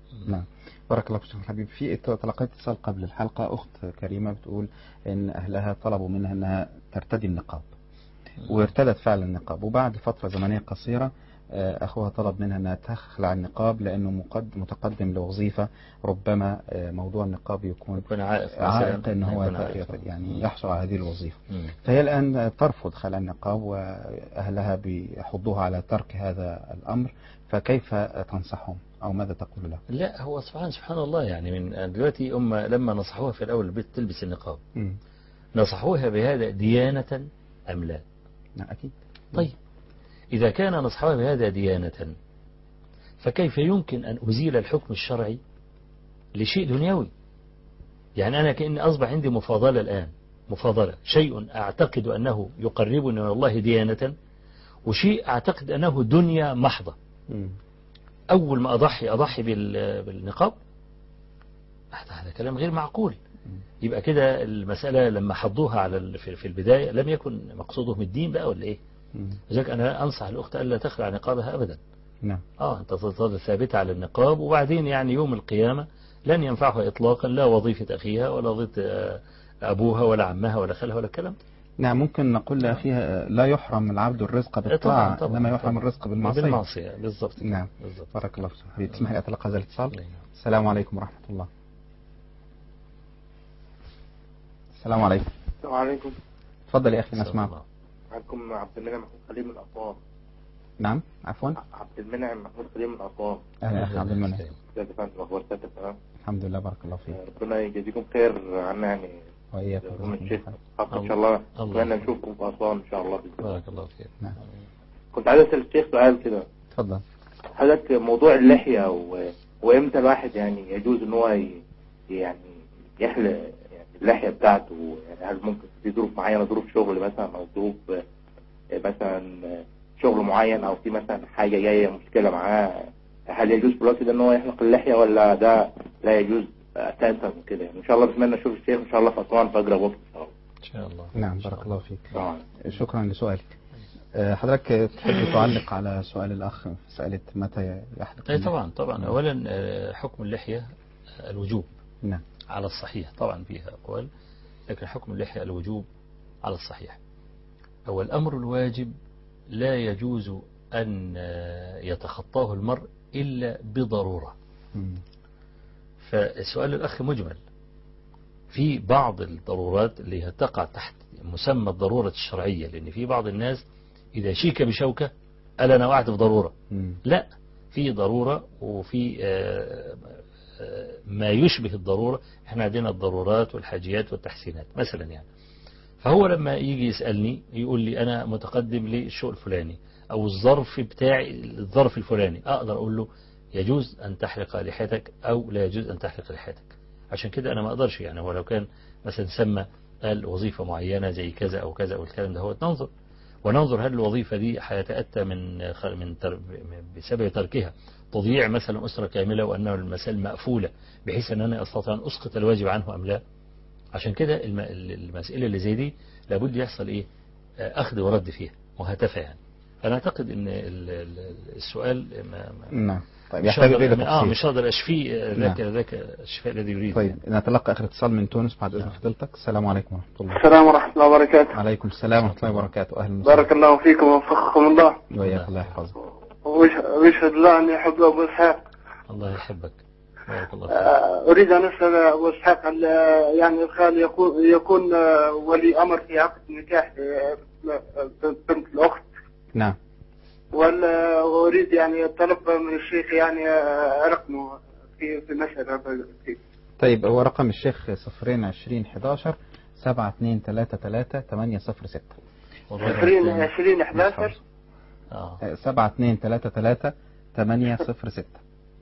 نعم بارك الله فيك شيخ الحبيب في تلقيت اتصال قبل الحلقة أخت كريمة بتقول إن أهلها طلبوا منها إنها ترتدي النقاب وارتدت فعلا النقاب وبعد فترة زمنية قصيرة آه، أخوها طلب منها أنها تخلع النقاب لأنه مقد- متقدم لوظيفة ربما آه، موضوع النقاب يكون يكون عائق مثلاً. عائق أن هو يكون يت- عائق. يت- يعني يحصل على هذه الوظيفة مم. فهي الآن ترفض خلع النقاب وأهلها بيحضوها على ترك هذا الأمر فكيف تنصحهم أو ماذا تقول لهم؟ لا هو سبحان سبحان الله يعني من دلوقتي هم لما نصحوها في الأول البنت تلبس النقاب مم. نصحوها بهذا ديانة أم لا نعم أكيد طيب إذا كان نصحوها بهذا ديانة فكيف يمكن أن أزيل الحكم الشرعي لشيء دنيوي يعني أنا كأن أصبح عندي مفاضلة الآن مفاضلة شيء أعتقد أنه يقربني من الله ديانة وشيء أعتقد أنه دنيا محضة مم. أول ما أضحي أضحي بال- بالنقاب هذا هذا كلام غير معقول يبقى كده المسألة لما حضوها على ال- في في البداية لم يكن مقصودهم الدين بقى ولا إيه مم. لذلك أنا أنصح الأخت ألا تخلع نقابها أبدا نعم آه أنت تظل ثابتة على النقاب وبعدين يعني يوم القيامة لن ينفعها إطلاقا لا وظيفة أخيها ولا وظيفة آه، أبوها ولا عمها ولا خالها ولا الكلام ده. نعم ممكن نقول لها فيها لا يحرم العبد الرزق بالطاعة إنما يحرم طبعاً. الرزق بالمعصية بالمعصية بالضبط كده. نعم بالضبط بارك الله فيك حبيبي تسمح لي أتلقى هذا الاتصال نعم. السلام عليكم ورحمة الله السلام عليكم السلام عليكم تفضل يا أخي سلام نسمع الله. معكم عبد المنعم محمود خليل من أسوان نعم عفوا عبد المنعم محمود خليل من أسوان أهلا يا أخي عبد المنعم ازيك يا فندم أخبار ساتر تمام الحمد لله بارك الله فيك ربنا يجازيكم خير عنا يعني وإياكم من جزاكم الله الشيخ خير. حق إن شاء الله الله. أتمنى نشوفكم في أسوان إن شاء الله بإذن الله. بارك الله فيك نعم. كنت عايز أسأل الشيخ سؤال كده تفضل حضرتك موضوع اللحية و... وإمتى الواحد يعني يجوز إن هو ي... يعني يحلق يعني اللحية بتاعته يعني هل ممكن في ظروف معينة ظروف شغل مثلا أو ظروف آه، مثلا آه، شغل معين أو في مثلا حاجة جاية مشكلة معاه هل يجوز في الوقت ده إن هو يحلق اللحية ولا ده لا يجوز أساسا كده يعني إن شاء الله بتمنى أشوف الشيخ إن شاء الله في أسوان في أقرب وقت إن شاء الله إن شاء الله نعم إن شاء بارك الله فيك طبعا شكرا لسؤالك آه، حضرتك تحب تعلق على سؤال الأخ في مسألة متى يحلق أي طبعا طبعا أولا آه، حكم اللحية آه، الوجوب نعم على الصحيح طبعا فيها أقوال لكن حكم اللحية الوجوب على الصحيح هو الأمر الواجب لا يجوز أن آه، يتخطاه المرء إلا بضرورة مم. فالسؤال الأخ مجمل في بعض الضرورات اللي هي تقع تحت مسمى الضرورة الشرعية لأن في بعض الناس إذا شيك بشوكة قال أنا وقعت في ضرورة مم. لا في ضرورة وفي آه، آه، ما يشبه الضرورة احنا عندنا الضرورات والحاجيات والتحسينات مثلا يعني فهو لما يجي يسألني يقول لي أنا متقدم للشيء الفلاني أو الظرف بتاعي الظرف الفلاني أقدر أقول له يجوز أن تحلق لحيتك أو لا يجوز أن تحلق لحيتك عشان كده أنا ما أقدرش يعني هو لو كان مثلا سمى قال وظيفة معينة زي كذا أو كذا أو الكلام ده هو ننظر وننظر هل الوظيفة دي هيتأتى من خ- من تر- بسبب تركها تضييع مثلا أسرة كاملة وأنه المسائل مقفولة بحيث أن أنا أستطيع أن أسقط الواجب عنه أم لا عشان كده الم- المسألة اللي زي دي لابد يحصل إيه آه، أخذ ورد فيها مهاتفة يعني فأنا أعتقد أن ال- ال- السؤال ما ما نعم طيب مش يحتاج إلى هقدر اه تفصيل مش هقدر اشفيه آه، ذاك نعم. ذاك الشفاء الذي يريد طيب يعني. نتلقى آخر اتصال من تونس بعد إذن نعم. فضيلتك السلام عليكم ورحمة الله السلام ورحمة الله وبركاته عليكم السلام ورحمة الله وبركاته أهلا وسهلا بارك الله فيكم ووفقكم الله وإياك الله يحفظك ويشهد الله أني أحب أبو إسحاق الله يحبك بارك الله فيك آه، أريد أن أسأل أبو إسحاق هل آه، يعني الخال يكون يكون آه، ولي أمر في عقد نكاح آه، بنت الأخت نعم ولا أريد يعني الطلب من الشيخ يعني آه، رقمه في في مسألة في طيب هو رقم الشيخ صفرين عشرين حداشر سبعة اتنين تلاتة تلاتة تمانية صفر ستة والله 20 العظيم. 20 11 اه سبعة اتنين تلاتة تلاتة تمانية صفر ستة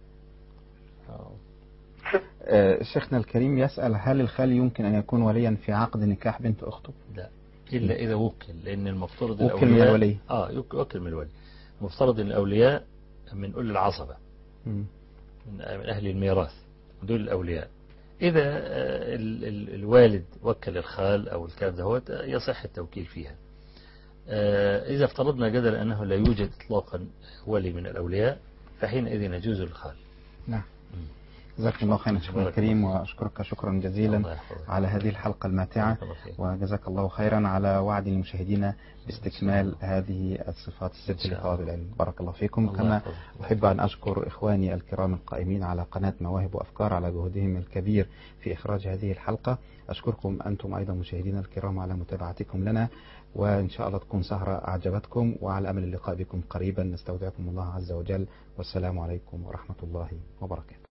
آه. آه، شيخنا الكريم يسأل هل الخال يمكن أن يكون وليا في عقد نكاح بنت أخته لا الا اذا وكل لان المفترض وكل من الاولياء الولي. اه يك- وكل من الولي المفترض ان الاولياء من اولي العصبه مم. من من اهل الميراث دول الاولياء اذا آه، ال- ال- الوالد وكل الخال او الكلام ده يصح التوكيل فيها آه، إذا افترضنا جدلا أنه لا يوجد إطلاقا ولي من الأولياء فحينئذ يجوز الخال نعم جزاكم الله خيرا شيخنا بارك الكريم الله وأشكرك شكرا جزيلا الله يحفظك. على هذه الحلقة الماتعة بارك الله فيك. وجزاك الله خيرا على وعد المشاهدين باستكمال هذه الصفات إن الست شاء لطلب الله. العلم بارك الله فيكم الله كما يحفظك. أحب أن أشكر إخواني الكرام القائمين على قناة مواهب وأفكار على جهدهم الكبير في إخراج هذه الحلقة أشكركم أنتم أيضا مشاهدينا الكرام على متابعتكم لنا وإن شاء الله تكون سهرة أعجبتكم وعلى أمل اللقاء بكم قريبا نستودعكم الله عز وجل والسلام عليكم ورحمة الله وبركاته